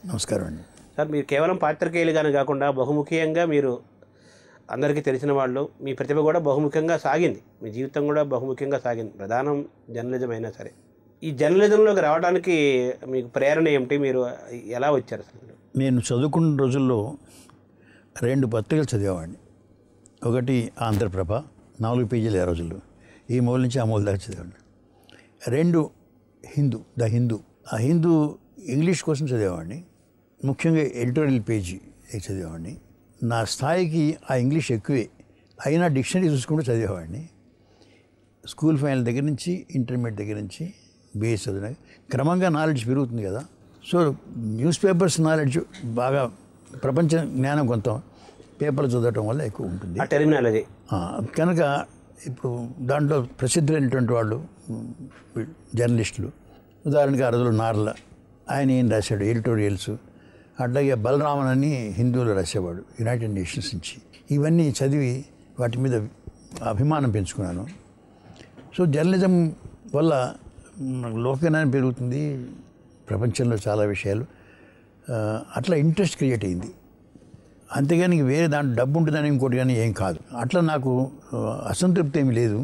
నమస్కారం అండి సార్ మీరు కేవలం పాత్రికేయులుగానే కాకుండా బహుముఖీయంగా మీరు అందరికీ తెలిసిన వాళ్ళు మీ ప్రతిభ కూడా బహుముఖంగా సాగింది మీ జీవితం కూడా బహుముఖంగా సాగింది ప్రధానం జర్నలిజం అయినా సరే ఈ జర్నలిజంలోకి రావడానికి మీకు ప్రేరణ ఏమిటి మీరు ఎలా వచ్చారు అసలు నేను చదువుకున్న రోజుల్లో రెండు పత్రికలు చదివేవాడిని ఒకటి ఆంధ్రప్రభ నాలుగు పేజీలు ఆ రోజుల్లో ఈ మూల నుంచి ఆ మూల దాకా చదివాడిని రెండు హిందూ ద హిందూ ఆ హిందూ ఇంగ్లీష్ కోసం చదివేవాడిని ముఖ్యంగా ఎడిటోరియల్ పేజీ చదివేవాడిని నా స్థాయికి ఆ ఇంగ్లీష్ ఎక్కువే అయినా డిక్షనరీ చూసుకుంటూ చదివేవాడిని స్కూల్ ఫైనల్ దగ్గర నుంచి ఇంటర్మీడియట్ దగ్గర నుంచి బీఎస్ చదివిన క్రమంగా నాలెడ్జ్ పెరుగుతుంది కదా సో న్యూస్ పేపర్స్ నాలెడ్జ్ బాగా ప్రపంచ జ్ఞానం కొంత పేపర్లు చదవటం వల్ల ఎక్కువ ఉంటుంది ఆ టెర్మినాలజీ ఆ, కనుక ఇప్పుడు దాంట్లో ప్రసిద్ధులైనటువంటి వాళ్ళు ఉమ్, జర్నలిస్టులు ఉదాహరణకి ఆ రోజుల్లో నార్ల ఆయన ఏం రాశాడు ఎడిటోరియల్స్ అట్లాగే బలరామన్ అని హిందువులు రాసేవాడు యునైటెడ్ నేషన్స్ నుంచి ఇవన్నీ చదివి వాటి మీద అభిమానం పెంచుకున్నాను సో జర్నలిజం వల్ల మ్, లోకజ్ఞానం పెరుగుతుంది ప్రపంచంలో చాలా విషయాలు ఆ, అట్లా ఇంట్రెస్ట్ క్రియేట్ అయింది అంతేగాని ఇంక వేరే దాంట్లో డబ్బు ఉంటుందని ఇంకోటి కానీ ఏం కాదు అట్లా నాకు ఆ, అసంతృప్తి ఏమీ లేదు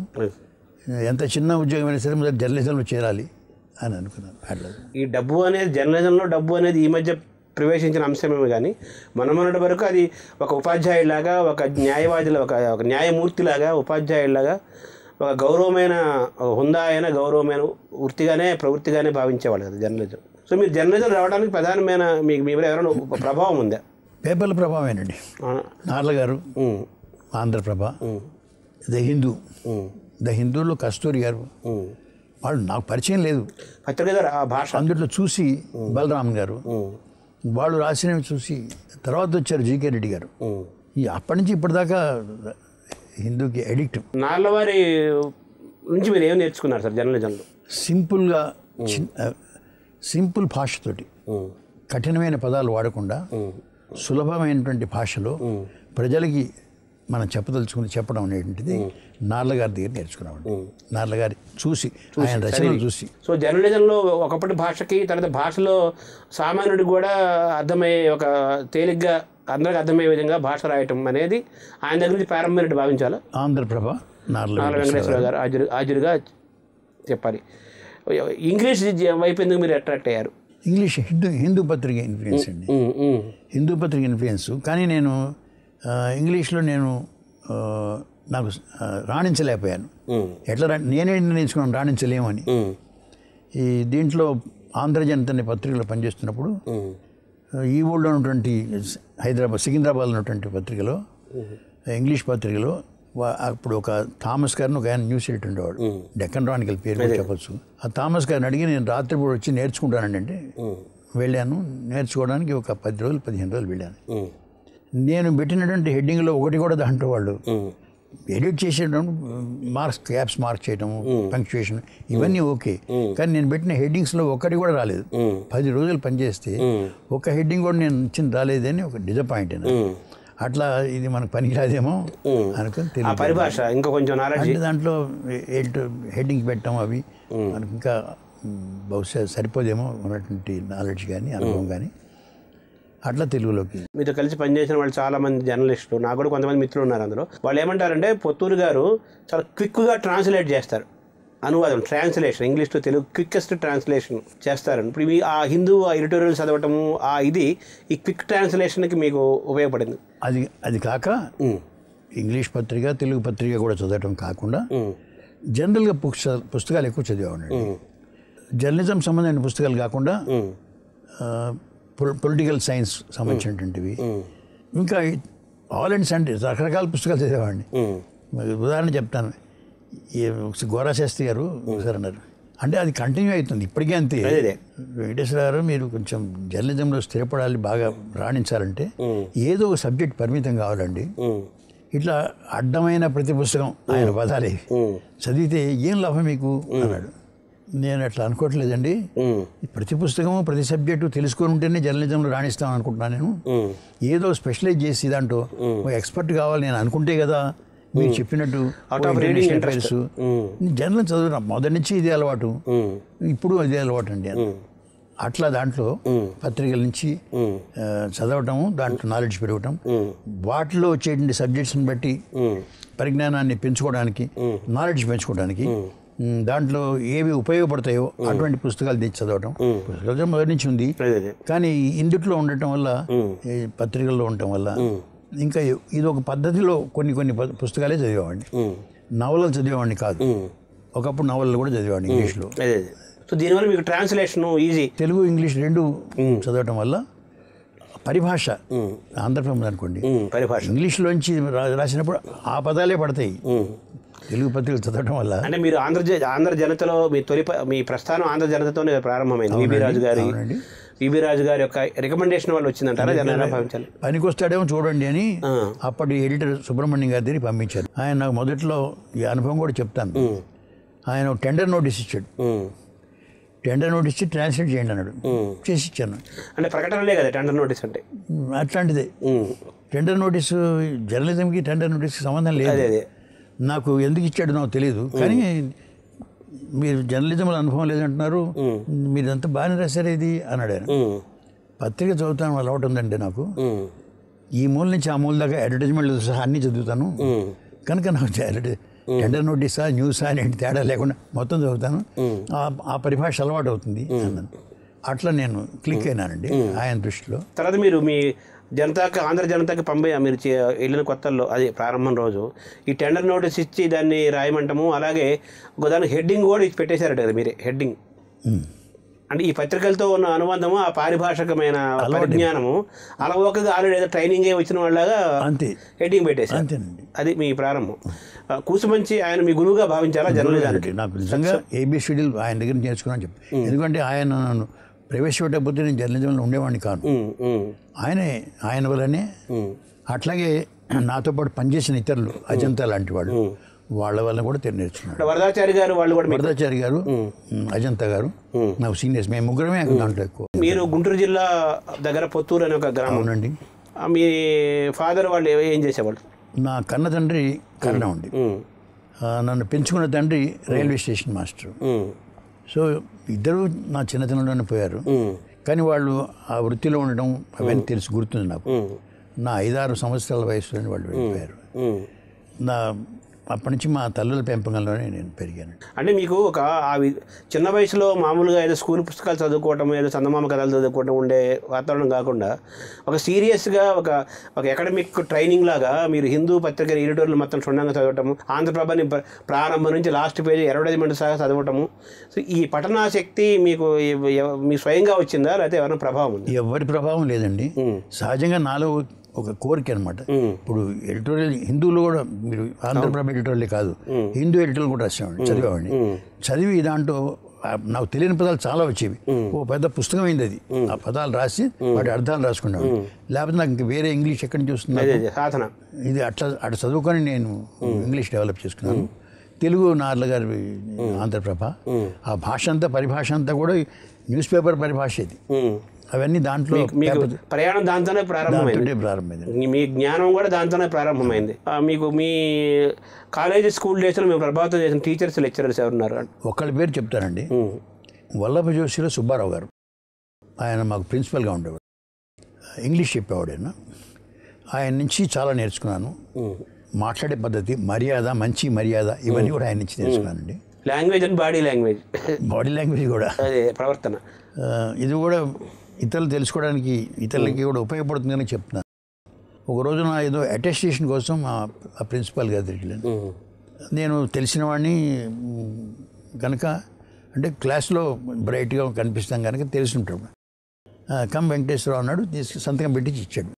ఎంత చిన్న ఉద్యోగం అయినా సరే మొదటి జర్నలిజంలో చేరాలి అని అనుకున్నాను అట్లా ఈ డబ్బు అనేది జర్నలిజంలో డబ్బు అనేది ఈ మధ్య ప్రవేశించిన అంశమేమో కానీ మన మొన్నటి వరకు అది ఒక ఉపాధ్యాయులాగా ఒక న్యాయవాదిలా ఒక ఒక న్యాయమూర్తిలాగా ఉపాధ్యాయులాగా ఒక గౌరవమైన ఒక హుందా అయిన గౌరవమైన వృత్తిగానే ప్రవృత్తిగానే భావించేవాళ్ళు కదా జర్నలిజం సో మీరు జర్నలిజం రావడానికి ప్రధానమైన మీకు మీ మీద ఎవరైనా ఒక ప్రభావం ఉందా పేపర్ల ప్రభావమేనండి అవునా? నార్ల గారు ఉమ్, ఆంధ్రప్రభ ఉమ్, ద హిందూ ఉమ్, ద హిందూలో కస్తూరి గారు ఉమ్. వాళ్ళు నాకు పరిచయం లేదు పత్రిక ద్వారా ఆ భాష అందులో చూసి బలరామ్ గారు ఉమ్, వాళ్ళు రాసినవి చూసి తర్వాత వచ్చారు జీకే రెడ్డి గారు ఉమ్. ఈ అప్పటి నుంచి ఇప్పటిదాకా హిందూకి ఎడిక్ట్ నార్లవారి నుంచి మీరు ఏం నేర్చుకున్నారు సార్ జర్నలిజంలో సింపుల్గా చిన్న సింపుల్ భాషతోటి ఉమ్, కఠినమైన పదాలు వాడకుండా ఉమ్, సులభమైనటువంటి భాషలో ప్రజలకి మనం చెప్పదలుచుకుని చెప్పడం అనేటువంటిది నార్ల గారి దగ్గర నేర్చుకున్నామండి నార్ల గారి చూసి ఆయన రచనలు చూసి సో జర్నలిజంలో ఒకప్పటి భాషకి తర్వాత భాషలో సామాన్యుడికి కూడా అర్థమయ్యే ఒక తేలిగ్గా అందరికి అర్థమయ్యే విధంగా భాష రాయటం అనేది ఆయన దగ్గర నుంచి ప్రారంభమైనట్టు భావించాలా ఆంధ్రప్రభ నార్ల నాల వెంకటేశ్వర గారు హాజరు హాజరుగా చెప్పాలి ఇంగ్లీష్ వైపు ఎందుకు మీరు అట్రాక్ట్ అయ్యారు ఇంగ్లీష్ హిందూ హిందూ పత్రిక ఇన్ఫ్లుయెన్స్ అండి ఉమ్, ఉమ్, హిందూ పత్రిక ఇన్ఫ్లుయెన్స్ కానీ నేను ఆ, ఇంగ్లీష్లో నేను ఆ, నాకు ఆ, రాణించలేకపోయాను ఉమ్, ఎట్లా రా- నేనే నిర్ణయించుకున్నాను రాణించలేమని ఉమ్, ఈ దీంట్లో ఆంధ్రజనత అనే పత్రికలో పనిచేస్తున్నప్పుడు ఉమ్, ఈ ఊళ్ళో ఉన్నటువంటి హైదరాబాద్ సికింద్రాబాద్లో ఉన్నటువంటి పత్రికలో ఇంగ్లీష్ పత్రికలో వా- అప్పుడు ఒక థామస్ గారిని ఒక ఆయన న్యూస్ ఎడిటర్ ఉండేవాడు డెక్కన్ రానికల్ పేరు కూడా చెప్పొచ్చు ఆ థామస్ గారిని అడిగి నేను రాత్రిపూట వచ్చి నేర్చుకుంటానండి అంటే వెళ్ళాను నేర్చుకోవడానికి ఒక పది రోజులు పదిహేను రోజులు వెళ్ళాను ఉమ్, నేను పెట్టినటువంటి హెడ్డింగ్లో ఒకటి కూడా దాంట్లో వాళ్ళు ఉమ్, ఎడిట్ చేసేటప్పుడు మార్క్స్ క్యాప్స్ మార్క్ చేయడం పంక్చుయేషన్ ఇవన్నీ ఓకే కానీ నేను పెట్టిన హెడ్డింగ్స్లో ఒక్కటి కూడా రాలేదు ఉమ్, పది రోజులు పనిచేస్తే ఒక హెడ్డింగ్ కూడా నేను ఇచ్చింది రాలేదని ఒక డిసప్పాయింట్ అయినా ఉమ్. అట్లా ఇది మనకు పనికిరాదేమో అనుకుని ఆ తెలియదు పరిభాష ఇంకా కొంచెం నాలెడ్జ్ అంటే దాంట్లో హెడ్డింగ్స్ పెట్టడం అవి మనకి ఇంకా మ్, బహుశా సరిపోదేమో ఉన్నటువంటి నాలెడ్జ్ కానీ అనుభవం కానీ అట్లా తెలుగులోకి మీతో కలిసి పనిచేసిన వాళ్ళు చాలా మంది జర్నలిస్టులు నాకు కూడా కొంతమంది మిత్రులు ఉన్నారు అందులో వాళ్ళు ఏమంటారంటే పొత్తూరు గారు చాలా క్విక్గా ట్రాన్స్లేట్ చేస్తారు అనువాదం translation English to Telugu quickest translation చేస్తారు ఇప్పుడు ఇవి ఆ హిందూ ఆ ఎడిటోరియల్ చదవటము ఆ ఇది ఈ క్విక్ ట్రాన్స్లేషన్కి మీకు ఉపయోగపడింది అది అది కాక ఇంగ్లీష్ పత్రిక తెలుగు పత్రిక కూడా చదవటం కాకుండా జనరల్గా పుస్త పుస్తకాలు ఎక్కువ చదివేవాడిని జర్నలిజం సంబంధమైన పుస్తకాలు కాకుండా పొలిటికల్ సైన్స్ సంబంధించినటువంటివి ఇంకా ఆల్ అండ్ సండే రకరకాల పుస్తకాలు చదివేవాడిని మరి ఉదాహరణ చెప్తాను ఈ గోరా శాస్త్రి గారు ఒకసారి అన్నారు అంటే అది కంటిన్యూ అవుతుంది ఇప్పటికే అంతే అదే. వెంకటేశ్వర గారు మీరు కొంచెం జర్నలిజంలో స్థిరపడాలి బాగా రాణించాలంటే ఏదో ఒక సబ్జెక్ట్ పరిమితం కావాలండి ఇట్లా అడ్డమైన ప్రతి పుస్తకం ఆయన పదాలే చదివితే ఏం లాభం మీకు అన్నాడు నేను అట్లా అనుకోవట్లేదండి ఈ ప్రతి పుస్తకము ప్రతి సబ్జెక్టు తెలుసుకొని ఉంటేనే జర్నలిజంలో రాణిస్తాం అనుకుంటున్నాను నేను ఏదో స్పెషలైజ్ చేసి దాంట్లో ఒక ఎక్స్పర్ట్ కావాలి నేను అనుకుంటే కదా మీరు చెప్పినట్టు Out of reading interest. Journal చదువురా మొదటి నుంచి ఇదే అలవాటు ఇప్పుడు ఇదే అలవాటు అండి అట్లా దాంట్లో పత్రికల నుంచి ఉమ్, ఆ, చదవటము దాంట్లో నాలెడ్జ్ పెరగటం ఉమ్, వాటిలో వచ్చేటువంటి సబ్జెక్ట్స్ని బట్టి ఉమ్, పరిజ్ఞానాన్ని పెంచుకోవడానికి నాలెడ్జ్ పెంచుకోవడానికి ఉమ్, దాంట్లో ఏవి ఉపయోగపడతాయో అటువంటి పుస్తకాలు తెచ్చి చదవటం పుస్తకాలు మొదటి నుంచి ఉంది అదే అదే కానీ ఇందుట్లో ఉండటం వల్ల ఈ పత్రికల్లో ఉండటం వల్ల ఇంకా ఇది ఒక పద్ధతిలో కొన్ని కొన్ని ప- పుస్తకాలే చదివేవాడిని ఉమ్, నవలలు చదివేవాడిని కాదు ఉమ్, ఒకప్పుడు నవలలు కూడా చదివేవాడిని ఇంగ్లీష్లో అదే అదే సో దీనివల్ల మీకు ట్రాన్స్లేషన్ ఈజీ తెలుగు ఇంగ్లీష్ రెండు చదవటం వల్ల పరిభాష ఆంధ్రప్రదేశ్ అనుకోండి పరిభాష ఇంగ్లీష్లోంచి రా- రాసినప్పుడు ఆ పదాలే పడతాయి ఉమ్. తెలుగు పత్రికలు చదవటం వల్ల అంటే మీరు ఆంధ్ర జ- ఆంధ్ర జనతలో మీ తొలి ప- మీ ప్రస్థానం ఆంధ్ర జనతతోనే ప్రారంభమైంది విబి రాజు గారి అవునండి. విబి రాజు గారి యొక్క రికమెండేషన్ వల్ల వచ్చిందంటారా జనాలు భావించాలి పనికొస్తాడేమో చూడండి అని ఆ. అప్పటి ఎడిటర్ సుబ్రహ్మణ్యం గారి దగ్గరికి పంపించారు ఆయన నాకు మొదట్లో ఈ అనుభవం కూడా చెప్తాను ఉమ్, ఆయన ఒక టెండర్ నోటీస్ ఇచ్చాడు ఉమ్, టెండర్ నోటీస్ ఇచ్చి ట్రాన్స్లేట్ చేయండి అన్నాడు చేసి ఇచ్చాను అంటే ప్రకటనలే కదా టెండర్ నోటీస్ అంటే ఉమ్, అట్లాంటిదే ఉమ్, టెండర్ నోటీసు జర్నలిజంకి టెండర్ నోటీస్కి సంబంధం లేదు అదే అదే నాకు ఎందుకు ఇచ్చాడు నాకు తెలియదు కానీ మీరు జర్నలిజంలో అనుభవం లేదంటున్నారు మీరంతా బాగానే రాశారు ఇది అన్నాడు ఆయన ఉమ్, పత్రిక చదువుతాను అలవాటు ఉందండి నాకు ఉమ్, ఈ మూల నుంచి ఆ మూల దాకా అడ్వర్టైజ్మెంట్లు సహా అన్నీ చదువుతాను ఉమ్, కనుక నాకు అడ్వర్టై టెండర్ నోటీసా న్యూసా అనేటి తేడా లేకుండా మొత్తం చదువుతాను ఆ- ఆ పరిభాష అలవాటు అవుతుంది అన్నాను అట్లా నేను క్లిక్ అయినానండి ఆయన దృష్టిలో తర్వాత మీరు మీ జనతాకి ఆంధ్ర జనతాకి పంపే మీరు చే- వెళ్ళిన కొత్తల్లో అది ప్రారంభం రోజు ఈ టెండర్ నోటీస్ ఇచ్చి దాన్ని రాయమంటము అలాగే ఒక దానికి హెడ్డింగ్ కూడా ఇచ్చి పెట్టేశారట కదా మీరే హెడ్డింగ్ ఉమ్. అంటే ఈ పత్రికలతో ఉన్న అనుబంధము ఆ పారిభాషికమైన పరిజ్ఞానము అలవోకగా ఆల్రెడీ ఏదో ట్రైనింగ్ వచ్చిన వాళ్ళగా అంతే హెడ్డింగ్ పెట్టేశారు అంతేనండి అది మీ ప్రారంభం ఆ, కూసుమంచి ఆయన మీ గురువుగా భావించాలా జర్నలిజానికి నాకు నిజంగా ఏబిసిడీలు ఆయన దగ్గర నేర్చుకున్నాను చెప్పి ఎందుకంటే ఆయన నన్ను ప్రవేశపెట్టకపోతే నేను జర్నలిజంలో ఉండేవాడిని కాను ఉమ్, ఉమ్, ఆయనే ఆయన వల్లనే ఉమ్, అట్లాగే నాతో పాటు పనిచేసిన ఇతరులు అజంతా లాంటి వాళ్ళు వాళ్ళ వల్ల కూడా తె- నేర్చుకున్నాడు ఇప్పుడు వరదాచారి గారు వాళ్ళు కూడా మీకు వరదాచారి గారు ఉమ్, అజంతా గారు నాకు సీనియర్స్ మేము ముగ్గురమే దాంట్లో ఎక్కువ మీరు గుంటూరు జిల్లా దగ్గర పొత్తూరు అనే ఒక గ్రామం అవునండి ఆ, మీ ఫాదర్ వాళ్ళు ఏ- ఏం చేసేవాళ్ళు నా కన్న తండ్రి కన్నడం ఉంది ఉమ్, ఆ, నన్ను పెంచుకున్న తండ్రి రైల్వే స్టేషన్ మాస్టర్ ఉమ్, సో ఇద్దరు నా చిన్నతనంలోనే పోయారు ఉమ్, కానీ వాళ్ళు ఆ వృత్తిలో ఉండడం అవన్నీ తెలిసి గుర్తుంది నాకు ఉమ్, నా ఐదారు సంవత్సరాల వయసులోనే వాళ్ళు వెళ్ళిపోయారు ఉమ్. నా అప్పటి నుంచి మా తల్లుల పెంపకంలోనే నేను పెరిగాను అంటే మీకు ఒక ఆ వి- చిన్న వయసులో మామూలుగా ఏదో స్కూల్ పుస్తకాలు చదువుకోవటం ఏదో చందమామ కథలు చదువుకోవటం ఉండే వాతావరణం కాకుండా ఒక సీరియస్గా ఒక ఒక అకాడమిక్ ట్రైనింగ్ లాగా మీరు హిందూ పత్రిక ఎడిటోర్లు మొత్తం క్షుణ్ణంగా చదవటము ఆంధ్రప్రభని ప్ర- ప్రారంభం నుంచి లాస్ట్ పేజ్ అడ్వర్టైజ్మెంట్ సహా చదవటము సో ఈ పఠనాశక్తి మీకు ఎవ- ఎవ- మీ స్వయంగా వచ్చిందా లేకపోతే ఎవరైనా ప్రభావం ఉంది ఎవరి ప్రభావం లేదండి సహజంగా నాలో ఒక కోరిక అనమాట ఇప్పుడు ఎడిటోరియల్ హిందువులు కూడా మీరు ఆంధ్రప్రభ ఎడిటోరియల్ కాదు హిందూ ఎడిటోరియల్ కూడా రాసేవాడిని చదివేవాడిని చదివి దాంట్లో ఆ, నాకు తెలియని పదాలు చాలా వచ్చేవి ఓ పెద్ద పుస్తకం అయింది అది ఆ పదాలు రాసి వాటి అర్థాలు రాసుకున్నాను లేకపోతే నాకు ఇంక వేరే ఇంగ్లీష్ ఎక్కడి నుంచి వస్తుంది అదే అదే సాధన ఇది అట్లా అట్లా చదువుకొని నేను ఇంగ్లీష్ డెవలప్ చేసుకున్నాను తెలుగు నార్ల గారి ఆంధ్రప్రభ ఆ భాష అంతా పరిభాష అంతా కూడా న్యూస్ పేపర్ పరిభాష ఇది ఉమ్. అవన్నీ దాంట్లో మీకు ప్రయాణం దాంతోనే ప్రారంభమైంది దాంతోనే ప్రారంభమైంది మీ- మీ జ్ఞానం కూడా దాంతోనే ప్రారంభమైంది ఆ, మీకు మీ కాలేజీ స్కూల్ డేస్లో మేము ప్రభావితం చేసిన టీచర్స్ లెక్చరర్స్ ఎవరున్నారు ఒకళ్ళ పేరు చెప్తానండి ఉమ్, వల్లభ జోషిలో సుబ్బారావు గారు ఆయన మాకు ప్రిన్సిపల్గా ఉండేవాడు ఇంగ్లీష్ చెప్పేవాడు ఆయన ఆయన నుంచి చాలా నేర్చుకున్నాను ఉమ్. మాట్లాడే పద్ధతి మర్యాద మంచి మర్యాద ఇవన్నీ కూడా ఆయన నుంచి నేర్చుకున్నానండి language and body language body language కూడా అదే ప్రవర్తన ఆ, ఇది కూడా ఇతరులు తెలుసుకోవడానికి ఇతరులకి కూడా ఉపయోగపడుతుందని చెప్తున్నాను ఒక రోజు నా ఏదో అటెస్టేషన్ కోసం ఆ ఆ ప్రిన్సిపాల్ గారి దగ్గరికి వెళ్ళాను ఉమ్, నేను తెలిసిన వాడిని మ్, కనుక అంటే క్లాస్లో బ్రైట్గా కనిపిస్తాం కనుక తెలిసి ఉంటాడు ఆ, కమ్ వెంకటేశ్వరరావు అన్నాడు తీసుకు సంతకం పెట్టి ఇచ్చాడు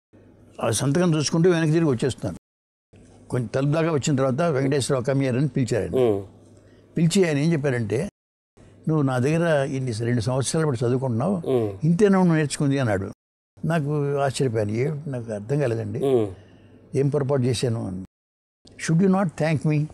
ఆ సంతకం చూసుకుంటూ వెనక్కి తిరిగి వచ్చేస్తున్నాను కొంచెం తలుపు దాకా వచ్చిన తర్వాత వెంకటేశ్వరరావు కమ్ here అని పిలిచారు ఆయన ఉమ్, పిలిచి ఆయన ఏం చెప్పారంటే నువ్వు నా దగ్గర ఇన్ని రెండు సంవత్సరాలు ఇప్పుడు చదువుకుంటున్నావు ఉమ్, ఇంతేనా నువ్వు నేర్చుకుంది అన్నాడు నాకు ఆశ్చర్యపోయాను ఏ నాకు అర్థం కాలేదండి ఉమ్, ఏం పొరపాటు చేశాను అని should you not thank me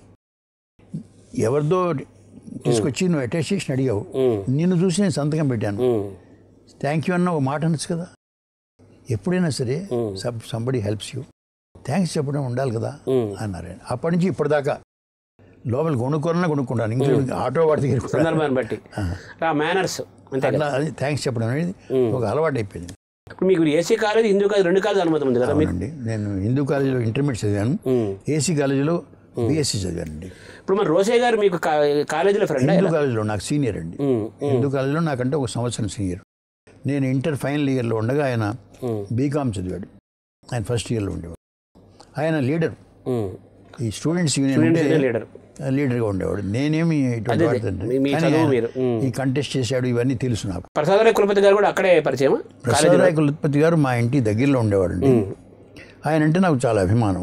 ఎవరిదో తీసుకొచ్చి నువ్వు అటెస్టేషన్ అడిగావు ఉమ్, నిన్ను చూసి నేను సంతకం పెట్టాను ఉమ్, థ్యాంక్ యూ అన్న ఒక మాట అనొచ్చు కదా ఎప్పుడైనా సరే సబ్ సంబడి హెల్ప్స్ యూ థ్యాంక్స్ చెప్పడం ఉండాలి కదా ఉమ్. అన్నారు ఆయన అప్పటి నుంచి ఇప్పటిదాకా లోపల కొనుక్కోవాలన్నా కొనుక్కుంటాను ఇంక్లూడింగ్ ఆటో వాడి దగ్గర కూడా సందర్భాన్ని బట్టి ఆ మేనర్స్ అంతే కదా అట్లా అది థ్యాంక్స్ చెప్పడం అనేది ఒక అలవాటు అయిపోయింది ఇప్పుడు మీకు ఏసీ కాలేజ్ హిందూ కాలేజ్ రెండు కాలేజ్ అనుమతి ఉంది కదా మీకు అవునండి నేను హిందూ కాలేజీలో ఇంటర్మీడియట్ చదివాను ఉమ్. ఏసీ కాలేజీలో బీఎస్సీ చదివానండి ఇప్పుడు మరి రోసే గారు మీకు కా- కాలేజీలో ఫ్రెండ్ హిందూ కాలేజీలో నాకు సీనియర్ అండి హిందూ కాలేజీలో నాకంటే ఒక సంవత్సరం సీనియర్ నేను ఇంటర్ ఫైనల్ ఇయర్లో ఉండగా ఆయన బీకామ్ చదివాడు ఆయన ఫస్ట్ ఇయర్లో ఉండేవాడు ఆయన లీడర్ ఈ స్టూడెంట్స్ యూనియన్ అంటే లీడర్ లీడర్గా ఉండేవాడు నేనేమి ఇటువంటి వాడితండ్రి. మీ- మీ కానీ చదువు ఆయన మీరు ఉమ్. ఈ కంటెస్ట్ చేశాడు ఇవన్నీ తెలుసు నాకు ప్రసాదరాయ్ కులపతి గారు కూడా అక్కడే పరిచయమా ప్రసాదరాయ కులపతి గారు మా ఇంటి దగ్గరలో ఉండేవాడండి ఆయన అంటే నాకు చాలా అభిమానం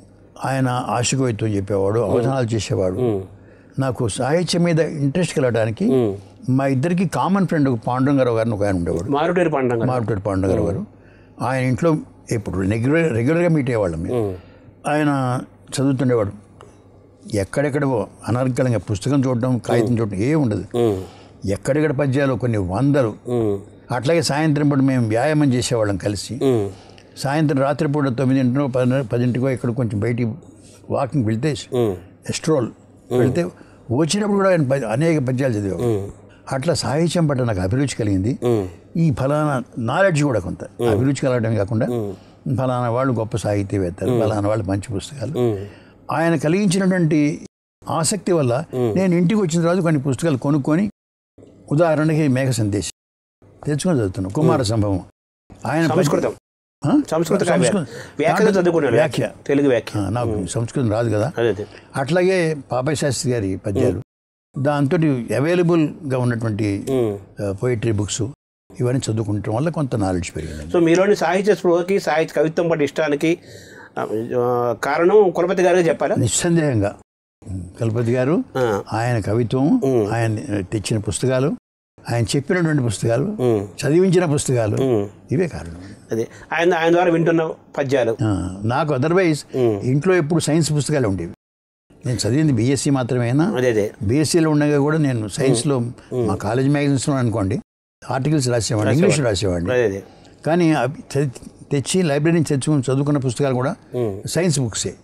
ఆయన ఆశకవిత్వం చెప్పేవాడు అవధానాలు చేసేవాడు నాకు సాహిత్యం మీద ఇంట్రెస్ట్ కలగడానికి మా ఇద్దరికి కామన్ ఫ్రెండ్ పాండురంగారావు గారిని ఒక ఆయన ఉండేవాడు మారుటేరు పండుగ మారుపేట పాండురంగారావు గారు ఆయన ఇంట్లో ఇప్పుడు రెగ్యులర్ రెగ్యులర్గా మీట్ అయ్యేవాళ్ళం మేము ఆయన చదువుతుండేవాడు ఎక్కడెక్కడ అనర్గళంగా పుస్తకం చూడడం కాగితం చూడడం ఏ ఉండదు ఎక్కడెక్కడ పద్యాలు కొన్ని వందలు అట్లాగే సాయంత్రం పూట మేము వ్యాయామం చేసేవాళ్ళం కలిసి సాయంత్రం రాత్రిపూట తొమ్మిదింటినో పది పదింటికో ఇక్కడ కొంచెం బయటికి వాకింగ్ వెళ్తే ఎస్ట్రోల్ వెళ్తే వచ్చినప్పుడు కూడా ఆయన పద్య- అనేక పద్యాలు చదివాడు అట్లా సాహిత్యం పట్ల నాకు అభిరుచి కలిగింది ఈ ఫలానా నాలెడ్జ్ కూడా కొంత అభిరుచి కలగడమే కాకుండా ఫలానా వాళ్ళు గొప్ప సాహిత్యవేత్తలు ఫలానా వాళ్ళు మంచి పుస్తకాలు ఆయన కలిగించినటువంటి ఆసక్తి వల్ల నేను ఇంటికి వచ్చిన తర్వాత కొన్ని పుస్తకాలు కొనుక్కొని ఉదాహరణకి మేఘ సందేశం తెచ్చుకొని చదువుతున్నాను కుమార సంభవం ఆయన సంస్కృతం ఆ? సంస్కృత కావ్య. సంస్కృతం. వ్యాఖ్య దాంట్లో- చదువుకున్నాను వ్యాఖ్య తెలుగు వ్యాఖ్య ఆ, నాకు సంస్కృతం రాదు కదా అదే అదే అట్లాగే పాపయ్య శాస్త్రి గారి పద్యాలు దాంతో అవైలబుల్గా ఉన్నటువంటి ఉమ్. పోయిటరీ బుక్స్ ఇవన్నీ చదువుకుంటం వల్ల కొంత నాలెడ్జ్ పెరిగింది సో మీలోని సాహిత్య స్పృహకి సాహిత్య కవిత్వం పట్ల ఇష్టానికి ఆ, కారణం కులపతి గారే చెప్పారా నిస్సందేహంగా కల్పతి గారు ఆ, ఆయన కవిత్వం ఉమ్. ఆయన తెచ్చిన పుస్తకాలు ఆయన చెప్పినటువంటి పుస్తకాలు ఉమ్, చదివించిన పుస్తకాలు ఉమ్. ఇవే కారణం అదే ఆయన ఆయన ద్వారా వింటున్న పద్యాలు ఆ, నాకు అదర్వైజ్ ఉమ్. ఇంట్లో ఎప్పుడు సైన్స్ పుస్తకాలు ఉండేవి నేను చదివింది బీఎస్సీ మాత్రమేనా అదే అదే బీఎస్సీలో ఉండగా కూడా నేను సైన్స్లో మా కాలేజ్ మ్యాగజైన్స్లో అనుకోండి ఆర్టికల్స్ రాసేవాడిని ఇంగ్లీష్ రాసేవాడిని అదే అదే కానీ అవి చది- తెచ్చి లైబ్రరీ నుంచి తెచ్చుకుని చదువుకున్న పుస్తకాలు కూడా ఉమ్. సైన్స్ బుక్సే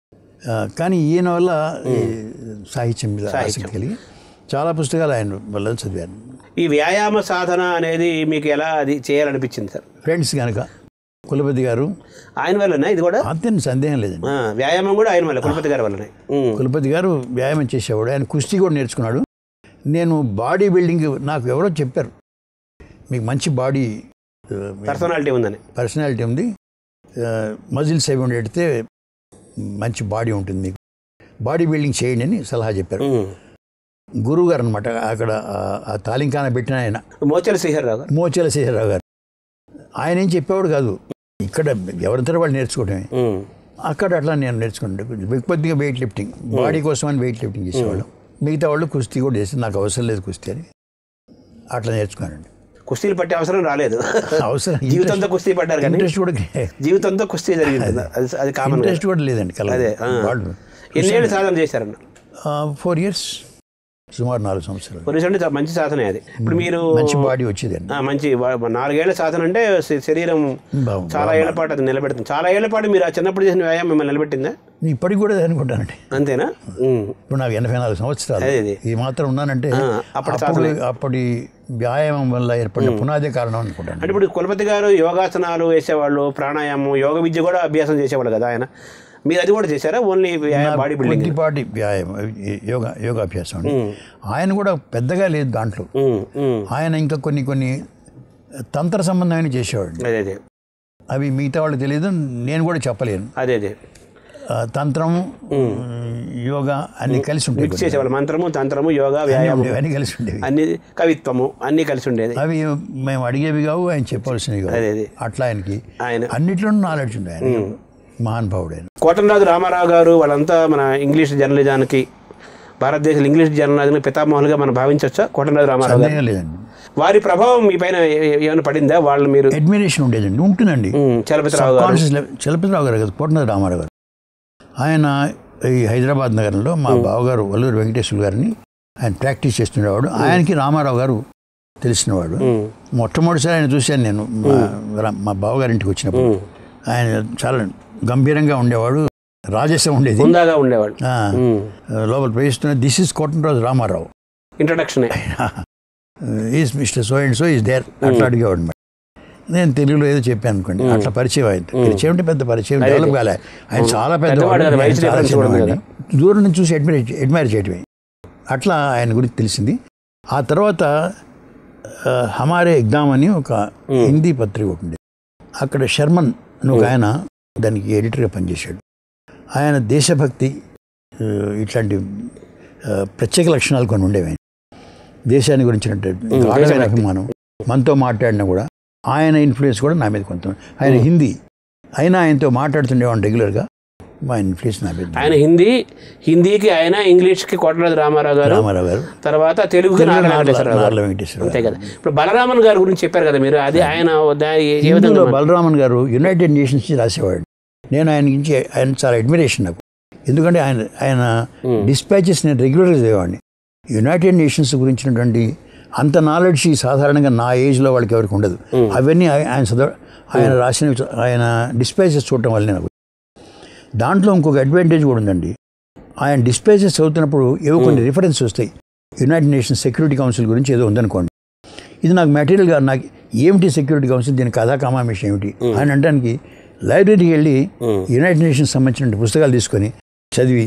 ఆ, కానీ ఈయన వల్ల ఈ సాహిత్యం మీద ఆసక్తి కలిగి చాలా పుస్తకాలు ఆయన వల్ల చదివాను ఈ వ్యాయామ సాధన అనేది మీకు ఎలా అది చేయాలనిపించింది సార్ ఫ్రెండ్స్ కనుక కులపతి గారు ఆయన వల్లనే ఇది కూడా అంతేం సందేహం లేదండి ఆ, వ్యాయామం కూడా ఆయన వల్ల కులపతి గారి వల్లనే ఉమ్, కులపతి గారు వ్యాయామం చేసేవాడు ఆయన కుస్తీ కూడా నేర్చుకున్నాడు నేను బాడీ బిల్డింగ్ నాకు ఎవరో చెప్పారు మీకు మంచి బాడీ పర్సనాలిటీ ఉందని పర్సనాలిటీ ఉంది మజిల్స్ అవి ఉండేటితే మంచి బాడీ ఉంటుంది మీకు బాడీ బిల్డింగ్ చేయండి అని సలహా చెప్పారు ఉమ్. గురువు గారు అనమాట అక్కడ ఆ- ఆ తాలింకాన పెట్టిన ఆయన మోచల శ్రీహర్రావు గారు మోచేల శేషరావు గారు ఆయన ఏం చెప్పేవాడు కాదు ఇక్కడ ఎవరితో వాళ్ళు నేర్చుకోవడమే ఉమ్, అక్కడ అట్లా నేను నేర్చుకుంటే కొద్దిగా వెయిట్ లిఫ్టింగ్ బాడీ కోసం అని వెయిట్ లిఫ్టింగ్ చేసేవాళ్ళం మిగతా వాళ్ళు కుస్తీ కూడా చేసి నాకు అవసరం లేదు కుస్తీ అని అట్లా నేర్చుకున్నానండి కుస్తీలు పట్టే అవసరం రాలేదు అవసరం జీవితంతో కుస్తీ పడ్డారు కానీ ఇంట్రెస్ట్ కూడా జీవితంతో కుస్తీ జరిగింది అది అది కామన్ ఇంట్రెస్ట్ కూడా లేదండి కల అదే, ఆ. వాళ్ళు ఎన్నేళ్ళు సాధన చేశారన్న ఫోర్ ఇయర్స్ సుమారు నాలుగు సంవత్సరాలు రీసెంట్ మంచి సాధన అది ఇప్పుడు మీరు మంచి బాడీ వచ్చేదండి ఆ, మంచి వా- నాలుగేళ్ల సాధన అంటే శ- శరీరం బాగుంది. చాలా ఏళ్ల పాటు అది నిలబెడుతుంది చాలా ఏళ్ల పాటు మీరు ఆ చిన్నప్పుడు చేసిన వ్యాయామం మిమ్మల్ని నిలబెట్టిందా ఇప్పటికి కూడా అదే అనుకుంటానండి అంతేనా ఉమ్. ఇప్పుడు నాకు ఎనభై నాలుగు సంవత్సరాలు అదే, అదే. ఈ మాత్రం ఉన్నానంటే ఆ, అప్పటి అప్పుడు అప్పటి వ్యాయామం వల్ల ఏర్పడిన పునాదే కారణం అనుకుంటాను అంటే ఇప్పుడు కులపతి గారు యోగాసనాలు వేసేవాళ్ళు ప్రాణాయామం యోగ విద్య కూడా అభ్యాసం చేసేవాళ్ళు కదా ఆయన మీరు అది కూడా చేశారా ఓన్లీ బాడీ బిల్డింగ్ కొద్దిపాటి వ్యాయామం యోగా యోగాభ్యాసం అండి ఆయన కూడా పెద్దగా లేదు దాంట్లో ఉమ్, ఉమ్. ఆయన ఇంకా కొన్ని కొన్ని తంత్ర సంబంధమైన చేసేవాడు అదే అదే అవి మిగతా వాళ్ళకి తెలియదు నేను కూడా చెప్పలేను అదే అదే ఆ, తంత్రము యోగా అన్ని కలిసి ఉంటాయి మిక్స్ చేసేవాళ్ళు మంత్రము తంత్రము యోగా వ్యాయామం ఉండేవి, అన్ని కలిసి ఉండేవి అన్ని కవిత్వము అన్ని కలిసి ఉండేది అవి మేము అడిగేవి కావు ఆయన చెప్పవలసినవి కావు అదే అదే అట్లా ఆయనకి ఆయన అన్నిట్లోనూ నాలెడ్జ్ ఉంది ఆయన మహానుభావుడు ఆయన కోటంరాజు రామారావు గారు వాళ్ళంతా మన ఇంగ్లీష్ జర్నలిజానికి భారతదేశంలో ఇంగ్లీష్ జర్నలిజానికి పితామహులుగా మనం భావించవచ్చా కోటంరాజు రామారావు గారు సందేహం లేదండి వారి ప్రభావం మీ పైన ఏ- ఏ- ఏమైనా పడిందా వాళ్ళు మీరు అడ్మిరేషన్ ఉండేదండి ఉంటుందండి ఉమ్, చలపతిరావు గారు కాన్షియస్ చలపతిరావు గారు కదా కోటనది రామారావు గారు ఆయన ఈ హైదరాబాద్ నగరంలో మా బావగారు వల్లూరు వెంకటేశ్వర గారిని ఆయన ప్రాక్టీస్ చేస్తుండేవాడు ఆయనకి రామారావు గారు తెలిసినవాడు ఉమ్, మొట్టమొదటిసారి ఆయన చూశాను నేను మా రా- మా బావగారింటికి వచ్చినప్పుడు ఉమ్, ఆయన చాలా గంభీరంగా ఉండేవాడు రాజేశం ఉండేది హుందాగా ఉండేవాడు ఆ, లోపల ప్రవేశిస్తున్న దిస్ ఇస్ కోటనరాజు రామారావు ఇంట్రడక్షనే is mister so and so is there అట్లా అడిగేవాడు మరి నేను తెలుగులో ఏదో చెప్పాను అనుకోండి అట్లా పరిచయం అయింది పరిచయం అంటే పెద్ద పరిచయం డెవలప్ కాలే ఆయన చాలా పెద్ద పెద్దవాడు కదా, వయసు చాలా difference కూడా ఉంది చిన్నవాడిని. దూరం నుంచి చూసి అడ్మైర్ అడ్మైర్ చేయటమే అట్లా ఆయన గురించి తెలిసింది ఆ తర్వాత ఆ, హమారే ఎగ్దామ్ అని ఒక హిందీ పత్రిక ఒకటి ఉండేది అక్కడ శర్మన్ అని ఒక ఆయన దానికి ఎడిటర్గా పనిచేశాడు ఆయన దేశభక్తి ఆ, ఇట్లాంటి ఆ, ప్రత్యేక లక్షణాలు కొన్ని ఉండేవి ఆయన దేశాన్ని గురించినట్టు గాఢమైన దేశభక్తి. అభిమానం మనతో మాట్లాడినా కూడా ఆయన ఇన్ఫ్లుయెన్స్ కూడా నా మీద కొంత ఆయన హిందీ అయినా ఆయనతో మాట్లాడుతుండేవాడిని రెగ్యులర్గా మా ఇన్ఫ్లుయెన్స్ నా మీద ఆయన హిందీ హిందీకి ఆయన ఇంగ్లీష్కి కోటరాజు రామారావు గారు రామారావు గారు తర్వాత తెలుగుకి నారా వెంకటేశ్వరరావు గారు నార్ల వెంకటేశ్వరరావు అంతే కదా ఇప్పుడు బలరామన్ గారి గురించి చెప్పారు కదా మీరు అది ఆయన దా- ఏ- ఏ హిందీలో విధంగా బలరామన్ గారు యునైటెడ్ నేషన్స్ నుంచి రాసేవాడు నేను ఆయన గురించి ఆయన చాలా అడ్మిరేషన్ నాకు ఎందుకంటే ఆయన ఆయన డిస్పాచెస్ నేను రెగ్యులర్గా చదివేవాడిని యునైటెడ్ నేషన్స్ గురించినటువంటి అంత నాలెడ్జ్ సాధారణంగా నా ఏజ్లో వాళ్ళకి ఎవరికి ఉండదు అవన్నీ ఆయ- ఆయన చదవ ఆయన రాసిన ఆయన డిస్పాచెస్ చూడటం వల్లనే నాకు దాంట్లో ఇంకొక అడ్వాంటేజ్ కూడా ఉందండి ఆయన డిస్పాచెస్ చదువుతున్నప్పుడు ఏవో కొన్ని రిఫరెన్స్ వస్తాయి యునైటెడ్ నేషన్స్ సెక్యూరిటీ కౌన్సిల్ గురించి ఏదో ఉందనుకోండి ఇది నాకు మెటీరియల్గా నాకు ఏమిటి సెక్యూరిటీ కౌన్సిల్ దీని కథా కమామేషన్ ఏమిటి అని అనడానికి లైబ్రరీకి వెళ్ళి యునైటెడ్ నేషన్స్ సంబంధించిన పుస్తకాలు తీసుకొని చదివి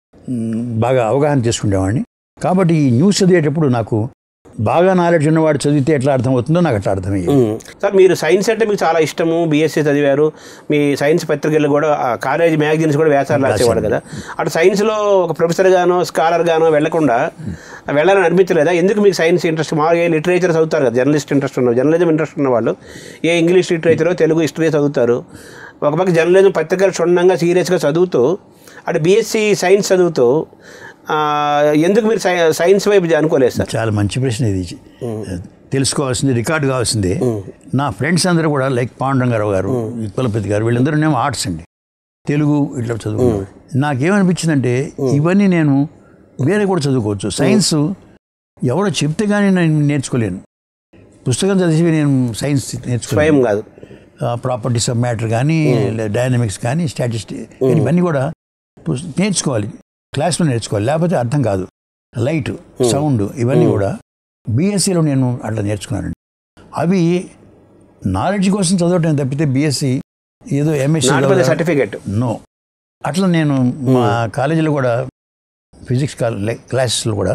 మ్, బాగా అవగాహన చేసుకునేవాడిని కాబట్టి ఈ న్యూస్ చదివేటప్పుడు నాకు బాగా నాలెడ్జ్ ఉన్నవాడు చదివితే ఎట్లా అర్థమవుతుందో నాకు అట్లా అర్థమయ్యేది ఉమ్. సార్ మీరు సైన్స్ అంటే మీకు చాలా ఇష్టము బీఎస్సీ చదివారు మీ సైన్స్ పత్రికలు కూడా ఆ కాలేజ్ మ్యాగజైన్స్ కూడా వ్యాసాలు రాసేవాడు కదా అటు సైన్స్లో ఒక ప్రొఫెసర్ గానో స్కాలర్ గానో వెళ్లకుండా వెళ్ళాలని అనిపించలేదా ఎందుకు మీకు సైన్స్ ఇంట్రెస్ట్ మామూలుగా ఏ లిటరేచర్ చదువుతారు కదా జర్నలిస్ట్ ఇంట్రెస్ట్ ఉన్న జర్నలిజం ఇంట్రెస్ట్ ఉన్న వాళ్ళు ఏ ఇంగ్లీష్ లిటరేచరో తెలుగు హిస్టరీ చదువుతారు ఒక పక్క జర్నలిజం పత్రికలు క్షుణ్ణంగా సీరియస్గా చదువుతూ అటు బీఎస్సీ సైన్స్ చదువుతూ ఆ, ఎందుకు మీరు సై సైన్స్ వైపు అనుకోలేదు సార్ చాలా మంచి ప్రశ్న ఇది తెలుసుకోవాల్సింది రికార్డు కావాల్సిందే నా ఫ్రెండ్స్ అందరూ కూడా లైక్ పాండురంగారావు గారు కులపతి గారు వీళ్ళందరూ నేను ఆర్ట్స్ అండి తెలుగు ఇట్లా చదువుకున్నాను నాకేమనిపించిందంటే ఇవన్నీ నేను వేరే కూడా చదువుకోవచ్చు సైన్స్ ఎవరో చెప్తే కానీ నేను నేర్చుకోలేను పుస్తకం చదివి నేను సైన్స్ నేర్చుకోలేను స్వయం కాదు ప్రాపర్టీస్ ఆఫ్ మ్యాటర్ కానీ డైనమిక్స్ కానీ స్టాటిస్టిక్ ఇవన్నీ కూడా పుస్- నేర్చుకోవాలి క్లాస్లో నేర్చుకోవాలి లేకపోతే అర్థం కాదు లైట్ సౌండ్ ఇవన్నీ కూడా బీఎస్సీలో నేను అట్లా నేర్చుకున్నానండి అవి నాలెడ్జ్ కోసం చదవటం తప్పితే బీఎస్సీ ఏదో MSc not for certificate no అట్లా నేను మా కాలేజీలో కూడా ఫిజిక్స్ క్లాసెస్లో కూడా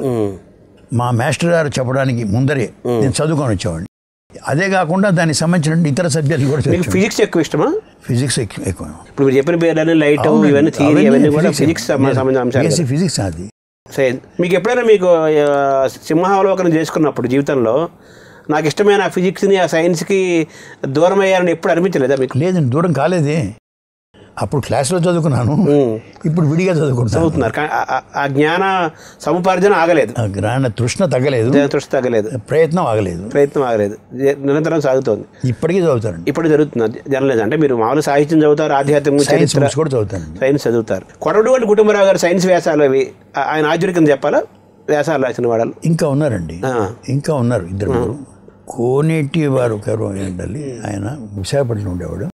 మా మాస్టర్ గారు చెప్పడానికి ముందరే నేను చదువుకొని వచ్చేవాడిని అదే కాకుండా దానికి సంబంధించిన ఇతర సబ్జెక్టులు కూడా మీకు చదివాను. ఫిజిక్స్ ఎక్కువ ఇష్టమా ఫిజిక్స్ ఎక్కువ ఎక్కువ ఇప్పుడు మీరు చెప్పిన పేర్లన్నీ లైట్ అవునండి. ఇవన్నీ థియరీ అవన్నీ ఇవన్నీ కూడా physics. ఫిజిక్స్ సంబంధించిన అంశాలు BSc కదా. ఫిజిక్స్ అది సరే మీకు ఎప్పుడైనా మీకు ఆ, సింహావలోకనం చేసుకున్నప్పుడు జీవితంలో నాకు ఇష్టమైన ఆ ఫిజిక్స్ని ఆ సైన్స్కి దూరం అయ్యారని ఎప్పుడు అనిపించలేదా మీకు లేదండి దూరం కాలేదే అప్పుడు క్లాస్లో చదువుకున్నాను ఇప్పుడు విడిగా చదువుకుంటాను చదువుతున్నారు కానీ ఆ- ఆ- ఆ జ్ఞాన సముపార్జన ఆగలేదు ఆ గ్రాండ తృష్ణ తగ్గలేదు తృష్టి తగ్గలేదు ప్రయత్నం ఆగలేదు ప్రయత్నం ఆగలేదు జ- నిరంతరం సాగుతోంది ఇప్పటికీ చదువుతానండి ఇప్పుడు జరుగుతుంది జర్నలిజం అంటే మీరు మామూలు సాహిత్యం చదువుతారు ఆధ్యాత్మిక సైన్స్ చరిత్ర బుక్స్ కూడా చదువుతానండి సైన్స్ చదువుతారు కొడవటి కుటుంబరావు గారు సైన్స్ వ్యాసాలు అవి ఆ- ఆయన ఆధునికం చెప్పాలా వ్యాసాలు రాసిన వాళ్ళు ఇంకా ఉన్నారండి ఆ. ఇంకా ఉన్నారు ఇద్దరు ముగ్గురు. కోనేటి వారు ఒకరు ఏంటండి ఆయన విశాఖపట్నం ఉండేవాడు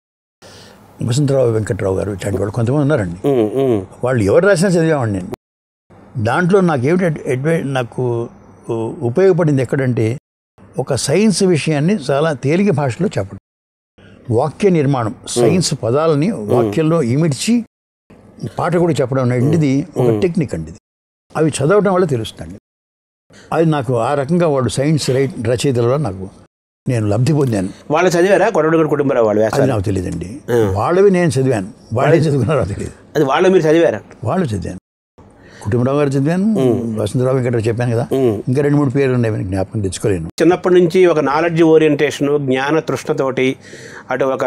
వసంతరావు వెంకట్రావు గారు ఇట్లాంటి వాళ్ళు కొంతమంది ఉన్నారండి ఉమ్, ఉమ్, వాళ్ళు ఎవరు రాసినా చదివేవాడిని నేను దాంట్లో నాకు ఏమిటి అడ్వై నాకు ఉ- ఉపయోగపడింది ఎక్కడంటే ఒక సైన్స్ విషయాన్ని చాలా తేలిక భాషలో చెప్పడం వాక్య నిర్మాణం సైన్స్ పదాలని వాక్యంలో ఇమిడ్చి పాట కూడా చెప్పడం అనేటిది ఒక టెక్నిక్ అండి ఇది అవి చదవడం వల్ల తెలుస్తుంది అది నాకు ఆ రకంగా వాడు సైన్స్ రైట్ రచయితలలో నాకు నేను లబ్ధి పొందాను వాళ్ళు చదివారా కొడవటి కుటుంబరావు వాళ్ళు అది వ్యాసాలు నాకు తెలియదండి వాళ్ళవి నేను చదివాను వాళ్ళే చదువుకున్నారో తెలియదు అది వాళ్ళు మీరు చదివారా వాళ్ళు చదివాను కుటుంబరావు గారు చదివాను వసంతరావు వెంకటరావు చెప్పాను కదా ఉమ్. ఇంకా రెండు మూడు పేర్లు ఉన్నాయి మనకి జ్ఞాపకం తెచ్చుకోలేను చిన్నప్పటి నుంచి ఒక నాలెడ్జ్ ఓరియంటేషను జ్ఞాన తృష్ణతోటి అటు ఒక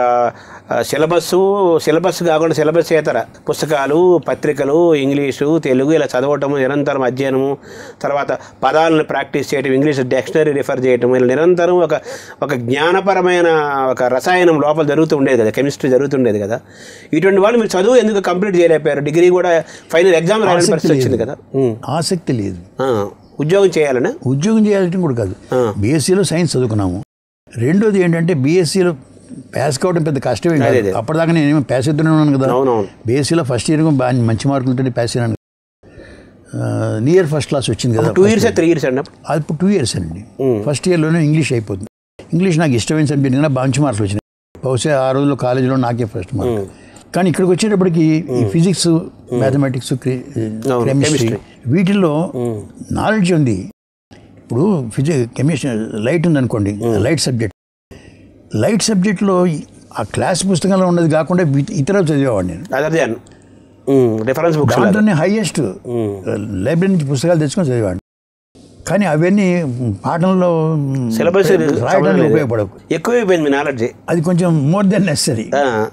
సిలబస్ సిలబస్ కాకుండా సిలబస్ ఏతర పుస్తకాలు పత్రికలు ఇంగ్లీషు తెలుగు ఇలా చదవటము నిరంతరం అధ్యయనము తర్వాత పదాలను ప్రాక్టీస్ చేయటం ఇంగ్లీష్ డిక్షనరీ రిఫర్ చేయటం ఇలా నిరంతరం ఒక ఒక జ్ఞానపరమైన ఒక రసాయనం లోపల జరుగుతూ ఉండేది కదా కెమిస్ట్రీ జరుగుతుండేది కదా ఇటువంటి వాళ్ళు మీరు చదువు ఎందుకు కంప్లీట్ చేయలేకపోయారు డిగ్రీ కూడా ఫైనల్ ఎగ్జామ్ రాయాల్సిన ఆసక్తి పరిస్థితి వచ్చింది లేదు. కదా ఉమ్. ఆసక్తి లేదు ఆ. ఉద్యోగం చేయాలనా ఉద్యోగం చేయాలంటే కూడా కాదు ఆ. బీఎస్సీలో సైన్స్ చదువుకున్నాము రెండోది ఏంటంటే బీఎస్సీలో పాస్ కావడం పెద్ద కష్టమే అదే, కాదు అదే. అప్పటిదాకా నేను ఏమో పాస్ అవుతూనే ఉన్నాను కదా అవునవును బేసిక్లో ఫస్ట్ ఇయర్ బాగా మంచి మార్కులతో పాస్ అయినాను నియర్ ఫస్ట్ క్లాస్ వచ్చింది కదా టూ ఇయర్స్ త్రీ ఇయర్స్ అండి అప్పుడు అది ఇప్పుడు టూ ఇయర్స్ అండి ఫస్ట్ ఇయర్లోనే ఇంగ్లీష్ అయిపోతుంది ఇంగ్లీష్ నాకు ఇష్టమైన సబ్జెక్ట్ కన్నా మంచి మార్కులు వచ్చినాయి బహుశా ఆ రోజుల్లో కాలేజీలో నాకే ఫస్ట్ మార్క్ కానీ ఇక్కడికి వచ్చేటప్పటికి ఈ ఫిజిక్స్ మ్యాథమెటిక్స్ అవును, కెమిస్ట్రీ chemistry. వీటిల్లో నాలెడ్జ్ ఉంది ఇప్పుడు ఫిజిక్స్ కెమిస్ట్రీ లైట్ ఉందనుకోండి లైట్ సబ్జెక్ట్ లైట్ సబ్జెక్ట్లో ఆ క్లాస్ పుస్తకంలో ఉన్నది కాకుండా ఇత- ఇతర చదివేవాడిని నేను అదర్ దాన్ రిఫరెన్స్ బుక్స్ దాంట్లోనే హైయెస్ట్ లైబ్రరీ నుంచి పుస్తకాలు తెచ్చుకొని చదివాడు కానీ అవన్నీ పాఠంలో సిలబస్ రాయడానికి ఉపయోగపడవు ఎక్కువ అయిపోయింది మీ నాలెడ్జ్ అది కొంచెం మోర్ దెన్ నెసరీ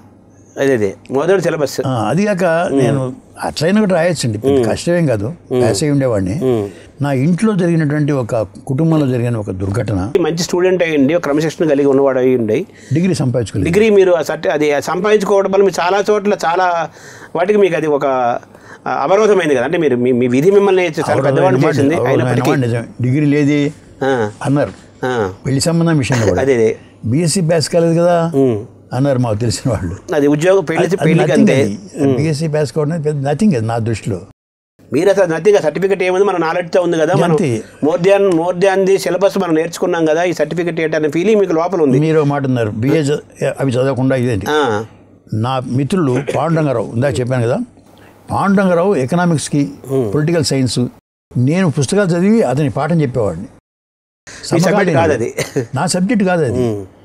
అదే అదే మొదటి సిలబస్ అది కాక నేను అట్లయినా కూడా రాయొచ్చండి పెద్ద కష్టమేం కాదు పాస్ అయి ఉండేవాడిని నా ఇంట్లో జరిగినటువంటి ఒక కుటుంబంలో జరిగిన ఒక దుర్ఘటన మంచి స్టూడెంట్ అయ్యండి ఒక క్రమశిక్షణ కలిగి ఉన్నవాడు అయ్యి ఉండి డిగ్రీ సంపాదించుకోలేదు డిగ్రీ మీరు ఆ సర్టి అది సంపాదించుకోవడం వల్ల మీరు చాలా చోట్ల చాలా వాటికి మీకు అది ఒక ఆ, అవరోధమైంది కదా అంటే మీరు మీ మీ విధి మిమ్మల్ని చాలా పెద్దవాడిని చేసింది అయినప్పటికీ నిజమే డిగ్రీ లేది ఆ, అన్నారు ఆ, పెళ్లి సంబంధం విషయంలో కూడా అదే అదే బీఎస్సీ పాస్ కాలేదు కదా ఉమ్. అన్నారు మాకు తెలిసిన వాళ్ళు అది ఉద్యోగం పెళ్లి పెళ్లికి అంతే బీఎస్సీ పాస్ కావడం పెద్ద నథింగ్ అది నా దృష్టిలో మీరు అసలు నథింగ్ సర్టిఫికేట్ ఏముంది మన నాలెడ్జ్తో ఉంది కదా మనం అంతే. More than more than the syllabus మనం నేర్చుకున్నాం కదా ఈ సర్టిఫికేట్ ఏంటనే ఫీలింగ్ మీకు లోపల ఉంది మీరు ఒక మాట ఉన్నారు బిఏ అవి చదవకుండా ఇదేంటి ఆ, నా మిత్రులు పాండురంగారావు ఇందాక చెప్పాను కదా పాండురంగారావు ఎకనామిక్స్కి పొలిటికల్ సైన్స్ నేను పుస్తకాలు చదివి అతని పాఠం చెప్పేవాడిని మీ సబ్జెక్ట్ సమకాలీనుడు. కాదు అది నా సబ్జెక్ట్ కాదు అది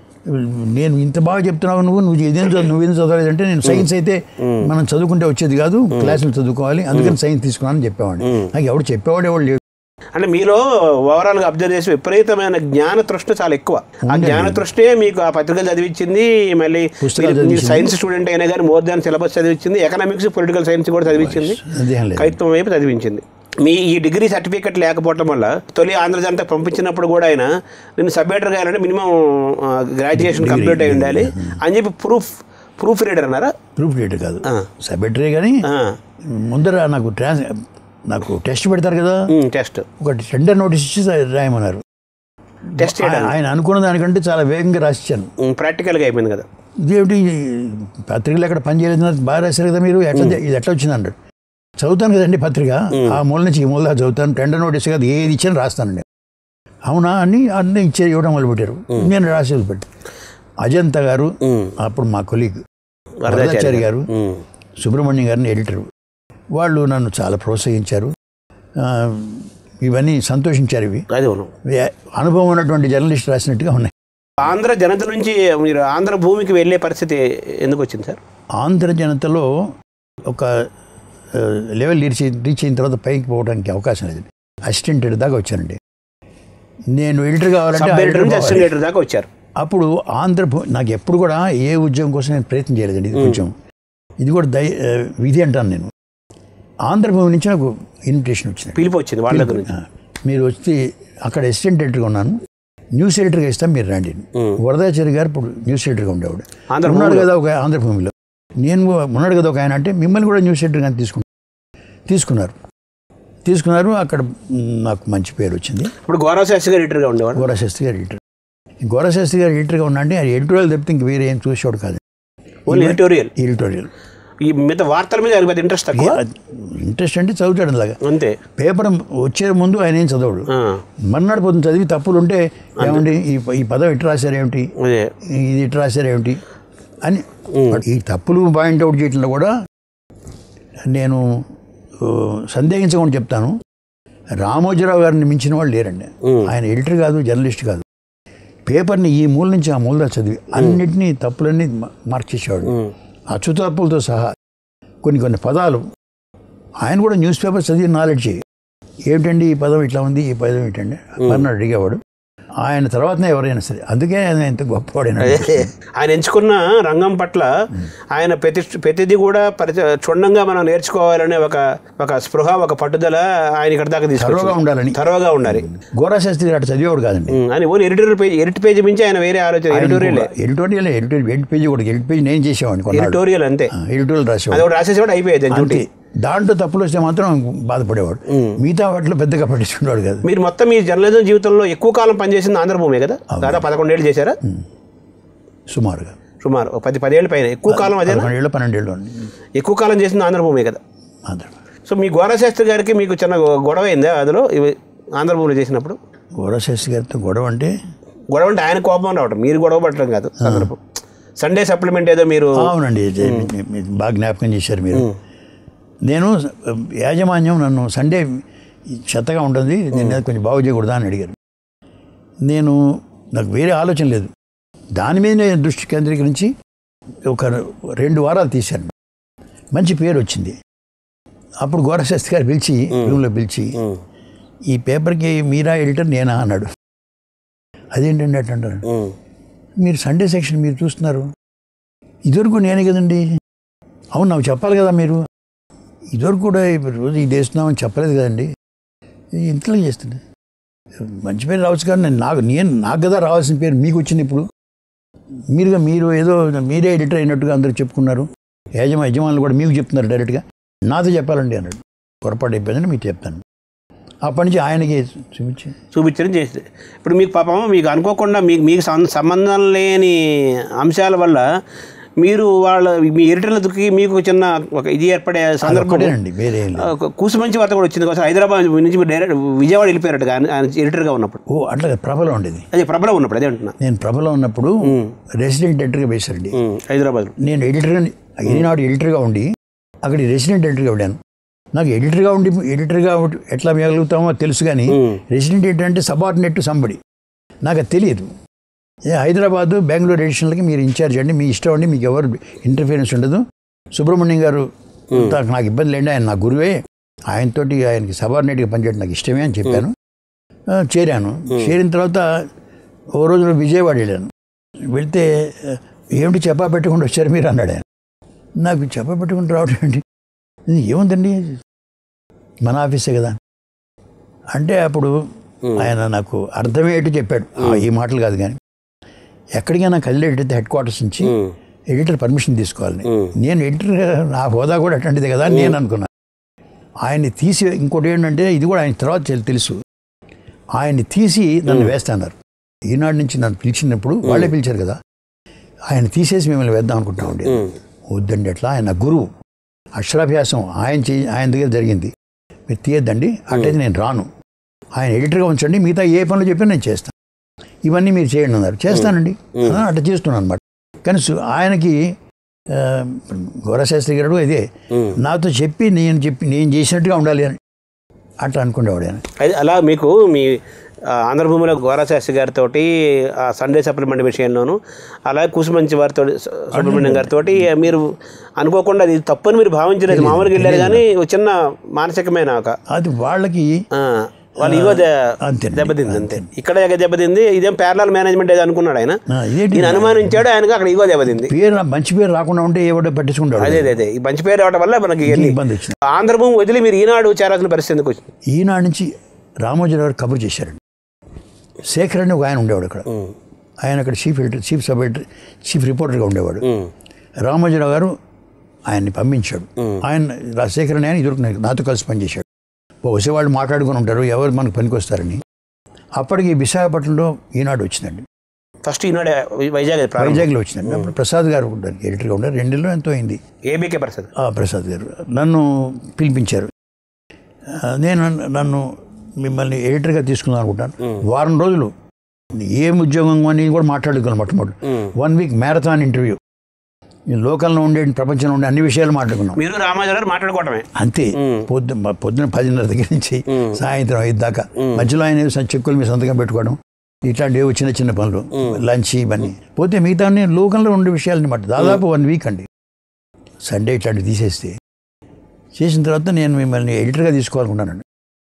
నేను ఇంత బాగా చెప్తున్నావు నువ్వు నువ్వు ఇదేం చదువు నువ్వేం చదవలేదంటే నేను సైన్స్ అయితే మనం చదువుకుంటే వచ్చేది కాదు క్లాసులు చదువుకోవాలి అందుకని సైన్స్ తీసుకున్నాను అని చెప్పేవాడిని నాకు ఎవడు చెప్పేవాడు ఎవడు లేడు అంటే మీలో ఓవరాల్ గా అబ్జర్వ్ చేసి విపరీతమైన జ్ఞాన తృష్ణ చాలా ఎక్కువ ఆ జ్ఞాన తృష్టే మీకు ఆ పత్రికలు చదివించింది మళ్ళీ పుస్తకాలు మీరు- మీరు చదివించింది. సైన్స్ స్టూడెంట్ అయినా కానీ మోర్ దాన్ సిలబస్ చదివించింది ఎకనామిక్స్ పొలిటికల్ సైన్స్ కూడా చదివించింది అదేం లేదు కవిత్వం వైపు చదివించింది మీ ఈ డిగ్రీ సర్టిఫికెట్ లేకపోవడం వల్ల తొలి ఆంధ్రజనత పంపించినప్పుడు కూడా ఆయన నేను సబ్మిటర్ కావాలంటే మినిమం గ్రాడ్యుయేషన్ కంప్లీట్ అయి ఉండాలి అని చెప్పి ప్రూఫ్ ప్రూఫ్ రీడర్ అన్నారా ప్రూఫ్ రీడర్ కాదు ఆ. సబ్జెక్టరే కానీ ఆ, ముందర నాకు ట్రాన్స్ నాకు టెస్ట్ పెడతారు కదా ఉమ్, టెస్ట్ ఒక టెండర్ నోటీస్ ఇచ్చి రాయమన్నారు టెస్ట్ ఆయన- చేయడానికి ఆయన అనుకున్న దానికంటే చాలా వేగంగా రాసిచ్చాను ఉమ్, ప్రాక్టికల్గా అయిపోయింది కదా ఇదేమిటి పత్రికలు ఎక్కడ పని చేయలేదు బాగా రాశారు కదా మీరు ఎట్లా ఇది ఎట్లా వచ్చింది అన్నాడు చదువుతాను కదండి పత్రిక ఆ మూల నుంచి ఈ మూల దాకా చదువుతాను టెండర్ నోటీస్ కదా ఏది ఇచ్చాను రాస్తానండి అవునా అని అన్నీ ఇచ్చే ఇవ్వడం మొదలుపెట్టారు నేను రాసి వదిలిపెట్టాను అజంతా గారు ఉమ్, అప్పుడు మా కొలీగ్ వరదాచారి వరదాచారి గారు ఉమ్, సుబ్రహ్మణ్యం గారిని ఎడిటరు వాళ్ళు నన్ను చాలా ప్రోత్సహించారు ఆ, ఇవన్నీ సంతోషించారు ఇవి అది అవును ఏ- అనుభవం ఉన్నటువంటి జర్నలిస్ట్ రాసినట్టుగా ఉన్నాయి ఆంధ్ర జనత నుంచి మీరు ఆంధ్ర భూమికి వెళ్ళే పరిస్థితి ఎందుకు వచ్చింది సార్ ఆంధ్ర జనతలో ఒక ఆ, లెవెల్ రీచ్ అయి- రీచ్ అయిన తర్వాత పైకి పోవడానికి అవకాశం లేదు అసిస్టెంట్ ఎడిటర్ దాకా వచ్చానండి నేను ఎడిటర్ కావాలంటే సబ్ ఆ ఎడిటర్ editor నుంచి పోవాలి. అసిస్టెంట్ ఎడిటర్ దాకా వచ్చారు అప్పుడు ఆంధ్ర భూ- నాకు ఎప్పుడు కూడా ఏ ఉద్యోగం కోసం నేను ప్రయత్నం చేయలేదండి ఇది కొంచెం ఇది కూడా దయ ఆ, విధి అంటాను నేను ఆంధ్రభూమి నుంచి నాకు ఇన్విటేషన్ వచ్చింది పిలిపి వచ్చింది వాళ్ళ దగ్గర నుంచి ఆ, మీరు వచ్చి అక్కడ అసిస్టెంట్ ఎడిటర్గా ఉన్నాను న్యూస్ ఎడిటర్గా ఇస్తాం మీరు రండి ఉమ్. వరదాచారి గారు ఇప్పుడు న్యూస్ ఎడిటర్గా ఉండేవాడు ఆంధ్ర ఉన్నాడు భూమిలో. కదా ఒక ఆంధ్రభూమిలో నేను కూడా- ఉన్నాడు కదా ఒక ఆయన అంటే మిమ్మల్ని కూడా న్యూస్ ఎడిటర్గా తీసుకున్నారు తీసుకున్నారు తీసుకున్నారు అక్కడ మ్, నాకు మంచి పేరు వచ్చింది ఇప్పుడు గౌరవశాస్త్రి గారు ఎడిటర్గా ఉండేవాడు గోరశాస్త్రి గారు ఎడిటర్ గోరశాస్త్రి గారు ఎడిటర్గా ఉన్నా అంటే ఆయన ఎడిటోరియల్ తప్పితే ఇంక వేరే ఏం చూసేవాడు కాదు ఓన్లీ ఎడిటోరియల్ ఎడిటోరియల్ ఈ మిగతా వార్తల మీద ఆయనకు పెద్ద ఇంట్రెస్ట్ తక్కువ ఇంట్రెస్ట్ అంటే చదువుతాడు అలాగా అంతే పేపర్ వచ్చే ముందు ఆయన ఏం చదవడు ఆ, మర్నాడు పొద్దున చదివి తప్పులు ఉంటే ఏమండి ఈ ఈ పదం ఇటు రాశారేమిటి అదే ఇది ఇటు రాశారేమిటి అని ఈ తప్పులు పాయింట్ అవుట్ చేయడంలో కూడా నేను ఆ, సందేహించకుండా చెప్తాను రామోజీరావు గారిని మించిన వాళ్ళు లేరండి ఉమ్. ఆయన ఎడిటర్ కాదు జర్నలిస్ట్ కాదు పేపర్ని ఈ మూల నుంచి ఆ మూల దాకా చదివి అన్నిటినీ తప్పులన్నీ మ- మార్క్ చేసేవాడు ఉమ్. అచ్చు తప్పులతో సహా కొన్ని కొన్ని పదాలు ఆయన కూడా న్యూస్ పేపర్ చదివి నాలెడ్జ్ ఏమిటండి ఈ పదం ఇట్లా ఉంది ఈ పదం ఏంటండి అని అడిగేవాడు ఆయన తర్వాతనే ఎవరైనా సరే అందుకే ఆయన ఎంత గొప్పవాడైనా అదే ఆయన ఎంచుకున్న రంగం పట్ల ఆయన ప్రతి ప్రతిదీ కూడా పరిచ క్షుణ్ణంగా మనం నేర్చుకోవాలనే ఒక ఒక స్పృహ ఒక పట్టుదల ఆయన ఇక్కడ దాకా తరువుగా తీసుకొచ్చింది ఉండాలని తరువుగా ఉండాలి గోరాశాస్త్రి గారు అటు చదివేవాడు కాదండి ఉమ్, అని own editorial page edit page మించి ఆయన వేరే ఆలోచన editorial editorial editorial edit page కూడా ఎడిట్ పేజీ నేను చేసేవాడిని కొన్నాడు ఎడిటోరియల్ అంతే ఎడిటోరియల్ అది రాసేవాడు ఒకటి రాసేసేవాడు అయిపోయేది అంతే డ్యూటీ దాంట్లో తప్పులు వస్తే మాత్రం బాధపడేవాడు మిగతా వాటిలో పెద్దగా పట్టించుకునేవాడు కాదు మీరు మొత్తం మీ జర్నలిజం జీవితంలో ఎక్కువ కాలం పనిచేసింది ఆంధ్రభూమి కదా దాదాపు పదకొండేళ్ళు చేశారా సుమారుగా సుమారు ఒక పది పదేళ్ళ పైన ఎక్కువ కాలం అదేనా పన్నెండేళ్ళు పన్నెండేళ్ళు అండి ఎక్కువ కాలం చేసింది ఆంధ్రభూమి కదా ఆంధ్ర సో మీ గోరశాస్త్రి గారికి మీకు చిన్న గొడవ అయిందా అందులో ఇవి ఆంధ్రభూమిలో చేసినప్పుడు గోరశేషి గారితో గొడవ అంటే గొడవ అంటే ఆయన కోపం రావటం మీరు గొడవ పడటం కాదు సందర్భం సండే సప్లిమెంట్ ఏదో మీరు అవునండి ఇది మీ- మీ- బాగా జ్ఞాపకం చేశారు మీరు నేను యాజమాన్యం నన్ను సండే చెత్తగా ఉంటుంది దీన్ని ఏదో కొంచెం బాగు చేయకూడదా అని అడిగారు నేను నాకు వేరే ఆలోచన లేదు దాని మీద నేను దృష్టి కేంద్రీకరించి ఒక రెండు వారాలు తీశాను మంచి పేరు వచ్చింది అప్పుడు గోరశాస్త్రి గారు పిలిచి రూమ్లో పిలిచి ఉమ్, ఈ పేపర్కి మీరా ఎడిటర్ నేనా అన్నాడు అదేంటండి అట్లా అంటారు ఉమ్, మీరు సండే సెక్షన్ మీరు చూస్తున్నారు ఇదివరకు నేనే కదండి అవును నాకు చెప్పాలి కదా మీరు ఇదివరకు కూడా ఇప్పుడు రోజు ఇది వేస్తున్నామని చెప్పలేదు కదండి ఇంట్లో చేస్తుంది మంచి పేరు రావచ్చు కానీ నేను నాకు నేను నాకు కదా రావాల్సిన పేరు మీకు వచ్చింది ఇప్పుడు మీరుగా మీరు ఏదో మీరే ఎడిటర్ అయినట్టుగా అందరూ చెప్పుకున్నారు యజమా యజమానులు కూడా మీకు చెప్తున్నారు డైరెక్ట్గా నాతో చెప్పాలండి అన్నాడు పొరపాటు అయిపోయిందని మీకు చెప్తాను అప్పటి నుంచి ఆయనకి చూపించి చూపించడం చేసింది ఇప్పుడు మీకు పాపం మీకు అనుకోకుండా మీకు మీకు సం- సంబంధం లేని అంశాల వల్ల మీరు వాళ్ళ మీ ఎడిటర్లకి మీకు చిన్న ఒక ఇది ఏర్పడే సందర్భం ఒక్కటేనండి వేరే ఏం లేదు. ఒక కూసుమంచి వార్త కూడా వచ్చింది ఒకసారి హైదరాబాద్ నుంచి మీరు డైరెక్ట్ విజయవాడ వెళ్ళిపోయారట ఆయన ఆయన ఎడిటర్గా ఉన్నప్పుడు ఓ అట్లా ప్రభలో ఉండేది అదే ప్రభలో ఉన్నప్పుడు అదే అంటున్నా నేను ప్రభలో ఉన్నప్పుడు రెసిడెంట్ ఎడిటర్గా వేశారండి ఉమ్, హైదరాబాద్లో నేను ఎడిటర్గా ఈనాడు ఎడిటర్గా ఉండి అక్కడ రెసిడెంట్ ఎడిటర్గా ఉండాను నాకు ఎడిటర్గా ఉండి ఎడిటర్గా ఉండి ఎట్లా మిగలుగుతామో తెలుసు కానీ ఉమ్, రెసిడెంట్ ఎడిటర్ అంటే సబార్డినేట్ సంబడి నాకు అది తెలియదు ఏ హైదరాబాదు బెంగళూరు ఎడిషన్లకి మీరు ఇన్ఛార్జ్ అండి మీ ఇష్టం అండి మీకు ఎవరు ఇంటర్ఫియరెన్స్ ఉండదు సుబ్రహ్మణ్యం గారు నాకు నాకు ఇబ్బంది లేండి ఆయన నా గురువే ఆయనతోటి ఆయనకి సబార్డినేట్గా పనిచేయడం నాకు ఇష్టమే అని చెప్పాను ఆ, చేరాను చేరిన తర్వాత ఓ రోజు విజయవాడ వెళ్ళాను వెళ్తే ఆ, ఏమిటి చెప్పా పెట్టకుండా వచ్చారు మీరు అన్నాడు ఆయన నాకు చెప్పా పెట్టుకుంటూ రావడం ఏంటి ఇది ఏముందండి మన ఆఫీసే కదా అంటే అప్పుడు ఆయన నాకు అర్థమయ్యేట్టు చెప్పాడు ఆ, ఈ మాటలు కాదు కానీ ఎక్కడికైనా కదిలేటైతే హెడ్ క్వార్టర్స్ నుంచి ఉమ్, ఎడిటర్ పర్మిషన్ తీసుకోవాలని ఉమ్, నేను ఎడిటర్ నా హోదా కూడా అట్లాంటిదే కదా అని నేను అనుకున్నాను ఆయన్ని తీసి ఇంకోటి ఏంటంటే ఇది కూడా ఆయన తర్వాత తెలు- తెలుసు ఆయన్ని తీసి నన్ను వేస్తాన్నారు ఈనాడు నుంచి నన్ను పిలిచినప్పుడు వాళ్ళే పిలిచారు కదా ఆయన తీసేసి మిమ్మల్ని వేద్దాం అనుకుంటామండి ఉమ్, వద్దండి అట్లా ఆయన గురువు అక్షరాభ్యాసం ఆయన చే ఆయన దగ్గర జరిగింది మీరు తీయద్దండి అట్లయితే నేను రాను ఆయన ఎడిటర్గా ఉంచండి మిగతా ఏ పనులు చెప్పినా నేను చేస్తాను ఇవన్నీ మీరు చేయండి అన్నారు చేస్తానండి ఆ, అట్లా చేస్తున్నాను అనమాట కానీ సు- ఆయనకి ఆ, గౌరశాస్త్రి గారు ఇదే ఉమ్. నాతో చెప్పి నేను చెప్పి నేను చేసినట్టుగా ఉండాలి అని అట్లా అనుకునేవాడు ఆయన అయితే అలా మీకు మీ ఆ, ఆంధ్రభూమిలో గోరాశాస్త్రి గారితో ఆ సండే సప్లిమెంట్ విషయంలోను అలాగే కుసుమంచి వారితో సుబ్రహ్మణ్యం గారితో మీరు అనుకోకుండా అది తప్పని మీరు భావించలేదు మామూలుగా వెళ్ళారు కానీ ఒక చిన్న మానసికమైన ఒక అది వాళ్ళకి ఆ, వాళ్ళ ఇగో అంతేనండి. దెబ్బతింది అంతే ఇక్కడ దెబ్బతింది ఇదేం ప్యారలాల్ మేనేజ్మెంట్ ఏదో అనుకున్నాడు ఆయన ఆ, ఇదేంటి ఈయన అనుమానించాడు ఆయనకు అక్కడ ఇగో దెబ్బతింది పేరు మంచి పేరు రాకుండా ఉంటే ఏవో పట్టించుకుంటాడు అదే అదే అదే ఈ మంచి పేరు రావడం వల్ల మనకి వెళ్ళి ఇబ్బంది వచ్చింది ఆంధ్రభూమి వదిలి మీరు ఈనాడు చేరాల్సిన పరిస్థితి ఎందుకు వచ్చింది ఈనాడు నుంచి రామోజీ గారు కబుర్ చేశారండి శేఖర్ అని ఒక ఆయన ఉండేవాడు అక్కడ ఉమ్, ఆయన అక్కడ chief editor chief sub editor chief రిపోర్టర్గా ఉండేవాడు ఉమ్, రామోజీరావు గారు ఆయన్ని పంపించాడు ఆయన రాజశేఖర్ అని ఆయన ఇదివరకు నాకు- నాతో కలిసి పనిచేశాడు బహుశా వాళ్ళు మాట్లాడుకుని ఉంటారు ఎవరు మనకు పనికొస్తారని అప్పటికి విశాఖపట్నంలో ఈనాడు వచ్చిందండి ఫస్ట్ ఈనాడు వైజాగ్ ప్రారంభం వైజాగ్లో వచ్చిందండి అప్పుడు ప్రసాద్ గారు ఉంటారు ఎడిటర్గా ఉంటారు రెండేళ్ళు ఎంతో అయింది ఏబీకే పరిస్థితి ఆ, ప్రసాద్ గారు నన్ను పిలిపించారు ఆ, నేను నన్ను మిమ్మల్ని ఎడిటర్గా తీసుకుందాం అనుకుంటాను వారం రోజులు ఏం ఉద్యోగం అని కూడా మాట్లాడుకున్నాను మొట్టమొదటి ఉమ్. వన్ వీక్ మ్యారథాన్ ఇంటర్వ్యూ ఈ లోకల్లో ఉండే ప్రపంచంలో ఉండే అన్ని విషయాలు మాట్లాడుకున్నాం మీరు రామాజు గారు మాట్లాడుకోవటమే అంతే మ్మ్. పొద్దున పొద్దున పదిన్నర దగ్గర నుంచి మ్మ్. సాయంత్రం ఐదు దాకా మధ్యలో ఆయన ఏదో some చెక్కులు మీద సంతకం పెట్టుకోవడం ఇట్లాంటి ఏవో చిన్న చిన్న పనులు లంచ్ ఇవన్నీ పోతే మిగతా అన్ని లోకంలో ఉండే విషయాలు అనమాట దాదాపు వన్ వీక్ అండి సండే ఇట్లాంటివి తీసేస్తే చేసిన తర్వాత నేను మిమ్మల్ని ఎడిటర్గా తీసుకోవాలనుకున్నానండి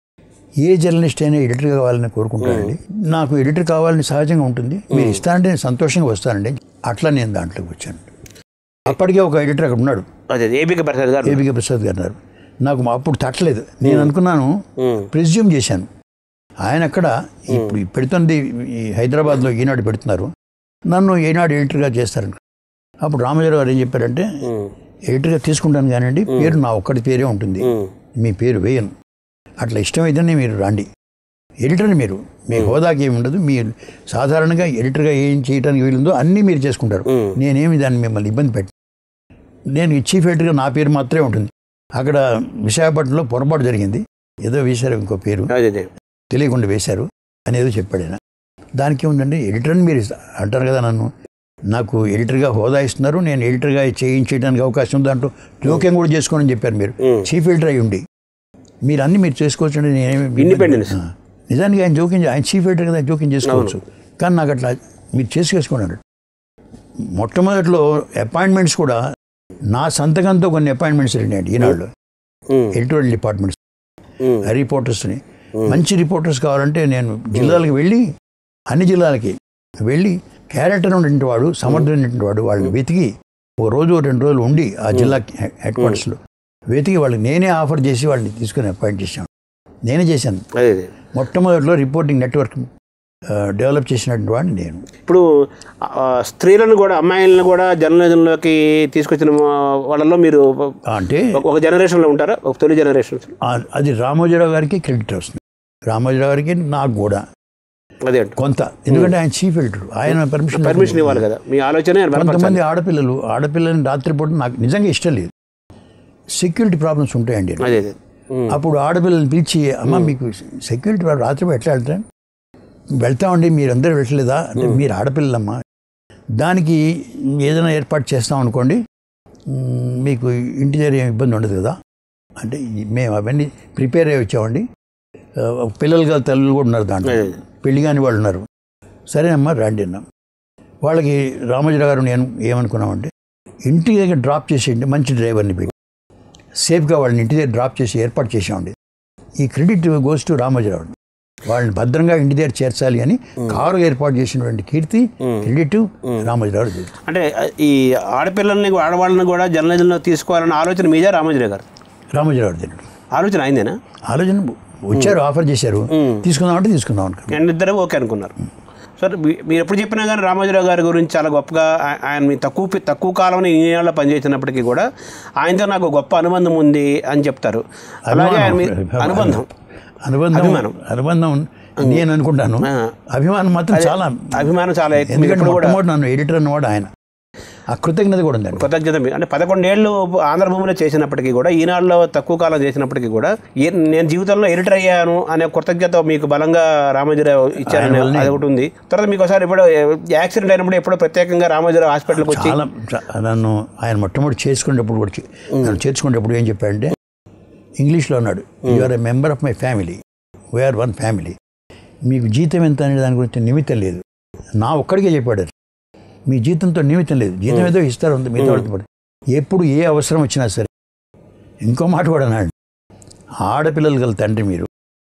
ఏ జర్నలిస్ట్ అయినా ఎడిటర్ కావాలని కోరుకుంటానండి నాకు ఎడిటర్ కావాలని సహజంగా ఉంటుంది మీరు ఇస్తానంటే నేను సంతోషంగా వస్తానండి అట్లా నేను దాంట్లోకి వచ్చాను అప్పటికే ఒక ఎడిటర్ అక్కడ ఉన్నాడు అదే ఏబీకే పరిస్థితి గారు ఏబికే ప్రసాద్ గారు అన్నారు నాకు మా అప్పుడు తట్టలేదు నేను అనుకున్నాను ఉమ్, ప్రిజ్యూమ్ చేశాను ఆయన అక్కడ ఇప్పుడు పెడుతుంది ఈ హైదరాబాద్లో ఈనాడు పెడుతున్నారు నన్ను ఈనాడు ఎడిటర్గా చేస్తారని అప్పుడు రామజరావు గారు ఏం చెప్పారంటే ఉమ్, ఎడిటర్గా తీసుకుంటాను కానివ్వండి పేరు నా ఒక్కడి పేరే ఉంటుంది ఉమ్, మీ పేరు వేయను అట్లా ఇష్టమైతేనే మీరు రండి ఎడిటర్ మీరు మీ హోదాకి ఏమి ఉండదు మీరు సాధారణంగా ఎడిటర్గా ఏం చేయడానికి వీలుందో అన్నీ మీరు చేసుకుంటారు నేనేమి దాన్ని మిమ్మల్ని ఇబ్బంది పెట్టి నేను ఈ చీఫ్ ఎడిటర్గా నా పేరు మాత్రమే ఉంటుంది అక్కడ విశాఖపట్నంలో పొరపాటు జరిగింది ఏదో వేశారు ఇంకో పేరు అదే అదే తెలియకుండా వేశారు అనేదో చెప్పాడు ఆయన దానికి ఏముందండి ఎడిటర్ని మీరు ఇస్తా- అంటారు కదా నన్ను నాకు ఎడిటర్గా హోదా ఇస్తున్నారు నేను ఎడిటర్గా చేయించడానికి అవకాశం ఉంది దాంట్లో జోక్యం కూడా చేసుకోనని చెప్పారు మీరు ఉమ్. చీఫ్ ఎడిటర్ అయి ఉండి మీరు అన్ని మీరు చేసుకోవచ్చు అండి నేనేమి Independence. ఆ. నిజానికి ఆయన జోక్యం చే- ఆయన చీఫ్ ఎడిటర్ కదా జోక్యం చేసుకోవచ్చు కానీ నాకు అట్లా మీరు చేసుకోండి అన్నాడు మొట్టమొదట్లో అపాయింట్మెంట్స్ కూడా నా సంతకంతో కొన్ని అపాయింట్మెంట్స్ వెళ్ళినాయండి ఈనాడులో ఉమ్, ఎడిటోరియల్ డిపార్ట్మెంట్స్ ఉమ్, రిపోర్టర్స్ని మంచి రిపోర్టర్స్ కావాలంటే నేను జిల్లాలకు వెళ్ళి అన్ని జిల్లాలకి వెళ్ళి క్యారెక్టర్ ఉన్నటువంటి వాడు సమర్థమైనటువంటి వాడు వాళ్ళని వెతికి ఓ రోజు ఓ రెండు రోజులు ఉండి ఆ జిల్లా హెడ్ క్వార్టర్స్లో వెతికి వాళ్ళకి నేనే ఆఫర్ చేసి వాళ్ళని తీసుకుని అపాయింట్ చేశాను నేనే చేశాను అదే అదే మొట్టమొదటిలో రిపోర్టింగ్ నెట్వర్క్ డెవలప్ చేసినటువంటి వాడిని నేను ఇప్పుడు ఆ, స్త్రీలను కూడా అమ్మాయిలను కూడా జర్నలిజంలోకి తీసుకొచ్చిన వాళ్ళలో మీరు అంటే ఒక- ఒక జనరేషన్లో ఉంటారా ఒక తొలి జనరేషన్ ఆ- అది రామోజీరావు గారికి క్రెడిట్ వస్తుంది రామోజీరావు గారికి నాకు కూడా అదే అంట కొంత ఎందుకంటే ఆయన చీఫ్ ఎడిటర్ ఆయన పర్మిషన్ పర్మిషన్ ఇవ్వాలి కదా మీ ఆలోచన ఆయన బలపరచాలి. కొంతమంది ఆడపిల్లలు ఆడపిల్లని రాత్రిపూట నాకు నిజంగా ఇష్టం లేదు సెక్యూరిటీ ప్రాబ్లమ్స్ ఉంటాయండి అదే అదే ఉమ్, అప్పుడు ఆడపిల్లల్ని పిలిచి అమ్మ మీకు సెక్యూరిటీ ప్రాబ్లం రాత్రిపూట ఎట్లా వెళ్తాం వెళ్తామండి మీరందరూ వెళ్ళలేదా అంటే మీరు ఆడపిల్లలమ్మా దానికి ఏదైనా ఏర్పాటు చేస్తాం అనుకోండి మ్, మీకు ఇంటి దగ్గర ఏం ఇబ్బంది ఉండదు కదా అంటే ఈ- మేము అవన్నీ ప్రిపేర్ అయ్యి వచ్చామండి ఆ, పిల్లలు గల తల్లులు కూడా ఉన్నారు దాంట్లో అదే పెళ్లి కాని వాళ్ళు ఉన్నారు సరేనమ్మా రండి అన్నాం వాళ్ళకి రామోజీరావు గారు నేను ఏమనుకున్నామంటే ఇంటి దగ్గర డ్రాప్ చేసేయండి మంచి డ్రైవర్ని పెట్టి సేఫ్గా వాళ్ళని ఇంటి దగ్గర డ్రాప్ చేసి ఏర్పాటు చేసామండి ఈ క్రెడిట్ గోస్ టు రామోజీరావు వాళ్ళని భద్రంగా ఇంటి దగ్గర చేర్చాలి అని కారు ఏర్పాటు చేసినటువంటి కీర్తి క్రెడిట్ రామోజీరావు గారు అంటే ఆ, ఈ ఆడపిల్లల్ని ఆడవాళ్ళని కూడా జర్నలిజంలో తీసుకోవాలన్న ఆలోచన మీదే రామోజీరావు గారు రామోజీరావు గారు తిన్నాడు ఆలోచన అయిందేనా ఆలోచన వచ్చారు ఆఫర్ చేశారు తీసుకుందామంటే తీసుకుందాం అనుకున్నాం నేను ఇద్దరు ఓకే అనుకున్నారు సార్ మీ- మీరు ఎప్పుడు చెప్పినా కానీ రామోజీరావు గారి గురించి చాలా గొప్పగా ఆ- ఆయన మీ తక్కువ పి- తక్కువ కాలంలో ఈ నెలలో పనిచేసినప్పటికీ కూడా ఆయనతో నాకు గొప్ప అనుబంధం ఉంది అని చెప్తారు అలాగే ఆయన మీ అనుబంధం అనుబంధం అభిమానం. అనుబంధం నేను అనుకుంటాను ఆ. అభిమానం మాత్రం చాలా అభిమానం చాలా ఎక్కువ ఎందుకంటే ఎప్పుడు కూడా మొట్టమొదటి నన్ను ఎడిటర్ అన్నవాడు ఆయన ఆ కృతజ్ఞత కూడా ఉందండి కృతజ్ఞత మీ- అంటే పదకొండేళ్ళు ఆంధ్రభూమిలో చేసినప్పటికీ కూడా ఈనాడులో తక్కువ కాలం చేసినప్పటికీ కూడా ఏ- నేను జీవితంలో ఎడిటర్ అయ్యాను అనే కృతజ్ఞత మీకు బలంగా రామోజీరావు ఇచ్చారని అది ఒకటి ఉంది తర్వాత మీకు ఒకసారి ఇప్పుడు యాక్సిడెంట్ అయినప్పుడు ఎప్పుడో ప్రత్యేకంగా రామోజీరావు హాస్పిటల్కి వచ్చి చాలా చా- నన్ను ఆయన మొట్టమొదటి చేసుకునేటప్పుడు కూడా చే- నన్ను చేర్చుకునేటప్పుడు ఏం చెప్పాడంటే ఇంగ్లీష్లో అన్నాడు you are a member of my family we are one family మీకు జీతం ఎంత అనే దాని గురించి నిమిత్తం లేదు నా ఒక్కడికే చెప్పాడు అది. మీ జీతంతో నిమిత్తం లేదు జీతం ఏదో ఇస్తారు అంత మిగతా వాళ్ళతో పాటు. ఎప్పుడు ఏ అవసరం వచ్చినా సరే ఇంకో మాట కూడా అన్నాడు ఆడపిల్లలు గల తండ్రి మీరు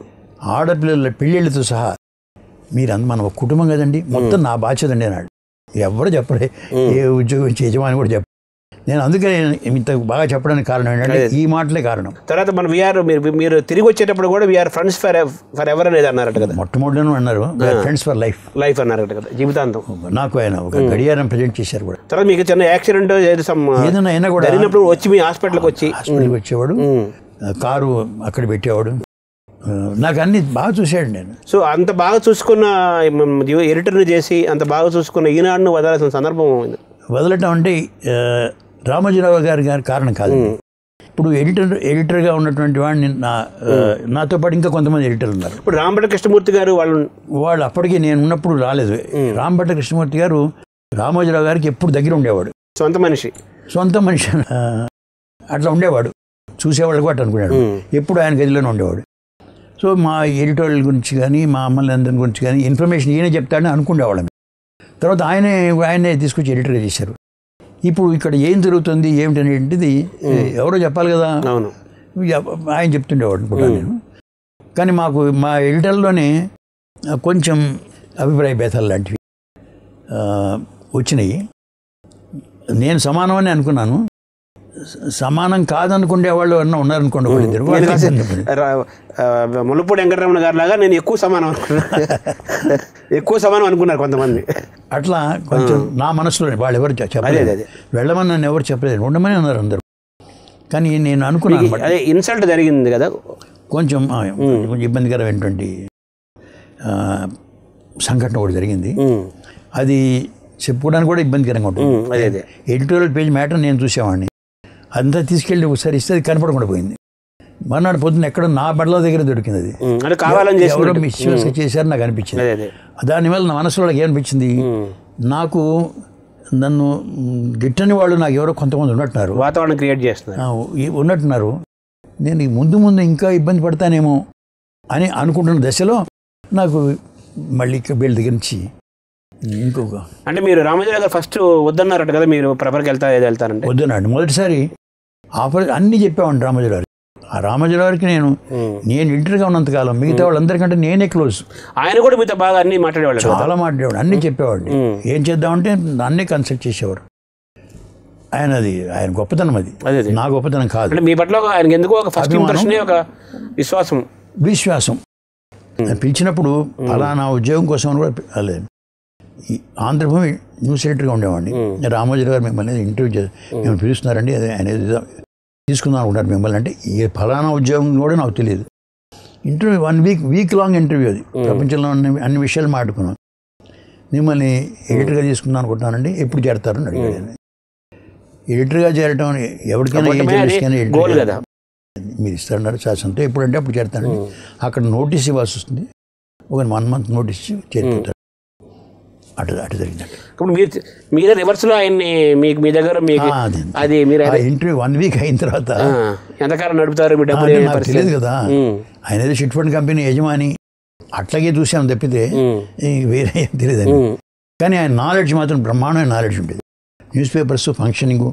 ఆడపిల్లల పెళ్ళిళ్ళతో సహా మీరు అంత మనం ఒక కుటుంబం కదండి మొత్తం నా బాధ్యత అండి అన్నాడు ఎవరు చెప్పలే ఏ ఉద్యోగం ఇచ్చే యజమాని కూడా చెప్ప నేను అందుకే ఇంత బాగా చెప్పడానికి కారణం ఏంటంటే ఈ మాటలే కారణం తర్వాత మన విఆర్ మీరు మీరు తిరిగి వచ్చేటప్పుడు కూడా we are friends for for ever అనేది అన్నారట కదా మొట్టమొదటి అన్నారు ఫ్రెండ్స్ ఫర్ లైఫ్ లైఫ్ అన్నారట కదా జీవితాంతం నాకు ఆయన ఒక గడియారం ప్రజెంట్ చేశారు కూడా తర్వాత మీకు చిన్న యాక్సిడెంట్ ఏదో some, ఏదైనా అయినా కూడా జరిగినప్పుడు వచ్చి మీ హాస్పిటల్కి వచ్చి హాస్పిటల్కి వచ్చేవాడు ఉమ్. ఆ, కారు అక్కడ పెట్టేవాడు ఆ, నాకు అన్ని బాగా చూశాడు నేను సో అంత బాగా చూసుకున్న ఎడిటర్ని చేసి అంత బాగా చూసుకున్న ఈనాడును వదలాల్సిన సందర్భం ఉంది. వదలటం అంటే ఆ, రామోజీరావు గారి గారి కారణం కాదు ఇప్పుడు ఎడిటర్ ఎడిటర్గా ఉన్నటువంటి వాడిని నా ఆ, నాతో పాటు ఇంకా కొంతమంది ఎడిటర్లు ఉన్నారు ఇప్పుడు రాంపట కృష్ణమూర్తి గారు వాళ్ళు వాళ్ళు అప్పటికి నేను ఉన్నప్పుడు రాలేదు రాంభట్ట కృష్ణమూర్తి గారు రామోజీరావు గారికి ఎప్పుడు దగ్గర ఉండేవాడు సొంత మనిషి సొంత మనిషి ఆ, అట్లా ఉండేవాడు చూసేవాళ్ళు కూడా అట్లా అనుకున్నాడు ఎప్పుడు ఆయన గదిలోనే ఉండేవాడు సో మా ఎడిటోరియల్ గురించి కానీ మా అమ్మల అందరి గురించి కానీ ఇన్ఫర్మేషన్ ఈయనే చెప్తాడని అనుకునేవాళ్ళం తర్వాత ఆయనే ఆయనే తీసుకొచ్చి ఎడిటర్గా చేశారు ఇప్పుడు ఇక్కడ ఏం జరుగుతుంది ఏమిటి అనేటిది ఎవరో చెప్పాలి కదా అవును ఆయన చెప్తుండేవాడు అనుకుంటాను నేను కానీ మాకు మా ఎడిటర్లోనే ఆ, కొంచెం అభిప్రాయ భేదాలు లాంటివి ఆ, వచ్చినాయి నేను సమానమని అనుకున్నాను స- సమానం కాదనుకునే వాళ్ళు ఎవరన్నా ఉన్నారనుకోండి వాళ్ళిద్దరు నేను వాళ్ళకి కాసేపు చెప్పండి. రా- ఆ, ముల్లపూడి వెంకటరమణ గారి లాగా నేను ఎక్కువ సమానం అనుకున్నా ఎక్కువ సమానం అనుకున్నారు కొంతమంది అట్లా కొంచెం నా మనసులో వాళ్ళు ఎవరు చె- అదే చెప్పలేదు అదే వెళ్ళమని నన్ను ఎవరు చెప్పలేదు ఉండమని అన్నారు అందరూ కానీ నేను అనుకున్నాను అనమాట అదే ఇన్సల్ట్ జరిగింది కదా కొంచెం ఆ, కొంచెం ఇబ్బందికరమైనటువంటి ఆ, సంఘటన ఒకటి జరిగింది ఉమ్, అది చెప్పుకోవడానికి కూడా ఇబ్బందికరంగా ఉంటుంది ఉమ్, అదే అదే ఎడిటోరియల్ పేజ్ మ్యాటర్ నేను చూసేవాడిని అంతా తీసుకెళ్ళి ఒకసారి ఇస్తే అది కనపడకుండా పోయింది మర్నాడు పొద్దున్న ఎక్కడ నా బడల దగ్గర దొరికింది అది ఉమ్, అంటే కావాలని ఎవరో చేసి మిస్యూస్ చేశారు నాకు అనిపించింది అదే అదే దానివల్ల నా మనసులో ఏమనిపించింది ఉమ్, నాకు నన్ను మ్, గిట్టని వాళ్ళు నాకు ఎవరో కొంతమంది ఉన్నట్టున్నారు వాతావరణం క్రియేట్ చేస్తున్నారు ఆ, ఈ- ఉన్నట్టున్నారు నేను ఈ ముందు ముందు ఇంకా ఇబ్బంది పడతానేమో అని అనుకుంటున్న దశలో నాకు మళ్ళీ ఇక్కడ వీళ్ళ దగ్గర నుంచి ఇంకొక అంటే మీరు రామోజీరావు గారు ఫస్ట్ వద్దన్నారట కదా మీరు ప్రభర్కి వెళ్తా ఏదో వెళ్తారంటే వద్దునండి మొదటిసారి ఆఫర్ అన్నీ చెప్పామండి రామోజీరావు ఆ రామోజీరావుకి నేను ఉమ్. నేను ఇంటర్గా ఉన్నంతకాలం మిగతా వాళ్ళందరికంటే నేనే క్లోజ్ ఆయన కూడా మీతో బాగా అన్ని మాట్లాడేవాళ్ళు కదా చాలా మాట్లాడేవాడు అన్నీ చెప్పేవాడిని ఉమ్. ఏం చేద్దామంటే నన్నే కన్సల్ట్ చేసేవారు ఆయన అది ఆయన గొప్పతనం అది అదే అదే నా గొప్పతనం కాదు అంటే మీ పట్ల ఒక- ఆయనకి ఎందుకో ఒక ఫస్ట్ అభిమానం. ఇంప్రెషన్ ఒక విశ్వాసం విశ్వాసం పిలిచినప్పుడు ఫలానా ఉద్యోగం కోసం అని కూడా పి- అలేదు ఈ ఆంధ్రభూమి న్యూస్ ఎడిటర్గా ఉండేవాడిని రామోజీ గారు మిమ్మల్ని ఇంటర్వ్యూ చేసి మిమ్మల్ని పిలుస్తున్నారండి అదే ఆయన ఏదో తీసుకుందాం అనుకుంటారు మిమ్మల్ని అంటే ఏ ఫలానా ఉద్యోగం కూడా నాకు తెలియదు interview one week week long interview అది ప్రపంచంలో ఉన్న అన్ని విషయాలు మాట్లాడుకున్నాం మిమ్మల్ని ఎడిటర్గా తీసుకుందాం అనుకుంటున్నానండి ఎప్పుడు చేరతారు అని అడిగాడు ఆయన. ఎడిటర్గా చేరటం ఎవరికైనా ఏ మొట్టమొదటి జర్నలిస్ట్కైనా అది గోల్ ఎడిటర్ కదా మీరు ఇస్తారన్నారు శాసనంతో ఎప్పుడంటే అప్పుడు చేరుతానండి అక్కడ నోటీస్ ఇవ్వాల్సి వస్తుంది ఒక వన్ మంత్ నోటీస్ ఇచ్చి చేరిపోతారు అటు అటు జరిగిందండి ఇప్పుడు మీరు మీరే రివర్స్లో ఆయన్ని మీకు మీ దగ్గర మీకు ఆ, అది అది మీరు ఆ ఇంటర్వ్యూ వన్ వీక్ అయిన తర్వాత ఆ, ఎంతకాలం నడుపుతారు మీ డబ్బులు అంటే ఏ నాకు పరిస్థితి? తెలియదు కదా ఉమ్, ఆయన ఏదో చిట్ ఫండ్ కంపెనీ యజమాని అట్లాగే చూసాం తప్పితే ఉమ్, ఈ వేరే ఏం తెలియదండి ఉమ్, కానీ ఆయన నాలెడ్జ్ మాత్రం బ్రహ్మాండమైన నాలెడ్జ్ ఉండేది న్యూస్ పేపర్స్ ఫంక్షనింగ్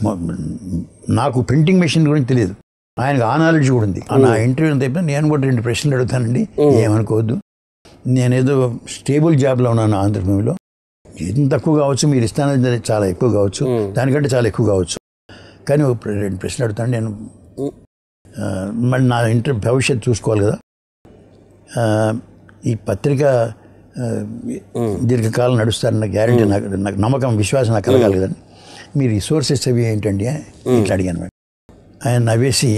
నాకు ప్రింటింగ్ మెషిన్ గురించి తెలియదు ఆయనకు ఆ నాలెడ్జ్ కూడా ఉంది ఆ నా ఇంటర్వ్యూ అయిపోయి నేను కూడా రెండు ప్రశ్నలు అడుగుతానండి ఏమనుకోవద్దు నేనేదో స్టేబుల్ జాబ్లో ఉన్నాను ఆంధ్రభూమిలో ఎంత తక్కువ కావచ్చు మీరు ఇస్తానని చాలా ఎక్కువ కావచ్చు ఉమ్. దానికంటే చాలా ఎక్కువ కావచ్చు కానీ ఒక ప్ర- రెండు ప్రశ్నలు అడుగుతాను నేను ఉమ్. ఆ, మళ్ళీ నా ఇంటర్ భవిష్యత్తు చూసుకోవాలి కదా ఆ, ఈ పత్రిక ఆ, దీర్ఘకాలం నడుస్తారన్న గ్యారెంటీ నాకు నాకు నమ్మకం విశ్వాసం నాకు కలగాలి కదండి మీ రిసోర్సెస్ అవి ఏంటండి ఇట్లా అడిగాను మేడం ఆయన నవ్వేసి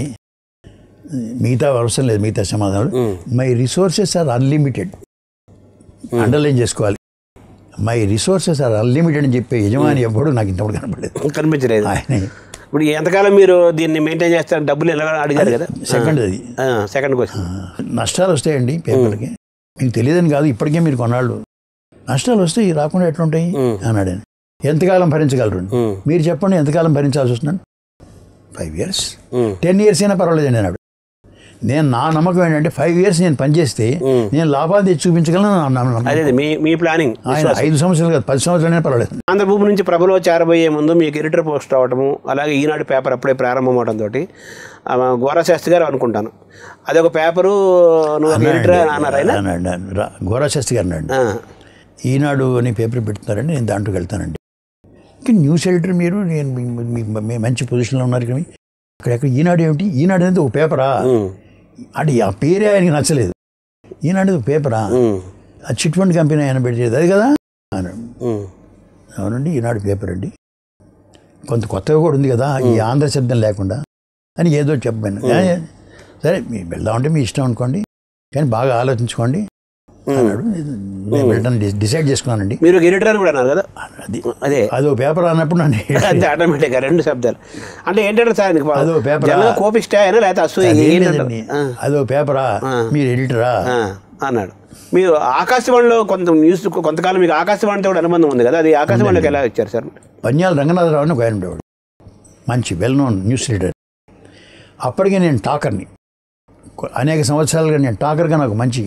మిగతా అవసరం లేదు మిగతా సమాధానాలు ఉమ్, my resources are unlimited underline చేసుకోవాలి మై రిసోర్సెస్ ఆర్ అన్లిమిటెడ్ అని చెప్పే యజమాని ఎవ్వడు నాకు ఇంతప్పుడు కనపడలేదు కనిపించలేదు ఆయన ఇప్పుడు ఎంతకాలం మీరు దీన్ని మెయింటైన్ చేస్తారు డబ్బులు ఎలా అడిగారు కదా సెకండ్ అది సెకండ్ క్వశ్చన్ నష్టాలు వస్తాయండి పేపర్కి మీకు తెలియదని కాదు ఇప్పటికే మీరు కొన్నాళ్ళు నష్టాలు వస్తాయి రాకుండా ఎట్లుంటాయి మ్మ్. అన్నాడు ఆయన ఎంతకాలం భరించగలరు మ్మ్. మీరు చెప్పండి ఎంతకాలం భరించాల్సి వస్తున్నాను five years um, ten years అయినా పర్వాలేదండి అన్నాడు నేను నా నమ్మకం ఏంటంటే ఫైవ్ ఇయర్స్ నేను పనిచేస్తే మ్మ్. నేను లాభాలు తెచ్చి చూపించగలను నా నమ్మకం. అదే అదే మీ మీ ప్లానింగ్ ఆయన ఐదు సంవత్సరాలు కాదు పది సంవత్సరాలైనా పర్వాలేదు ఆంధ్రభూమి నుంచి ప్రభలో చేరబోయే ముందు మీకు ఎడిటర్ పోస్ట్ అవడము అలాగే ఈనాడు పేపర్ అప్పుడే ప్రారంభం అవడంతో గోరా శాస్త్రి గారు అనుకుంటాను అదొక పేపరు నువ్వు ఒక ఎడిటర్ అన్నారు ఆయన అన్నాడు రా- గోరా శాస్త్రి గారు అన్నాడు ఆ, ఈనాడు అని పేపర్ పెడుతున్నారండి నేను దాంట్లోకి వెళ్తానండి ఇంకా న్యూస్ ఎడిటర్ మీరు నేను మీ- మీ- మీ మంచి పొజిషన్లో ఉన్నారు కానీ అక్కడ ఎక్కడ ఈనాడు ఏమిటి ఈనాడు అనేది ఒక పేపరా ఉమ్, అంటే ఆ పేరే ఆయనకి నచ్చలేదు ఈనాడు ఒక పేపరా ఉమ్, ఆ చిట్ ఫండ్ కంపెనీ ఆయన పెట్టేది అది కదా అన్నాడు ఉమ్, అవునండి ఈనాడు పేపర్ అండి కొంత కొత్తగా కూడా ఉంది కదా ఈ ఆంధ్ర శబ్దం లేకుండా అని ఏదో చెప్పాను ఏ, సరే మీరు వెళ్దామంటే మీ ఇష్టం అనుకోండి కానీ బాగా ఆలోచించుకోండి అన్నాడు నేను వెళ్ళడం డిసైడ్ చేసుకున్నానండి మీరు ఒక ఎడిటర్ అని కూడా అన్నారు కదా అది అదే అదో పేపర్ అన్నప్పుడు నన్ను అంతే ఆటోమేటిక్గా రెండు శబ్దాలు అంటే ఏంటంటే సార్ నీకు అదో పేపరా? జనరల్గా కోపిష్ట అయినా లేకపోతే అసూయ అదేం ఏంటంటారు లేదండి. అదో పేపరా మీరు ఎడిటరా ఆ, అన్నాడు మీరు ఆకాశవాణిలో కొంత న్యూస్ కొంతకాలం మీకు ఆకాశవాణితో కూడా అనుబంధం ఉంది కదా అది ఆకాశవాణికి ఎలా ఇచ్చారు సార్ పన్యాల రంగనాథరావు అని ఒక ఆయన ఉండేవాడు మంచి వెల్ నోన్ న్యూస్ రీడర్ అప్పటికే నేను టాకర్ని కొ- అనేక సంవత్సరాలుగా నేను టాకర్గా నాకు మంచి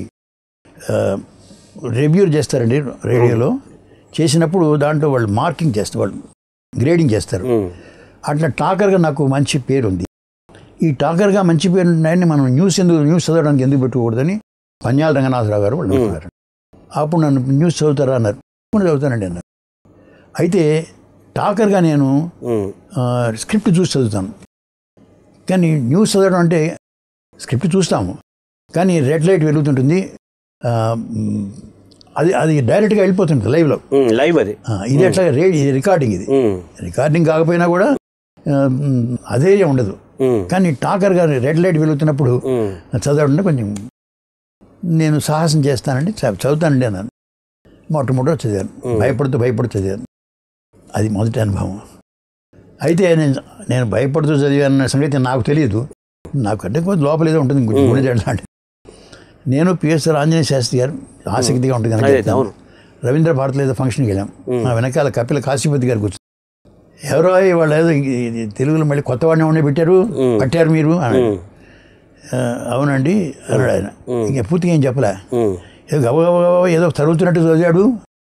రివ్యూ చేస్తారండి రేడియోలో చేసినప్పుడు దాంట్లో వాళ్ళు మార్కింగ్ చేస్తారు వాళ్ళు గ్రేడింగ్ చేస్తారు ఉమ్, అట్లా టాకర్గా నాకు మంచి పేరు ఉంది ఈ టాకర్గా మంచి పేరు ఉన్నాయని మనం న్యూస్ ఎందుకు న్యూస్ చదవడానికి ఎందుకు పెట్టుకోకూడదని పన్యాల రంగనాథరావు గారు వాళ్ళు అనుకున్నారు అప్పుడు నన్ను న్యూస్ చదువుతారా అన్నారు "అవును, చదువుతానండి అన్నారు అయితే టాకర్గా నేను ఉమ్, ఆ, స్క్రిప్ట్ చూసి చదువుతాను కానీ న్యూస్ చదవడం అంటే స్క్రిప్ట్ చూస్తాము కానీ రెడ్ లైట్ వెలుగుతుంటుంది ఆ, మ్, అది అది డైరెక్ట్గా వెళ్ళిపోతుంది లైవ్లో ఉమ్, లైవ్ అది ఆ, ఇది ఎట్లా రే ఇది రికార్డింగ్ ఇది ఉమ్, రికార్డింగ్ కాకపోయినా కూడా ఆ, మ్, అదే ఉండదు ఉమ్, కానీ టాకర్ గారు రెడ్ లైట్ వెలుగుతున్నప్పుడు ఉమ్, చదవడం కొంచెం నేను సాహసం చేస్తానండి చ- చదువుతానండి అన్నాను మొట్టమొదటి చదివాను భయపడుతూ భయపడుతూ చదివాను అది మొదటి అనుభవం అయితే నేను నేను భయపడుతూ చదివాను సంగతి నాకు తెలియదు నాకంటే కొంచెం లోపల ఏదో ఉంటుంది గుండె గుండె లాంటి నేను పిఎస్ఆర్ ఆంజనేయ శాస్త్రి గారు ఆసక్తిగా ఉంటుంది కనుక అదే, చెప్తాను. అవును. రవీంద్ర భారతిలో ఏదో ఫంక్షన్కి వెళ్ళాం మా వెనకాల కపిల కాశీపతి గారు కూర్చొని ఎవరో వాళ్ళు ఏదో ఇది- ఇది తెలుగులో మళ్ళీ కొత్త వాడిని ఉండి పెట్టారు పట్టారు మీరు అన్నాడు. ఆ, అవునండి అన్నాడు ఆయన ఇంక పూర్తిగా ఏం చెప్పలే ఉమ్. ఏదో గబగబ గబగబా ఏదో చదువుతున్నట్టు చదివాడు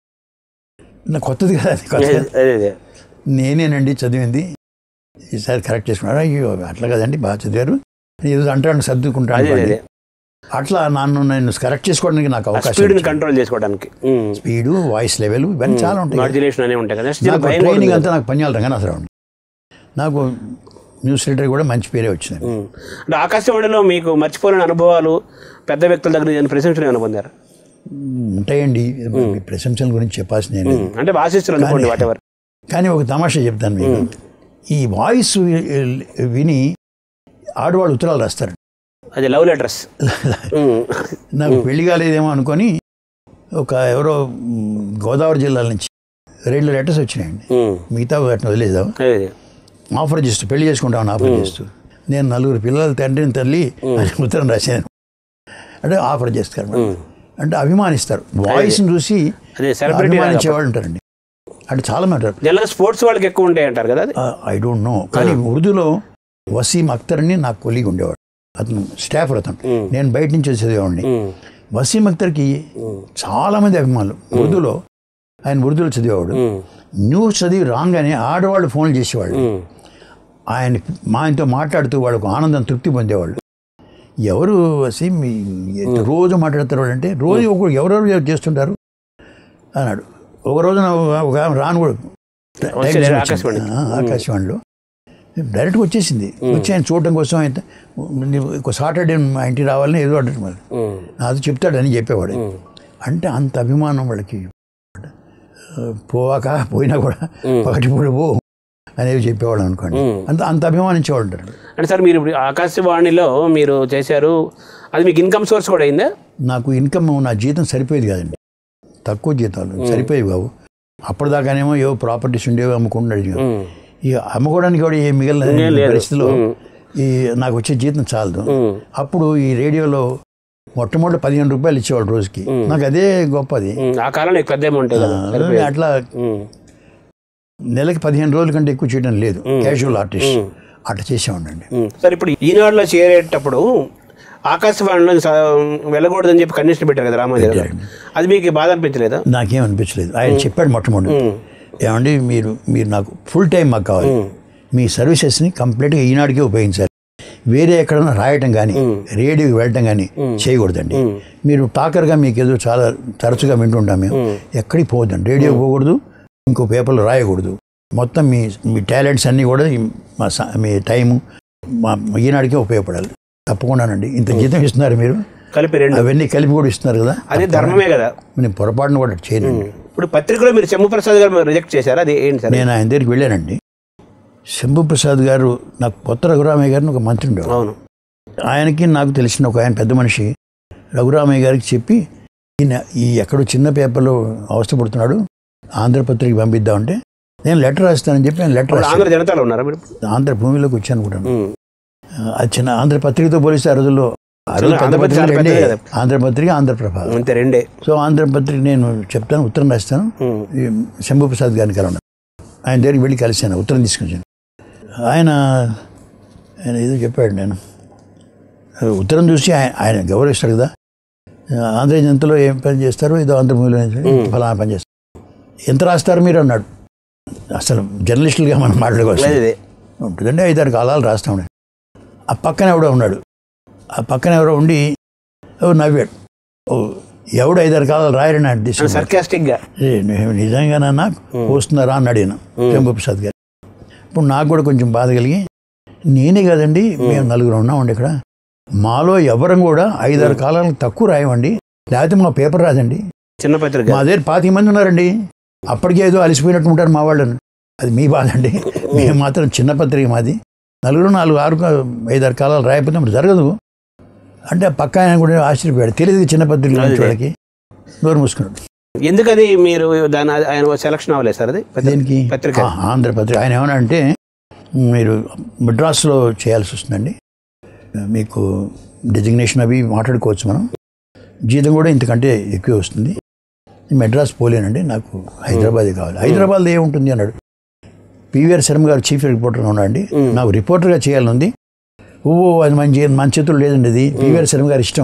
నాకు కొత్తది కదా అది కొత్తది. అదే అదే నేనేనండి చదివింది ఈసారి కరెక్ట్ చేసుకున్నాడు అయ్యో అట్లా కదండి బాగా చదివారు ఏదో అంటాను సర్దుకుంటాను అదే అనుకోండి. అదే అట్లా నన్ను నేను కరెక్ట్ చేసుకోవడానికి నాకు అవకాశం స్పీడ్ని కంట్రోల్ చేసుకోవడానికి స్పీడు వాయిస్ లెవెల్ ఇవన్నీ చాలా ఉంటాయి మాడ్యులేషన్ అనేవి ఉంటాయి కదా నెక్స్ట్ నాకు భయం కూడా ట్రైనింగ్ ఉంది అంతా నాకు పనియాల రంగనాథరావు నాకు న్యూస్ రీడర్ కూడా మంచి పేరే వచ్చింది ఉమ్. అంటే ఆకాశవాణిలో మీకు మర్చిపోలేని అనుభవాలు పెద్ద వ్యక్తుల దగ్గర నుంచి ప్రశంసలు ఏమైనా పొందారు ఉంటాయండి ఈ ప్రశంసల గురించి చెప్పాల్సింది ఏం లేదు. అంటే ఆశిస్తులు అనుకోండి వాట్ ఎవర్ కానీ ఒక తమాషా చెప్తాను మీకు ఈ వాయిస్ వి- విని ఆడవాళ్ళు ఉత్తరాలు రాస్తారు అది లవ్ లెటర్స్ నాకు పెళ్లి కాలేదేమో అనుకొని ఒక ఎవరో మ్, గోదావరి జిల్లాల నుంచి రెండు లెటర్స్ వచ్చినాయండి మిగతా వాటిని వదిలేదాం ఆఫర్ చేస్తూ పెళ్లి చేసుకుంటామని ఆఫర్ చేస్తూ నేను నలుగురు పిల్లల తండ్రిని తల్లి అని ఉత్తరం రాశాను అంటే ఆఫర్ చేస్తారు మేడం. అంటే అభిమానిస్తారు వాయిస్ని చూసి అదే సెలబ్రిటీ అభిమానించే వాళ్ళు ఉంటారండి అంటే చాలా మంది ఉంటారు జనరల్ స్పోర్ట్స్ వాళ్ళకి ఎక్కువ ఉంటాయి అంటారు కదా అది ఐ డోంట్ నో కానీ ఉర్దూలో వసీం అఖ్తర్ అని నాకు కొలీగ్ ఉండేవాడు అతను స్టాఫ్ అతను Mm. నేను బయట నుంచి వచ్చి చదివేవాడిని ఉమ్. వసీం అఖ్తర్కి ఉమ్. చాలా మంది అభిమానులు ఉర్దూలో ఆయన ఉర్దూలో చదివేవాడు ఉమ్. న్యూస్ చదివి రాగానే ఆడవాళ్ళు ఫోన్లు చేసేవాళ్ళు ఉమ్. ఆయన మా ఆయనతో మాట్లాడుతూ వాళ్ళకు ఆనందం తృప్తి పొందేవాళ్ళు ఎవరు వసీం మీ రోజు మాట్లాడతారు వాళ్ళు అంటే రోజు ఒక ఎవరెవరు చేస్తుంటారు అన్నాడు ఒక రోజున ఒక ఆమె రాను కూడా టైం వచ్చేది వచ్చింది. ఆకాశవాణి. ఆ, ఆకాశవాణిలో డైరెక్ట్గా వచ్చేసింది వచ్చి ఆయన చూడటం కోసం ఆయన ఒక సాటర్డే మా ఇంటికి రావాలని ఏదో అడ్డు మరి ఉమ్. నాతో చెప్తాడని చెప్పేవాడు ఉమ్. అంటే అంత అభిమానం వాళ్ళకి ఆ, పోవాక పోయినా కూడా పగటిపూడి పో అనేది చెప్పేవాడు అనుకోండి ఉమ్. అంత అంత అభిమానించేవాళ్ళు ఉంటారు అంటే సార్ మీరు ఇప్పుడు ఆకాశవాణిలో మీరు చేశారు అది మీకు ఇన్కమ్ సోర్స్ కూడా అయిందా నాకు ఇన్కమ్ నా జీతం సరిపోయేది కాదండి తక్కువ జీతాలు సరిపోయేవి కావు అప్పటిదాకానేమో ఏవో ప్రాపర్టీస్ ఉండేవి అమ్ముకుంటున్నాడు ఉమ్. ఇక అమ్ముకోవడానికి కూడా ఏం మిగిలిన ఇంకేం లేదు. పరిస్థితిలో ఉమ్. ఈ నాకు వచ్చే జీతం చాలదు ఉమ్. అప్పుడు ఈ రేడియోలో మొట్టమొదటి పదిహేను రూపాయలు ఇచ్చేవాడు రోజుకి నాకు అదే గొప్పది ఉమ్. ఆ కాలంలో ఎక్కువ పెద్ద అమౌంట్ కదా సరిపోయేది. అట్లా ఉమ్. నెలకి పదిహేను రోజుల కంటే ఎక్కువ చేయడం లేదు క్యాజువల్ ఆర్టిస్ట్ ఉమ్. అట్లా చేసేవాడండి ఉమ్. సార్ ఇప్పుడు ఈనాడులో చేరేటప్పుడు ఆకాశవాణిలో స- వెళ్ళకూడదని చెప్పి కండిషన్ పెట్టారు కదా రామాజీ గారు అది మీకు బాధ అనిపించలేదా నాకేం అనిపించలేదు ఆయన చెప్పాడు మొట్టమొదటి ఉమ్. ఏమండి మీరు మీరు నాకు ఫుల్ టైం మాకు కావాలి మీ సర్వీసెస్ని కంప్లీట్గా ఈనాడుకే ఉపయోగించాలి వేరే ఎక్కడైనా రాయటం కానీ రేడియోకి వెళ్ళటం కానీ చేయకూడదండి మీరు టాకర్గా మీకు ఏదో చాలా తరచుగా వింటుంటాం మేము ఎక్కడికి పోవద్దండి రేడియో పోకూడదు ఇంకో పేపర్లో రాయకూడదు మొత్తం మీ మీ టాలెంట్స్ అన్నీ కూడా ఈ మా స- మీ టైము మా ఈనాడుకే ఉపయోగపడాలి తప్పకుండానండి ఇంత జీతం ఇస్తున్నారు మీరు కలిపి రెండు అవన్నీ కలిపి కూడా ఇస్తున్నారు కదా అది ధర్మమే కదా నేను పొరపాటును కూడా చేయను ఇప్పుడు పత్రికలో మీరు చెమ్ము ప్రసాద్ గారు రిజెక్ట్ చేశారా అది ఏంటి సార్ నేను ఆయన దగ్గరికి వెళ్ళానండి శంభు ప్రసాద్ గారు నాకు కొత్త రఘురామయ్య గారిని ఒక మంత్రి ఉండేవారు అవును ఆయనకి నాకు తెలిసిన ఒక ఆయన పెద్ద మనిషి రఘురామయ్య గారికి చెప్పి ఈయన ఈ ఎక్కడో చిన్న పేపర్లో అవస్థపడుతున్నాడు ఆంధ్రపత్రిక పంపిద్దామంటే నేను లెటర్ రాస్తానని చెప్పి నేను లెటర్ ఇప్పుడు రాస్తాను ఆంధ్ర జనతాలో ఉన్నారా మీరు ఆంధ్ర భూమిలోకి వచ్చాను కూడా ఉమ్. అది చిన్న ఆంధ్రపత్రికతో పోలిస్తే ఆ రోజుల్లో ఆ రోజు పెద్ద ఆంధ్రపత్రిక పత్రికలు చాలా రెండే పెద్దది కదా. ఆంధ్రపత్రిక ఆంధ్రప్రభ అంతే రెండే సో ఆంధ్రపత్రిక నేను చెప్తాను ఉత్తరం రాస్తాను ఉమ్. ఈ శంభు ప్రసాద్ గారిని కలవను ఆయన దగ్గరికి వెళ్ళి కలిశాను ఉత్తరం తీసుకొచ్చాను ఆయన ఆయన ఏదో చెప్పాడు నేను ఉత్తరం చూసి ఆయన ఆయన గౌరవిస్తాడు కదా ఆంధ్ర జనతలో ఏం పని చేస్తారు ఏదో ఆంధ్రభూమిలో ఫలానా పని చేస్తారు ఎంత రాస్తారు మీరు అన్నాడు అసలు జర్నలిస్టులుగా మనం మాట్లాడుకోవచ్చు అదే అదే ఉంటుందండి ఐదారు కాలాలు రాస్తా ఉండే ఆ పక్కన ఎవడో ఉన్నాడు ఆ పక్కన ఎవరో ఉండి ఓ నవ్వాడు ఓ ఎవడు ఐదారు కాలాలు రాయరని అంటే తీసుకున్నాడు. సర్కాస్టిక్ గా ఏ, నువ్వు నిజంగానన్నా పోస్తున్నారా అని అడిగిన శంభు ప్రసాద్ గారు ఇప్పుడు నాకు కూడా కొంచెం బాధ కలిగి నేనే కదండి మేము నలుగురు ఉన్నామండి ఇక్కడ మాలో ఎవరం కూడా ఐదారు కాలాలకు తక్కువ రాయమండి లేకపోతే మా పేపర్ రాదండి చిన్న పత్రిక మా దగ్గర పాతిక మంది ఉన్నారండి అప్పటికే ఏదో అలసిపోయినట్టు ఉంటారు మా వాళ్ళని అది మీ బాధ అండి మేము మాత్రం చిన్న పత్రిక మాది నలుగురు నాలుగు ఆరు ఐదారు కాలాలు రాయకపోతే మరి జరగదు అంటే ఆ పక్క ఆయన కూడా ఆశ్చర్యపోయాడు తెలియదు చిన్న పత్రికలు అదే. వాడికి నోరు మూసుకున్నాడు ఎందుకది మీరు దాని ఆయన సెలక్షన్ అవ్వలేదు సార్ అది పత్రిక- దేనికి పత్రిక ఆ, ఆంధ్ర పత్రిక ఆయన ఏమన్నా అంటే మీరు మెడ్రాస్లో చేయాల్సి వస్తుందండి మీకు డెసిగ్నేషన్ అవి మాట్లాడుకోవచ్చు మనం జీతం కూడా ఇంతకంటే ఎక్కువ వస్తుంది మెడ్రాస్ పోలేనండి నాకు హైదరాబాదే కావాలి హైదరాబాద్ ఏముంటుంది అన్నాడు పివిఆర్ శర్మ గారు చీఫ్ రిపోర్టర్గా ఉన్నాడండి మ్మ్. నాకు రిపోర్టర్గా చేయాలని ఉంది ఓ అది మంచి మన చేతుల్లో లేదండి అది పివిఆర్ శర్మ గారి ఇష్టం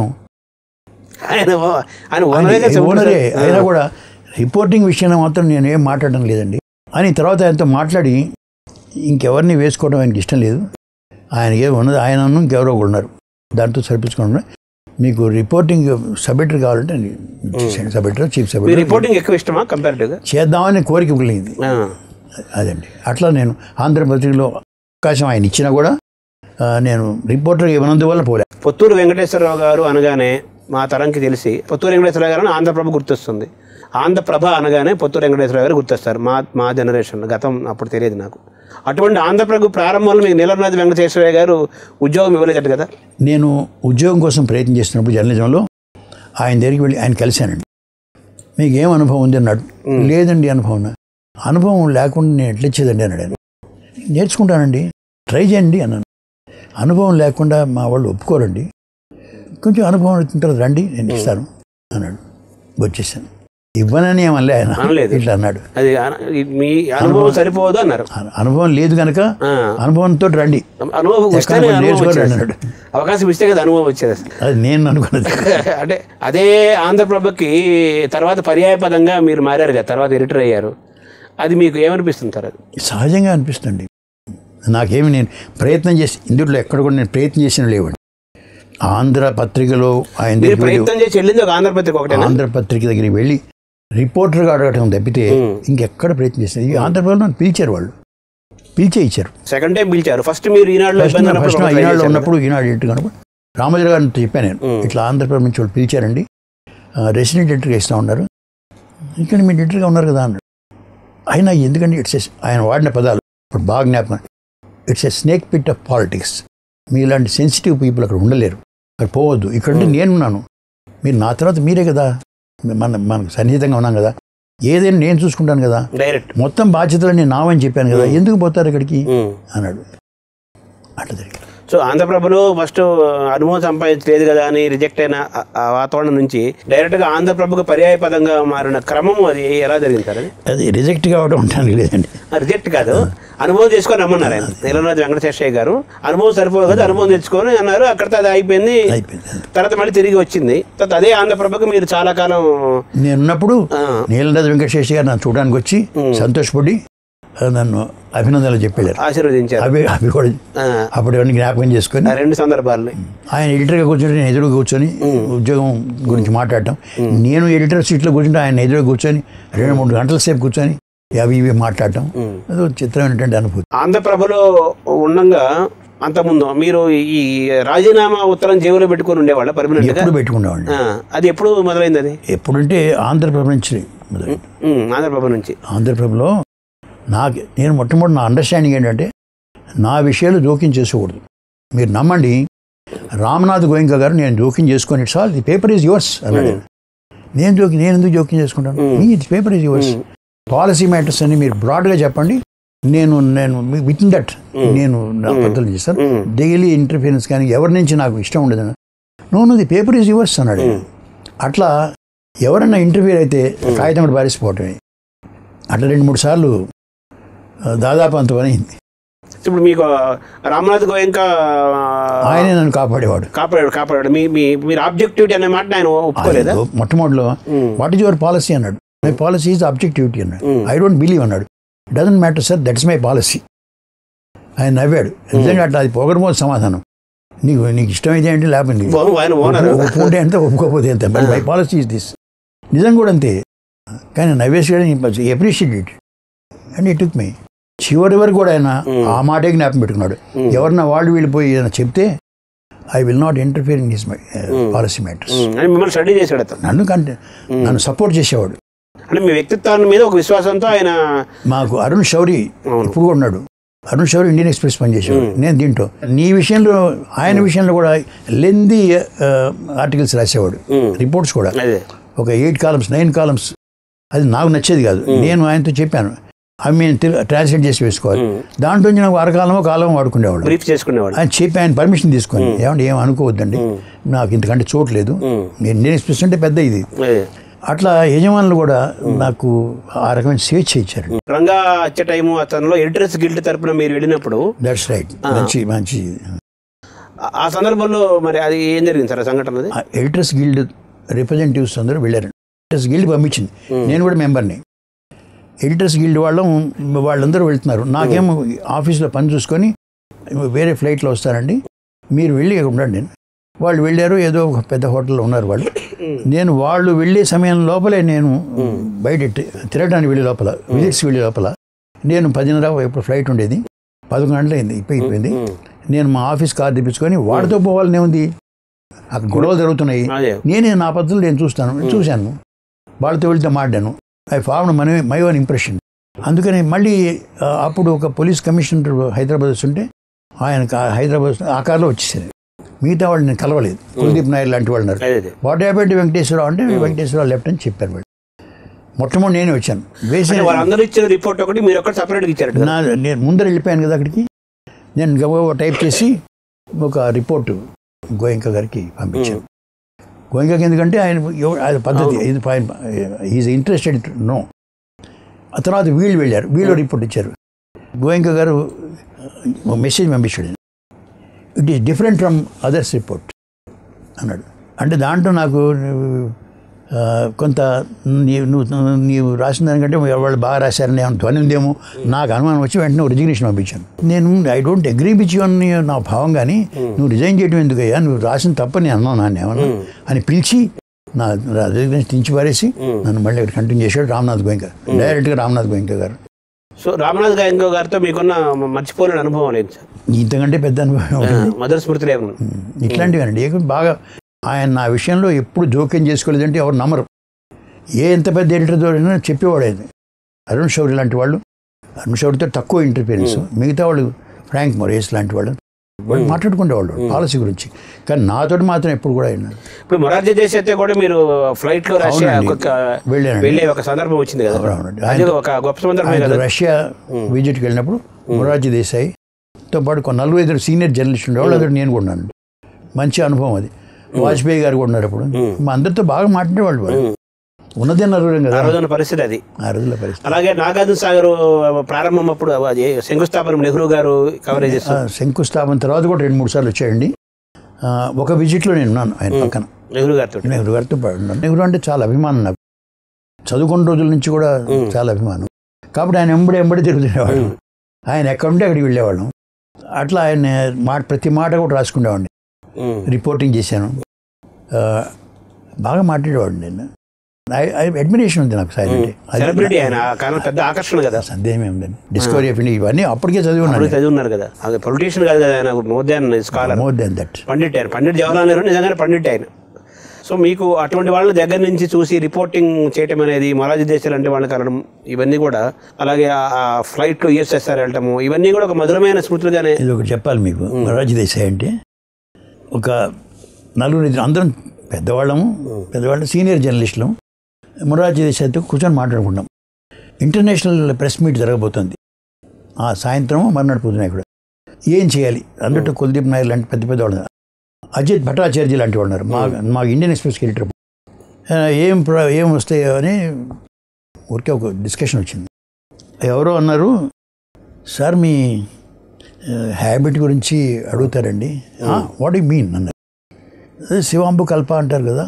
ఆయన ఓ- ఆయన ఆయన ఓనరే కదా చెప్పండి ఓనరే సార్. అయినా కూడా రిపోర్టింగ్ విషయంలో మాత్రం నేను ఏం మాట్లాడడం లేదండి అని తర్వాత ఆయనతో మాట్లాడి ఇంకెవరిని వేసుకోవడం ఆయనకి ఇష్టం లేదు ఆయనకి ఏమి ఉన్నది ఆయన ఇంకెవరో ఒకరు ఉన్నారు దాంతో సరిపించుకోండి మీకు రిపోర్టింగ్ సబ్మిటర్ కావాలంటే సబ్మిటర్ చీఫ్ మీ సబ్మిటర్ రిపోర్టింగ్ ఎక్కువ ఇష్టమా కంపారిటివ్గా చేద్దామని కోరిక కలిగింది అదండి అట్లా నేను ఆంధ్రపత్రికలో అవకాశం ఆయన ఇచ్చినా కూడా ఆ, నేను రిపోర్టర్ ఇవ్వనందువల్ల పోలే పొత్తూరు వెంకటేశ్వరరావు గారు అనగానే మా తరంకి తెలిసి పొత్తూరు వెంకటేశ్వరరావు గారు అని ఆంధ్రప్రభ గుర్తొస్తుంది ఆంధ్రప్రభ అనగానే పొత్తూరు వెంకటేశ్వరరావు గారు గుర్తొస్తారు మా మా జనరేషన్ గతం అప్పుడు తెలియదు నాకు అటువంటి ఆంధ్రప్రభ ప్రారంభంలో మీకు నీలనాథ్ వెంకటేశ్వరరావు గారు ఉద్యోగం ఇవ్వలేదు కదా నేను ఉద్యోగం కోసం ప్రయత్నం చేస్తున్నప్పుడు జర్నలిజంలో ఆయన దగ్గరికి వెళ్ళి ఆయన కలిశానండి మీకు ఏం అనుభవం ఉంది అన్నాడు లేదండి అనుభవం నా- అనుభవం లేకుండా నేను ఎట్లా ఇచ్చేదండి అన్నాడు ఆయన నేర్చుకుంటానండి ట్రై చేయండి అన్నాను అనుభవం లేకుండా మా వాళ్ళు ఒప్పుకోరండి కొంచెం అనుభవం వచ్చిన తర్వాత రండి నేను ఇస్తాను అన్నాడు వచ్చేసాను ఇవ్వనని ఏమనలే ఆయన అనలేదు. ఇట్లా అన్నాడు అది అన- మీ అనుభవం సరిపోదు అన్నారు అను- అనుభవం లేదు కనుక ఆ, అనుభవంతో రండి అనుభవం వస్తేనే ఎక్కడ అనుభవం నేర్చుకోరు వచ్చేది. అన్నాడు అవకాశం ఇస్తే కదా అనుభవం వచ్చేది అసలు. అది నేను అనుకున్నది అంటే అదే ఆంధ్రప్రభకి తర్వాత పర్యాయ పదంగా మీరు మారారు కదా తర్వాత ఎడిటర్ అయ్యారు అది మీకు ఏమనిపిస్తుంది సార్ అది సహజంగా అనిపిస్తుంది నాకేమి నేను ప్రయత్నం చేసి ఇందులో ఎక్కడ కూడా నేను ప్రయత్నం చేసిన లేవండి ఆంధ్ర పత్రికలో ఆయన మీరు దగ్గరికి వెళ్ళి ప్రయత్నం చేసి వెళ్ళింది ఒక ఆంధ్రపత్రిక ఒకటేనా ఆంధ్ర పత్రిక దగ్గరికి వెళ్ళి రిపోర్టర్గా అడగటం తప్పితే ఉమ్. ఇంకెక్కడ ప్రయత్నం చేసిన ఈ ఆంధ్రప్రదేశ్లో నన్ను పిలిచారు వాళ్ళు పిలిచే ఇచ్చారు సెకండ్ టైం పిలిచారు ఫస్ట్ మీరు ఈనాడులో ఫస్ట్ ఇబ్బంది నా- ఉన్నప్పుడు ఫస్ట్ ఒక try ఈనాడులో చేశారు ఉన్నప్పుడు ఈనాడు ఎడిటర్ కనుక రామోజీ గారితో చెప్పాను నేను ఉమ్. ఇట్లా ఆంధ్రప్రదేశ్ నుంచి వాళ్ళు పిలిచారండి రెసిడెంట్ ఎడిటర్గా ఇస్తూ ఉన్నారు ఇక్కడ మీరు ఎడిటర్గా ఉన్నారు కదా అన్నాడు అయినా ఎందుకంటే ఇట్స్ ఎ- ఆయన వాడిన పదాలు ఇప్పుడు బాగా జ్ఞాపకం it's a snake pit of politics మీలాంటి సెన్సిటివ్ పీపుల్ అక్కడ ఉండలేరు అక్కడ పోవద్దు ఇక్కడ ఉంటే నేనున్నాను మీరు నా తర్వాత మీరే కదా మన మనకు సన్నిహితంగా ఉన్నాం కదా ఏదైనా నేను చూసుకుంటాను కదా డైరెక్ట్ మొత్తం బాధ్యతలు నేను నావని చెప్పాను కదా ఎందుకు పోతారు ఇక్కడికి అన్నాడు అట్లా జరిగింది సో ఆంధ్రప్రభలో ఫస్ట్ అనుభవం సంపాదించలేదు కదా అని రిజెక్ట్ అయిన ఆ- ఆ వాతావరణం నుంచి డైరెక్ట్ గా ఆంధ్రప్రభకు పర్యాయ పదంగా మారిన క్రమం అది ఎలా జరిగింది సార్ అది అది రిజెక్ట్ కావడం ఉండడానికి లేదండి రిజెక్ట్ కాదు అనుభవం చేసుకొని రమ్మన్నారు ఆయన నీలనాథ్ వెంకటేశ్వరయ్య గారు అనుభవం సరిపోదు కదా అనుభవం తెచ్చుకొని అన్నారు అక్కడితో అది అయిపోయింది అయిపోయింది తర్వాత మళ్ళీ తిరిగి వచ్చింది తర్వాత అదే ఆంధ్రప్రభకు మీరు చాలా కాలం నేనున్నప్పుడు ఆ, నీలరాజు వెంకటేష్ గారు నన్ను చూడడానికి వచ్చి సంతోషపడి ఆ, నన్ను అభినందనలు చెప్పారు ఆశీర్వదించారు అవి అవి కూడా ఆ, అప్పుడు అవన్నీ జ్ఞాపకం చేసుకొని ఆ రెండు సందర్భాలని ఆయన ఎడిటర్గా కూర్చొని నేను ఎదురుగా కూర్చొని ఉద్యోగం గురించి మాట్లాడటం నేను ఎడిటర్ సీట్లో కూర్చుంటే ఆయన ఎదురుగా కూర్చొని రెండు మూడు గంటల సేపు కూర్చొని అవి ఇవి మాట్లాడటం అదో చిత్రమైనటువంటి అనుభూతి ఆంధ్రప్రభలో ఉండంగా అంతకుముందు మీరు ఈ రాజీనామా ఉత్తరం జేబులో పెట్టుకొని ఉండేవాళ్ళ పర్మనెంట్ గా ఎప్పుడు పెట్టుకునేవాడిని ఆ, అది ఎప్పుడు మొదలైంది అది ఎప్పుడంటే ఆంధ్రప్రభ నుంచి మొదలు ఉమ్, ఆంధ్రప్రభ నుంచి ఆంధ్రప్రభలో నాకు నేను మొట్టమొదటి నా అండర్స్టాండింగ్ ఏంటంటే నా విషయాలు జోక్యం చేసుకోకూడదు మీరు నమ్మండి రామనాథ్ గోయింక గారు నేను జోక్యం చేసుకొని it's all the paper is yours అన్నాడు ఆయన. నేను జోక్యం నేను ఎందుకు జోక్యం చేసుకుంటాను మీ paper is yours policy matters అని మీరు బ్రాడ్గా చెప్పండి నేను నేను విత్ ఇన్ దట్ నేను నా పద్ధతులు చేస్తాను ఉమ్, డైలీ ఇంటర్ఫియరెన్స్ కానీ ఎవరి నుంచి నాకు ఇష్టం ఉండదు no no the paper is yours అన్నాడు ఆయన. అట్లా ఎవరన్నా ఇంటర్వ్యూ అయితే కాగితం కూడా పారేసిపోవటమే అట్లా రెండు మూడు సార్లు ఆ, దాదాపు అంత పని అయింది ఇప్పుడు మీకు రామనాథ్ గోయంక ఆయనే నన్ను కాపాడేవాడు కాపాడాడు కాపాడాడు మీ మీ మీరు ఆబ్జెక్టివిటీ అనే మాట ఆయన ఒప్పుకోలేదా ఆయన మొట్టమొదటిలో um, what is your policy అన్నాడు మై పాలసీ ఈజ్ అబ్జెక్టివిటీ అన్నాడు Hmm. ఐ డోంట్ బిలీవ్ అన్నాడు doesn't matter sir that's my policy ఆయన నవ్వాడు నిజంగా అట్లా అది పొగడమో సమాధానం నీకు నీకు ఇష్టమైతే ఏంటి లేకపోతే నీకు ఓ- ఆయన ఓనర్ ఒప్పు- ఒప్పుకుంటే ఎంత ఒప్పుకోకపోతే ఎంత but my policy is this నిజం కూడా అంతే కానీ నవ్వేసి appreciate it and it took my చివరి వరకు కూడా ఆయన ఆ మాటే జ్ఞాపకం పెట్టుకున్నాడు ఎవరన్నా వాళ్ళు వెళ్ళిపోయి ఏదైనా చెప్తే I will not interfere in his my policy matters అని మిమ్మల్ని స్టడీ చేశాడు అతను నన్ను కంటే నన్ను సపోర్ట్ చేసేవాడు అంటే మీ వ్యక్తిత్వాన్ని మీద ఒక విశ్వాసంతో ఆయన మాకు అరుణ్ శౌరి అవును. ఇప్పుడు కూడా ఉన్నాడు అరుణ్ షౌర్ ఇండియన్ ఎక్స్ప్రెస్ పనిచేసేవాడు నేను దీంట్లో నీ విషయంలో ఆయన విషయంలో కూడా లెంది ఆర్టికల్స్ రాసేవాడు రిపోర్ట్స్ కూడా అదే ఒక ఎయిట్ కాలమ్స్ నైన్ కాలమ్స్ అది నాకు నచ్చేది కాదు నేను ఆయనతో చెప్పాను అవి మేము ట్రాన్స్లేట్ చేసి వేసుకోవాలి దాంట్లో నుంచి నాకు అరకాలమో కాలమో వాడుకునేవాడు బ్రీఫ్ చేసుకునేవాడు ఆయన చెప్పి ఆయన పర్మిషన్ తీసుకొని ఏమంటే ఏం అనుకోవద్దండి నాకు ఇంతకంటే చోటు లేదు నేను నేను ఎక్స్ప్రెస్ అంటే పెద్ద ఇది అదే అట్లా యజమానులు కూడా నాకు ఆ రకమైన స్వేచ్ఛ ఇచ్చారు రంగా వచ్చే టైము అతనిలో ఎడిటర్స్ గిల్డ్ తరపున మీరు వెళ్ళినప్పుడు దట్స్ రైట్ మంచి మంచి ఆ- ఆ సందర్భంలో మరి అది ఏం జరిగింది సార్ ఆ సంఘటన అది ఆ ఎడిటర్స్ గిల్డ్ రిప్రజెంటేటివ్స్ అందరూ వెళ్ళారు ఎడిటర్స్ గిల్డ్ పంపించింది నేను కూడా మెంబర్ని ఎడిటర్స్ గిల్డ్ వాళ్ళం వాళ్ళందరూ వెళ్తున్నారు నాకేమో ఆఫీస్లో పని చూసుకొని వేరే ఫ్లైట్లో వస్తానండి మీరు వెళ్ళి ఇక్కడ ఉండండి వాళ్ళు వెళ్ళారు ఏదో ఒక పెద్ద హోటల్లో ఉన్నారు వాళ్ళు నేను వాళ్ళు వెళ్ళే సమయం లోపలే నేను బయట తి- తిరగడానికి వెళ్ళే లోపల విజిట్స్ వెళ్ళే లోపల నేను పదిన్నర ఎప్పుడు ఫ్లైట్ ఉండేది పదకొండు గంటలు అయింది ఇప్పుడు అయిపోయింది నేను మా ఆఫీస్ కార్ తెప్పించుకొని వాడితో పోవాలని ఉంది అక్కడ గొడవలు జరుగుతున్నాయి అదే నేనే నా పద్ధతులు నేను చూస్తాను చూశాను వాళ్ళతో వెళ్తే మాట్లాడాను I form my my own impression అందుకని మళ్ళీ ఆ, అప్పుడు ఒక పోలీస్ కమిషనర్ హైదరాబాద్ వస్తుంటే ఆయన కా- హైదరాబాద్ ఆ కార్లో వచ్చేసారు మిగతా వాళ్ళు నేను కలవలేదు కుల్దీప్ నాయర్ లాంటి వాళ్ళు ఉన్నారు అదే అదే వాట్ హ్యాపెండ్ వెంకటేశ్వరరావు అంటే వెంకటేశ్వరరావు లెఫ్ట్ అని చెప్పారు వాళ్ళు మొట్టమొదటి నేనే వచ్చాను వేసిన అంటే వాళ్ళందరూ ఇచ్చిన రిపోర్ట్ ఒకటి మీరు ఒకటి సపరేట్గా ఇచ్చారట కదా? నా నేను ముందర వెళ్ళిపోయాను కదా అక్కడికి నేను గబగబా టైప్ చేసి ఒక రిపోర్టు గోయంక గారికి పంపించాను గోయంకకి ఎందుకంటే ఆయన ఎవ- ఆయన పద్ధతి ఇది ఈజ్ ఇంట్రెస్టెడ్ నో ఆ తర్వాత వీళ్ళు వెళ్ళారు వీళ్ళు రిపోర్ట్ ఇచ్చారు గోయంక గారు మెసేజ్ పంపించాడు it is different from others report అన్నాడు అంటే దాంట్లో నాకు ఆ, కొంత నీవు నువ్వు నీవు రాసిన దానికంటే వాళ్ళు బాగా రాశారని ఏమైనా ధ్వని ఉందేమో నాకు అనుమానం వచ్చి వెంటనే రిజిగ్నేషన్ పంపించాను నేను I don't agree with you అని నా భావం కానీ నువ్వు రిజైన్ చేయడం ఎందుకయ్యా నువ్వు రాసిన తప్పని అన్నావు నాన్న ఏమన్నా అని పిలిచి నా రిజిగ్నేషన్ తించి పారేసి నన్ను మళ్ళీ కంటిన్యూ చేశాడు రామ్నాథ్ గోయంక డైరెక్ట్గా రామ్నాథ్ గోయంక గారు సో రామనాథ్ గాయంగో గారితో మీకున్న మర్చిపోలేని అనుభవం లేదు సార్ ఇంతకంటే పెద్ద అనుభవం ఆ, మదర్ స్మృతులు ఏమన్నా ఇట్లాంటివేనండి ఏక బాగా ఆయన నా విషయంలో ఎప్పుడు జోక్యం చేసుకోలేదంటే ఎవరు నమ్మరు ఏ ఎంత పెద్ద ఎడిటర్తో చెప్పేవాడు ఆయన అరుణ్ శౌరి లాంటి వాళ్ళు అరుణ్ శౌరితో తక్కువ ఇంటర్ఫియరెన్స్ మిగతా వాళ్ళు ఫ్రాంక్ మొరేస్ లాంటి వాళ్ళు వాళ్ళు మాట్లాడుకునేవాళ్ళు పాలసీ గురించి కానీ నాతోటి మాత్రం ఎప్పుడు కూడా ఆయన ఇప్పుడు మొరార్జీ దేశాయ్ అయితే కూడా మీరు ఫ్లైట్ లో రష్యా అవునండి. ఒక వెళ్ళానండి. వెళ్ళే ఒక సందర్భం వచ్చింది కదా అవునండి. అది ఒక గొప్ప సందర్భమే ఆయన కదా రష్యా విజిట్కి వెళ్ళినప్పుడు మొరార్జీ దేశాయ్తో పాటు కొన్ని నలుగురు ఐదు సీనియర్ జర్నలిస్టులు ఉండేవాళ్ళు అక్కడ నేను కూడా ఉన్నాను మంచి అనుభవం అది వాజ్పేయి గారు కూడా ఉన్నారు అప్పుడు మా అందరితో బాగా మాట్లాడేవాళ్ళు వాళ్ళు ఉన్నదే నలుగురం ఆ కదా రోజున పరిస్థితి అది ఆ రోజుల పరిస్థితి అలాగే నాగార్జున సాగర్ ప్రారంభం అప్పుడు అది శంకుస్థాపన నెహ్రూ గారు కవరేజ్ ఆ, చేస్తారు శంకుస్థాపన తర్వాత కూడా రెండు మూడు సార్లు వచ్చాయండి ఆ, ఒక విజిట్లో నేను ఉన్నాను ఆయన పక్కన నెహ్రూ గారితో నెహ్రూ గారితో పాటు ఉన్నాను నెహ్రూ అంటే చాలా అభిమానం నాకు చదువుకున్న రోజుల నుంచి కూడా చాలా అభిమానం కాబట్టి ఆయన ఎంబడి ఎంబడి తిరుగుతుండేవాడు ఆయన ఎక్కడుంటే అక్కడికి వెళ్ళేవాళ్ళం అట్లా ఆయన మాట ప్రతి మాట కూడా రాసుకునేవాడిని ఉమ్. రిపోర్టింగ్ చేశాను ఆ, బాగా మాట్లాడేవాడు నేను అడ్మిరేషన్ ఉంది నాకు సార్ అంటే అది సెలబ్రిటీ ఆయన ఆ కాలం పెద్ద ఆకర్షణ కదా సందేహం ఉందండి డిస్కవరీ ఆఫ్ ఇండియా ఇవన్నీ అప్పటికే చదివి అప్పుడు ఉన్నాను చదివి ఉన్నారు కదా అది పొలిటీషియన్ కాదు కదా ఆయన more than scholar more than that pandit ఆయన పండిట్ జవహర్లాల్ నెహ్రూ నిజంగానే పండిట్ ఆయన సో మీకు అటువంటి వాళ్ళ దగ్గర నుంచి చూసి రిపోర్టింగ్ చేయటం అనేది మొరాజీ దేశాలు అంటే వాళ్ళకి అనడం ఇవన్నీ కూడా అలాగే ఆ- ఆ ఫ్లైట్లో యూఎస్ఎస్ఆర్ వెళ్ళటము ఇవన్నీ కూడా ఒక మధురమైన స్మృతులుగానే ఇది ఒకటి చెప్పాలి మీకు మొరార్జీ దేశాయ్ అంటే ఒక నలుగురు ఇద్దరు అందరం పెద్దవాళ్ళము పెద్దవాళ్ళు సీనియర్ జర్నలిస్టులు మొరార్జీ దేశాయ్తో కూర్చొని మాట్లాడుకుంటాం ఇంటర్నేషనల్ ప్రెస్ మీట్ జరగబోతుంది ఆ సాయంత్రం మర్నాడు పొద్దున ఇక్కడ ఏం చేయాలి అన్నట్టు కుల్దీప్ నాయర్ లాంటి పెద్ద పెద్ద వాళ్ళు అజిత్ భట్టాచార్య లాంటి వాళ్ళు ఉన్నారు మా మా ఇండియన్ ఎక్స్ప్రెస్కి వెళ్ళేటప్పుడు ఆ, ఏం ప్ర- ఏం వస్తాయో అని ఊరికే ఒక డిస్కషన్ వచ్చింది ఎవరో అన్నారు సార్ మీ హ్యాబిట్ గురించి అడుగుతారండి వాట్ యు మీన్ అన్నారు అదే శివాంబు కల్ప అంటారు కదా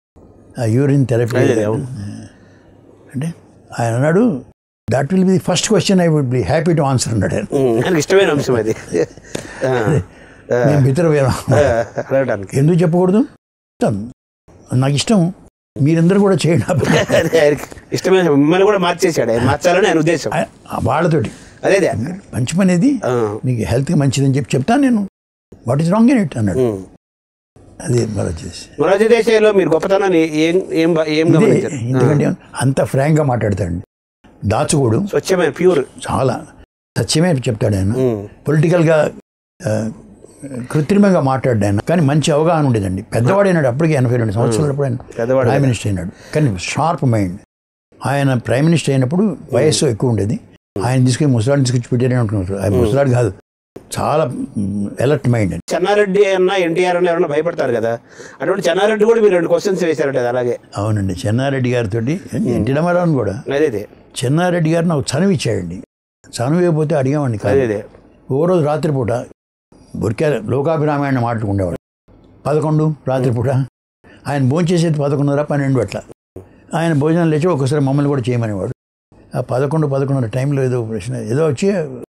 యూరిన్ థెరపీ అదే, అదే, అవును. అంటే ఆయన అన్నాడు that will be the first question I would be happy to answer అన్నాడు ఆయన ఉమ్, ఆయనకి ఇష్టమైన అంశం అది ఆ, ఆ, నేను మిత్రవేమ ఆ, అడగడానికి ఎందుకు చెప్పకూడదు చెప్తాను. నాకు ఇష్టం మీరందరూ కూడా చేయండి అదే ఆయనకి ఇష్టమైన మిమ్మల్ని కూడా మార్చేశాడు ఆయన మార్చాలని ఆయన ఉద్దేశం ఆ- ఆ వాళ్ళతోటి అదే అదే మంచి పని ఇది ఆ, నీకు హెల్త్కి మంచిదని చెప్పి చెప్తాను నేను what is wrong in it అన్నాడు ఉమ్. అది మరి వచ్చేసి మొరార్జీ దేశాయ్లో మీరు గొప్పతనాన్ని ఏం ఏం బ- ఏం ఇదే గమనించారు ఎందుకంటే అంత ఫ్రాంక్గా మాట్లాడతాడండి దాచుకోడు స్వచ్ఛమైన ప్యూర్ చాలా సత్యమే చెప్తాడు ఆయన ఉమ్. పొలిటికల్గా ఆ, కృత్రిమంగా మాట్లాడాడు ఆయన కానీ మంచి అవగాహన ఉండేదండి పెద్దవాడైనాడు అప్పటికి ఎనభై రెండు సంవత్సరాలప్పుడు ఆయన పెద్దవాడు ప్రైమ్ మినిస్టర్ అయినాడు కానీ షార్ప్ మైండ్ ఆయన ప్రైమ్ మినిస్టర్ అయినప్పుడు వయస్సు ఎక్కువ ఉండేది ఆయన తీసుకుని ముసలాడిని తీసుకొచ్చి పెట్టారని అనుకున్నారు ఆయన ముసలాడు కాదు చాలా ఎలర్ట్ మైండ్ అండి చెన్నారెడ్డి అన్న ఎన్టీఆర్ అన్న ఎవరన్నా భయపడతారు కదా అటువంటి చెన్నారెడ్డి కూడా మీరు రెండు క్వశ్చన్స్ వేశారట అది అలాగే అవునండి చెన్నారెడ్డి గారితో ఎన్టీ రామారావుని కూడా అదే అదే చెన్నారెడ్డి గారు నాకు చనువు ఇచ్చాడండి చనువు ఇవ్వకపోతే అడిగామండి అదే కాదు అదే ఓ రోజు రాత్రిపూట బొరికా లోకాభిరామాయణ మాట్లాడుకుండేవాడు పదకొండు రాత్రిపూట ఆయన భోజనం చేసేది పదకొండున్నర పన్నెండు అట్లా ఆయన భోజనం లేచి ఒకసారి మమ్మల్ని కూడా చేయమనేవాడు ఆ పదకొండు పదకొండున్నర టైంలో ఏదో ప్రశ్న ఏదో వచ్చి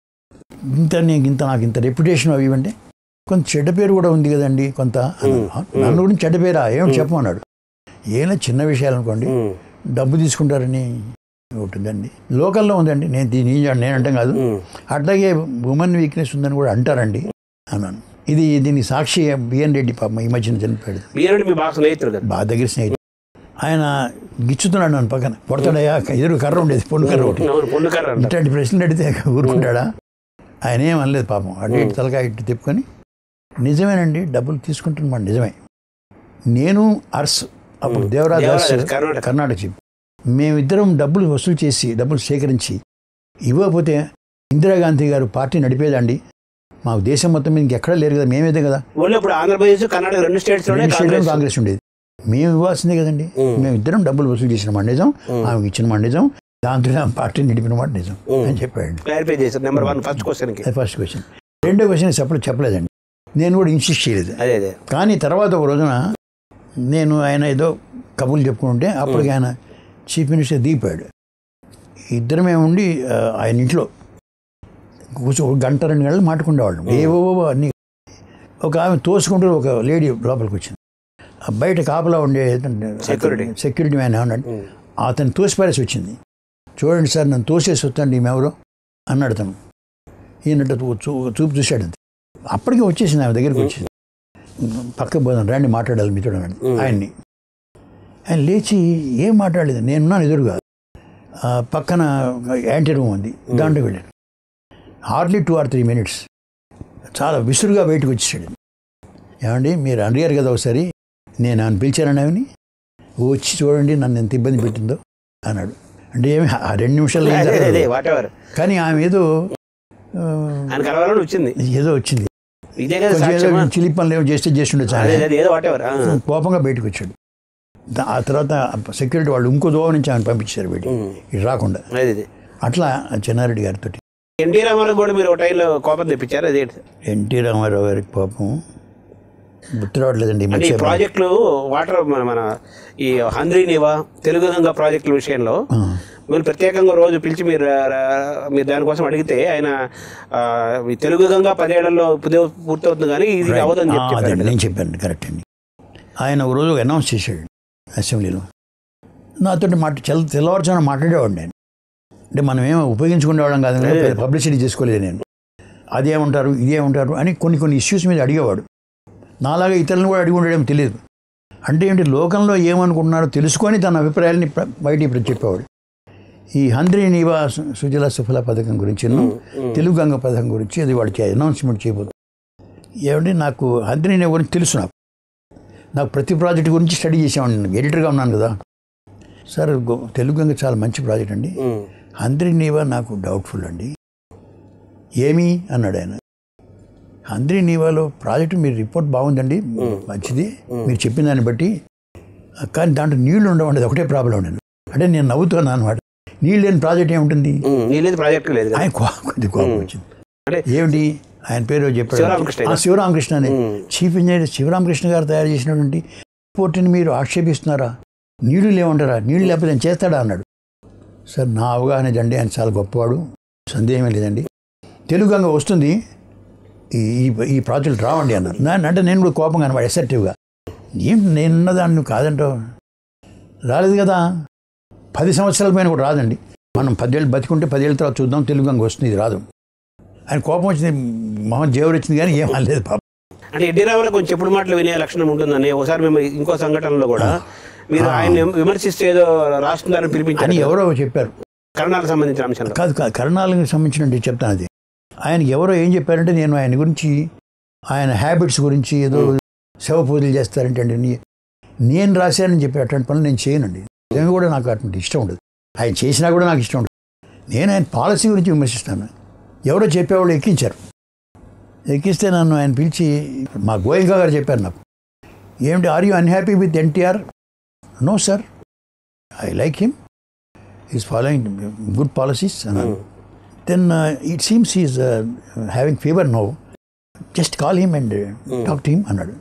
ఇంత నీకు ఇంత నాకు ఇంత రెప్యుటేషన్ అవి ఇవంటే కొంత చెడ్డ పేరు కూడా ఉంది కదండి కొంత అన్నాడు. నన్ను గురించి చెడ్డ పేరా ఏమిటి చెప్పమన్నాడు ఏమైనా చిన్న విషయాలు అనుకోండి ఉమ్. డబ్బు తీసుకుంటారని ఉంటుందండి లోకల్లో ఉందండి నేను దీని నేను అంటాం కాదు ఉమ్. అట్లాగే ఉమెన్ వీక్నెస్ ఉందని కూడా అంటారండి అన్నాను ఇది దీనికి సాక్షి బిఎన్ రెడ్డి పాపం ఈ మధ్యన చనిపోయాడు మీరంటే మీ బాగా స్నేహితుడు కదా బాగా దగ్గర స్నేహితుడు ఆయన గిచ్చుతున్నాడు నన్ను పక్కన కొడతాడయ్యా ఎదురు కర్ర ఉండేది పొన్ను కర్ర ఒకటి అవును పొన్నుకర్ర అంటారు ఇట్లాంటి ప్రశ్నలు అడిగితే ఊరుకుంటాడా ఆయన ఏం అనలేదు పాపం అటు ఇటు తలకాయ ఇటు తిప్పుకొని నిజమేనండి డబ్బులు తీసుకుంటున్నాం నిజమే నేను అర్స్ అప్పుడు దేవరాజ్ అర్స్ దేవరాజ్ కర్ణాటక. కర్ణాటక చీఫ్ మేమిద్దరం డబ్బులు వసూలు చేసి డబ్బులు సేకరించి ఇవ్వకపోతే ఇందిరాగాంధీ గారు పార్టీ నడిపేదండి మాకు దేశం మొత్తం మీద ఇంకెక్కడా లేరు కదా మేమేదే కదా ఓన్లీ ఇప్పుడు ఆంధ్రప్రదేశ్ కర్ణాటక రెండు స్టేట్స్ లోనే రెండు స్టేట్లలో కాంగ్రెస్ కాంగ్రెస్ ఉండేది మేము ఇవ్వాల్సిందే కదండి ఉమ్. మేము ఇద్దరం డబ్బులు వసూలు చేసిన మాట నిజం ఉమ్. ఆమెకి ఇచ్చిన మాట నిజం దాంతో ఆమె పార్టీ నడిపిన మాట నిజం ఉమ్. అని చెప్పాడు క్లారిఫై చేశారు నెంబర్ వన్ ఫస్ట్ క్వశ్చన్ కి అది ఫస్ట్ క్వశ్చన్ రెండో క్వశ్చన్ చెప్పలేదు చెప్పలేదండి నేను కూడా ఇన్సిస్ట్ చేయలేదు అదే అదే కానీ తర్వాత ఒక రోజున నేను ఆయన ఏదో కబుర్లు చెప్పుకుంటే అప్పటికి ఆయన చీఫ్ మినిస్టర్ దిగిపోయాడు ఇద్దరమే ఉండి ఆ, ఆయన ఇంట్లో కూర్చో ఒక గంట రెండు గంటలు మాట్లాడుకునేవాళ్ళం ఏవో అన్ని ఒక ఆమె తోసుకుంటూ ఒక లేడీ లోపలికి వచ్చింది ఆ బయట కాపలా ఉండే Security. సెక్యూరిటీ మ్యాన్ ఏమన్నాడు ఉమ్. అతను తోసిపారేసి వచ్చింది చూడండి సార్ నన్ను తోసేసి వస్తాండి ఈమె ఎవరో అన్నాడు తను ఈయనట్టు చూ- చూ- చూపు చూశాడు అంతే అప్పటికే వచ్చేసింది ఆమె దగ్గరికి వచ్చింది పక్క పోదాం రండి మాట్లాడాలి మీతో అన్నాడు ఉమ్. ఆయన్ని ఆయన లేచి ఏం మాట్లాడలేదు నేనున్నాను ఎదురుగా ఆ, పక్కన యాంటీ రూమ్ ఉంది దాంట్లో వెళ్ళాను hardly two or three minutes చాలా విసురుగా బయటకు వచ్చేసాడు ఏమండి మీరు అడిగారు కదా ఒకసారి నేను ఆయన పిలిచానని ఆమెని వచ్చి చూడండి నన్ను ఎంత ఇబ్బంది పెట్టిందో అన్నాడు అంటే ఏమి ఆ రెండు నిమిషాలు ఏం అదే అదే జరగలేదు. వాట్ ఎవర్ కానీ ఆమె ఏదో ఆ, ఆయన కలవాలని వచ్చింది ఏదో వచ్చింది ఇదే కదా కొంచెం ఏదో సాక్ష్యమా చిలి పనులు ఏమో చేస్తే చేసి ఉండొచ్చు అదే ఆయన. అదే ఏదో వాట్ ఎవర్ కోపంగా బయటకు వచ్చాడు దా- ఆ తర్వాత సెక్యూరిటీ వాళ్ళు ఇంకో దోవ నుంచి ఆయన పంపించారు బయట ఇటు రాకుండా అదే అదే అట్లా చెన్నారెడ్డి గారితో ఎన్టీ రామారావు కూడా మీరు ఒక టైంలో కోపం తెప్పించారు అదే ఎన్టీ రామారావు గారికి పాపం గుర్తు రావట్లేదండి ఈ అంటే ఈ మధ్య ప్రాజెక్టులు వాటర్ మన మన ఈ హంద్రీ నివా తెలుగు గంగ ప్రాజెక్టుల విషయంలో ఆ, మీరు ప్రత్యేకంగా రోజు పిలిచి మీరు రా- మీరు దానికోసం అడిగితే ఆయన ఆ, ఈ తెలుగు గంగ పదేళ్లలో పుదే- పూర్తవుతుంది కానీ ఇది అవ్వదని ఆ, చెప్పి అదే చెప్పారు నేను చెప్పాను కరెక్ట్ అండి ఆయన ఒక రోజు అనౌన్స్ చేశాడు అసెంబ్లీలో నాతో మాట తెల్ల తెల్లవారుజామున మాట్లాడేవాడు నేను అంటే మనం ఏమో ఉపయోగించుకునేవాళ్ళం కాదు అదే. పబ్లిసిటీ చేసుకోలేదు నేను అదేమంటారు ఇదేమంటారు అని కొన్ని కొన్ని ఇష్యూస్ మీద అడిగేవాడు నాలాగా ఇతరులను కూడా అడిగి ఉండడం తెలియదు అంటే ఏంటి లోకంలో ఏమనుకుంటున్నారో తెలుసుకొని తన అభిప్రాయాల్ని ప్ర- బయటికి ప్ర- చెప్పేవాడు ఈ హంద్రి నీవా సు- సుజల సుఫల పథకం గురించి తెలుగు గంగ పథకం గురించి అది వాడికి అనౌన్స్మెంట్ చేయబోతుంది ఏమంటే నాకు హంద్రి నీవా గురించి తెలుసు నాకు నాకు ప్రతి ప్రాజెక్ట్ గురించి స్టడీ చేసేవాడిని నేను ఎడిటర్గా ఉన్నాను కదా సార్ గో- తెలుగు గంగ చాలా మంచి ప్రాజెక్ట్ అండి ఉమ్. హంద్రి నీవా నాకు డౌట్ఫుల్ అండి ఏమి అన్నాడు ఆయన హంద్రి నీవాలో ప్రాజెక్టు మీరు రిపోర్ట్ బాగుందండి మంచిది మీరు చెప్పిన దాన్ని బట్టి కానీ దాంట్లో నీళ్లు ఉండవండి అది ఒకటే ప్రాబ్లం నేను అంటే నేను నవ్వుతున్నాను అనమాట నీళ్ళు లేని ప్రాజెక్ట్ ఏముంటుంది ఉమ్. నీలేదు ప్రాజెక్టు లేదు కదా ఆయన కో- కొద్ది కోపం వచ్చింది అంటే ఏమిటి ఆయన పేరు చెప్పాడు శివరామకృష్ణ ఆ, శివరామకృష్ణ అని ఉమ్. చీఫ్ ఇంజనీర్ శివరామకృష్ణ గారు తయారు చేసినటువంటి రిపోర్ట్ని మీరు ఆక్షేపిస్తున్నారా నీళ్లు లేవంటారా నీళ్లు లేకపోతే నేను చేస్తాడా అన్నాడు సార్ నా అవగాహన అండి ఆయన చాలా గొప్పవాడు సందేహమే లేదండి తెలుగు గంగ వస్తుంది ఈ ఈ- ఈ ప్రాజెక్ట్ రావండి అన్నారు నా- అంటే నేను కూడా కోపంగా అనమాట ఎసెప్టివ్గా ఏం నేనున్న దాన్ని నువ్వు కాదంటావు రాలేదు కదా పది సంవత్సరాల పైన కూడా రాదండి మనం పదేళ్ళు బతికుంటే పదేళ్ళ తర్వాత చూద్దాం తెలుగు గంగ వస్తుంది ఇది రాదు ఆయన కోపం వచ్చింది మొహం జేవరు వచ్చింది కానీ ఏం అనలేదు పాప అంటే ఎడ్డి రామారావు కొంచెం చెప్పుడు మాటలు వినే లక్షణం ఉంటుందని ఒకసారి మేము ఇంకో సంఘటనలో కూడా మీరు ఆయన విమర్శిస్తే ఏదో రాస్తున్నారని అని పిలిపించారు ఎవరో చెప్పారు కరణాలకు సంబంధించిన అంశంలో కాదు కాదు కరణాలకు సంబంధించిన చెప్తాను అది ఆయనకి ఎవరో ఏం చెప్పారంటే నేను ఆయన గురించి ఆయన హ్యాబిట్స్ గురించి ఏదో శవ పూజలు చేస్తారంటే అండి నీ- నేను రాశానని చెప్పి అటువంటి పనులు నేను చేయనండి నిజంగా కూడా నాకు అటువంటి ఇష్టం ఉండదు ఆయన చేసినా కూడా నాకు ఇష్టం ఉండదు నేను ఆయన పాలసీ గురించి విమర్శిస్తాను ఎవరో చెప్పేవాళ్ళు ఎక్కించారు ఎక్కిస్తే నన్ను ఆయన పిలిచి మా గోయంకా గారు చెప్పారు నాకు ఏమిటి are you unhappy with NTR no sir I like him is following good policies అన్నాను then it seems is having fever no just call him and talk to him అన్నాడు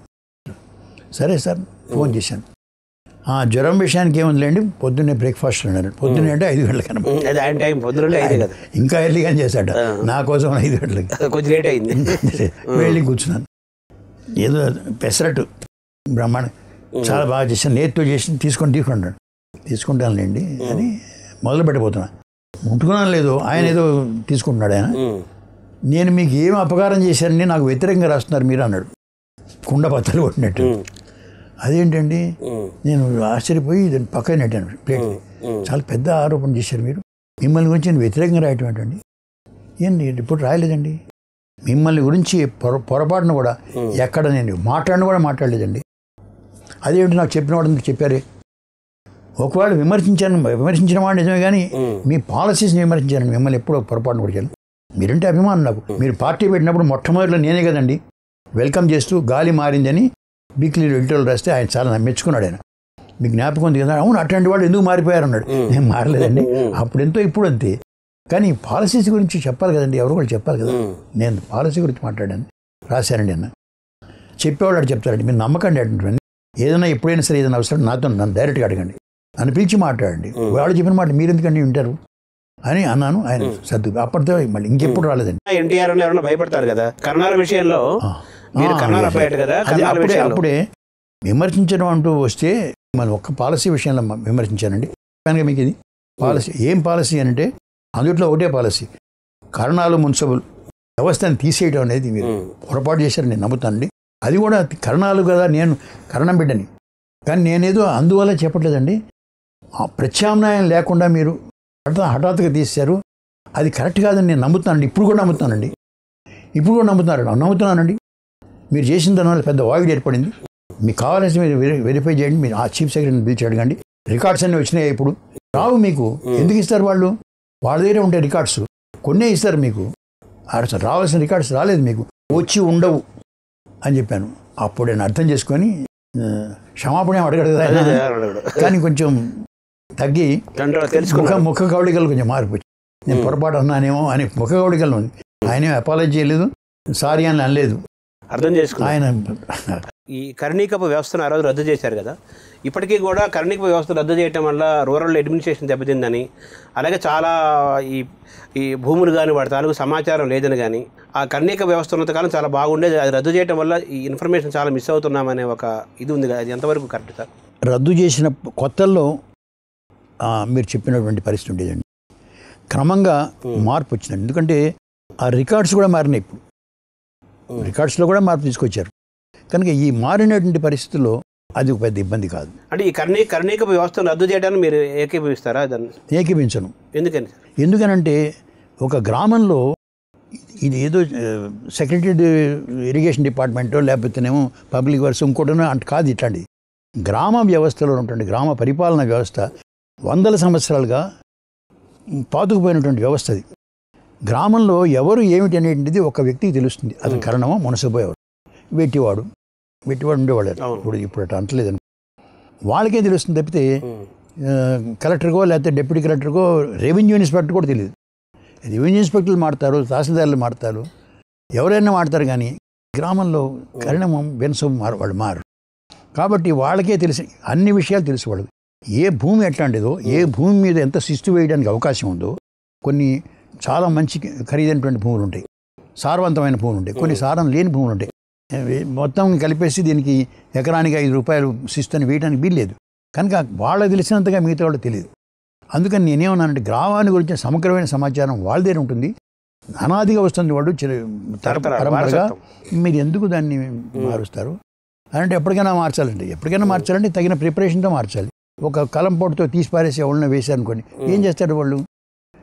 సరే సార్ ఫోన్ చేశాను "ఆ, జ్వరం విషయానికి ఏముందిలేండి పొద్దున్నే బ్రేక్ఫాస్ట్ అన్నాడు పొద్దున్నే అంటే ఐదు గంటలకు అనమాట అది ఆయన టైం పొద్దున ఐదే కదా ఇంకా ఎర్లీగా చేశాడు నా కోసం ఐదు గంటలకి కొంచెం లేట్ అయింది వెళ్ళి కూర్చున్నాను ఏదో పెసరట్టు బ్రహ్మాండ చాలా బాగా చేశాను నేతితో చేసి తీసుకొని తీసుకుంటాను తీసుకుంటానులేండి అని మొదలు పెట్టబోతున్నా ముట్టుకున్నాను లేదు ఆయన ఏదో తీసుకుంటున్నాడు ఆయన ఉమ్. నేను మీకు ఏం అపకారం చేశానని నాకు వ్యతిరేకంగా రాస్తున్నారు మీరు అన్నాడు కుండ పత్తలు కొట్టినట్టు ఉమ్. అదేంటండి ఉమ్. నేను ఆశ్చర్యపోయి దాన్ని పక్కన నెట్టాను ప్లేట్ ఉమ్. చాలా పెద్ద ఆరోపణ చేశారు మీరు మిమ్మల్ని గురించి నేను వ్యతిరేకంగా రాయటం ఏంటండి ఏంటి రిపోర్ట్ రాయలేదండి మిమ్మల్ని గురించి పొర పొరపాటును కూడా ఎక్కడ నేను మాట్లాడిన కూడా మాట్లాడలేదండి అదేమిటి నాకు చెప్పిన వాడు ఎందుకు చెప్పారే ఒకవేళ విమర్శించాను విమర్శించిన వాడు నిజమే కానీ ఉమ్. మీ పాలసీస్ని విమర్శించాను మిమ్మల్ని ఎప్పుడో పొరపాటును కూడా చేయను మీరంటే అభిమానం నాకు మీరు పార్టీ పెట్టినప్పుడు మొట్టమొదటిలో నేనే కదండి వెల్కమ్ చేస్తూ గాలి మారిందని వీక్లీ ఎడిటోరియల్ రాస్తే ఆయన చాలా మెచ్చుకున్నాడు ఆయన మీకు జ్ఞాపకం ఉంది కదా అవును అట్లాంటి వాళ్ళు ఎందుకు మారిపోయారు అన్నాడు నేను మారలేదండి అప్పుడు ఎంతో ఇప్పుడు అంతే కానీ పాలసీస్ గురించి చెప్పాలి కదండి ఎవరు కూడా చెప్పాలి కదా ఉమ్. నేను పాలసీ గురించి మాట్లాడాను రాశానండి అన్న చెప్పేవాడు అటు చెప్తారండి మీరు నమ్మకండి అటువంటి ఏదైనా ఎప్పుడైనా సరే ఏదైనా అవసరం నాతో నన్ను డైరెక్ట్గా అడగండి నన్ను పిలిచి మాట్లాడండి వాళ్ళు చెప్పిన మాట మీరు ఎందుకండి వింటారు అని అన్నాను ఆయన సర్దు అప్పటితో మళ్ళీ ఇంకెప్పుడు రాలేదండి ఎన్టీఆర్ అని ఎవరైనా భయపడతారు కదా కర్ణాల విషయంలో ఆ. మీరు ఆ, కర్ణాల yes, బయట కదా అది కర్ణాల అప్పుడే విషయంలో అప్పుడే విమర్శించడం అంటూ వస్తే మన ఒక్క పాలసీ విషయంలో మ- విమర్శించానండి కనుక మీకు ఇది పాలసీ ఏం పాలసీ అంటే అందుట్లో ఒకటే పాలసీ కరణాలు మున్సిపల్ వ్యవస్థను తీసేయడం అనేది మీరు ఉమ్. పొరపాటు చేశారు నేను నమ్ముతానండి అది కూడా కరణాలు కదా నేను కరణం బిడ్డని కానీ నేనేదో అందువల్ల చెప్పట్లేదండి ఆ ప్రత్యామ్నాయం లేకుండా మీరు హఠా హఠాత్తుగా తీశారు అది కరెక్ట్ కాదని నేను నమ్ముతానండి ఇప్పుడు కూడా నమ్ముతానండి ఇప్పుడు కూడా నమ్ముతున్నారు నమ్ముతున్నానండి మీరు చేసిన దానివల్ల పెద్ద వాయిడ్ ఏర్పడింది మీకు కావాల్సిన మీరు వెరి- వెరిఫై చేయండి మీరు ఆ చీఫ్ సెక్రటరీని పిలిచి అడగండి రికార్డ్స్ అన్నీ వచ్చినాయి ఇప్పుడు రావు మీకు ఎందుకు ఇస్తారు వాళ్ళు వాళ్ళ దగ్గర ఉంటే రికార్డ్స్ కొన్నే ఇస్తారు మీకు అసలు రావాల్సిన రికార్డ్స్ రాలేదు మీకు వచ్చి ఉండవు అని చెప్పాను అప్పుడు నేను అర్థం చేసుకొని ఆ, క్షమాపణ ఏం అడగడు కదా అదే ఆయన. అడగడు. కానీ కొంచెం తగ్గి దాంట్లో ముఖ తెలుసుకున్నాను ముఖ కవళికలు కొంచెం మార్పు వచ్చింది నేను పొరపాటు అన్నానేమో అని ముఖ కవళికలు ఉంది ఆయన అపాలజీ చేయలేదు సారీ అని అనలేదు అర్థం చేసుకున్నాను ఆయన ఈ కర్ణీకపు వ్యవస్థను ఆ రోజు రద్దు చేశారు కదా ఇప్పటికీ కూడా కర్ణీకపు వ్యవస్థ రద్దు చేయటం వల్ల రూరల్ అడ్మినిస్ట్రేషన్ దెబ్బతిందని అలాగే చాలా ఈ ఈ భూములు కానీ వాటి తాలూకు సమాచారం లేదని కానీ ఆ కర్ణీక వ్యవస్థ ఉన్నంతకాలం చాలా బాగుండేది అది రద్దు చేయటం వల్ల ఈ ఇన్ఫర్మేషన్ చాలా మిస్ అవుతున్నామనే ఒక ఇది ఉంది కదా అది ఎంతవరకు కరెక్ట్ సార్ రద్దు చేసిన కొత్తల్లో ఆ, మీరు చెప్పినటువంటి పరిస్థితి ఉండేదండి క్రమంగా మార్పు వచ్చిందండి ఎందుకంటే ఆ రికార్డ్స్ కూడా మారినాయి ఇప్పుడు రికార్డ్స్లో కూడా మార్పు తీసుకొచ్చారు కనుక ఈ మారినటువంటి పరిస్థితుల్లో అది ఒక పెద్ద ఇబ్బంది కాదు అంటే ఈ కర్ణీ కర్ణీకపు వ్యవస్థను రద్దు చేయడానికి మీరు ఏకీభవిస్తారా దాన్ని ఏకీపించను ఎందుకని సార్ ఎందుకనంటే ఒక గ్రామంలో ఇది ఏదో సెక్రటరీ ఇరిగేషన్ డిపార్ట్మెంటో లేకపోతేనేమో పబ్లిక్ వర్క్స్ ఇంకోటనో అంటే కాదు ఇట్లాంటిది గ్రామ వ్యవస్థలో ఉన్నటువంటి గ్రామ పరిపాలన వ్యవస్థ వందల సంవత్సరాలుగా పాతుకుపోయినటువంటి వ్యవస్థ అది గ్రామంలో ఎవరు ఏమిటి అనేటువంటిది ఒక వ్యక్తికి తెలుస్తుంది అతని కరణమో మునసబో ఎవరు వెట్టివాడు వెట్టివాడు ఉండేవాడు అవును. ఇప్పుడు ఇప్పుడు అట్లా అంటలేదు వాళ్ళకే తెలుస్తుంది తప్పితే ఉమ్. ఆ, కలెక్టర్కో లేకపోతే డిప్యూటీ కలెక్టర్కో రెవెన్యూ ఇన్స్పెక్టర్ కూడా తెలియదు రెవెన్యూ ఇన్స్పెక్టర్లు మాడతారు తహసీల్దార్లు మాడతారు ఎవరైనా మాడతారు కానీ గ్రామంలో కరిణమం బెన్సం మారు వాళ్ళు మారు కాబట్టి వాళ్ళకే తెలిసి అన్ని విషయాలు తెలుసు వాళ్ళకి ఏ భూమి ఎట్లాంటిదో ఏ భూమి మీద ఎంత శిస్తు వేయడానికి అవకాశం ఉందో కొన్ని చాలా మంచి ఖరీదైనటువంటి భూములు ఉంటాయి సారవంతమైన భూములు ఉంటాయి కొన్ని సారం లేని భూములు ఉంటాయి ఏ- మొత్తం కలిపేసి దీనికి ఎకరానికి ఐదు రూపాయలు శిస్తుని వేయడానికి వీల్లేదు కనుక వాళ్ళకి తెలిసినంతగా మిగతా వాళ్ళకి తెలియదు అందుకని నేనేమన్నానంటే గ్రామాన్ని గురించి సమగ్రమైన సమాచారం వాళ్ళ దగ్గర ఉంటుంది అనాదిగా వస్తుంది వాడు చిర- తరతరాలు, పరంపరగా వారసత్వం. మీరు ఎందుకు దాన్ని మారుస్తారు అంటే ఎప్పటికైనా మార్చాలండి ఎప్పటికైనా మార్చాలంటే తగిన ప్రిపరేషన్తో మార్చాలి ఒక కలం పొట్టుతో తీసి పారేసి ఎవరిని వేశారనుకోండి ఏం చేస్తారు వాళ్ళు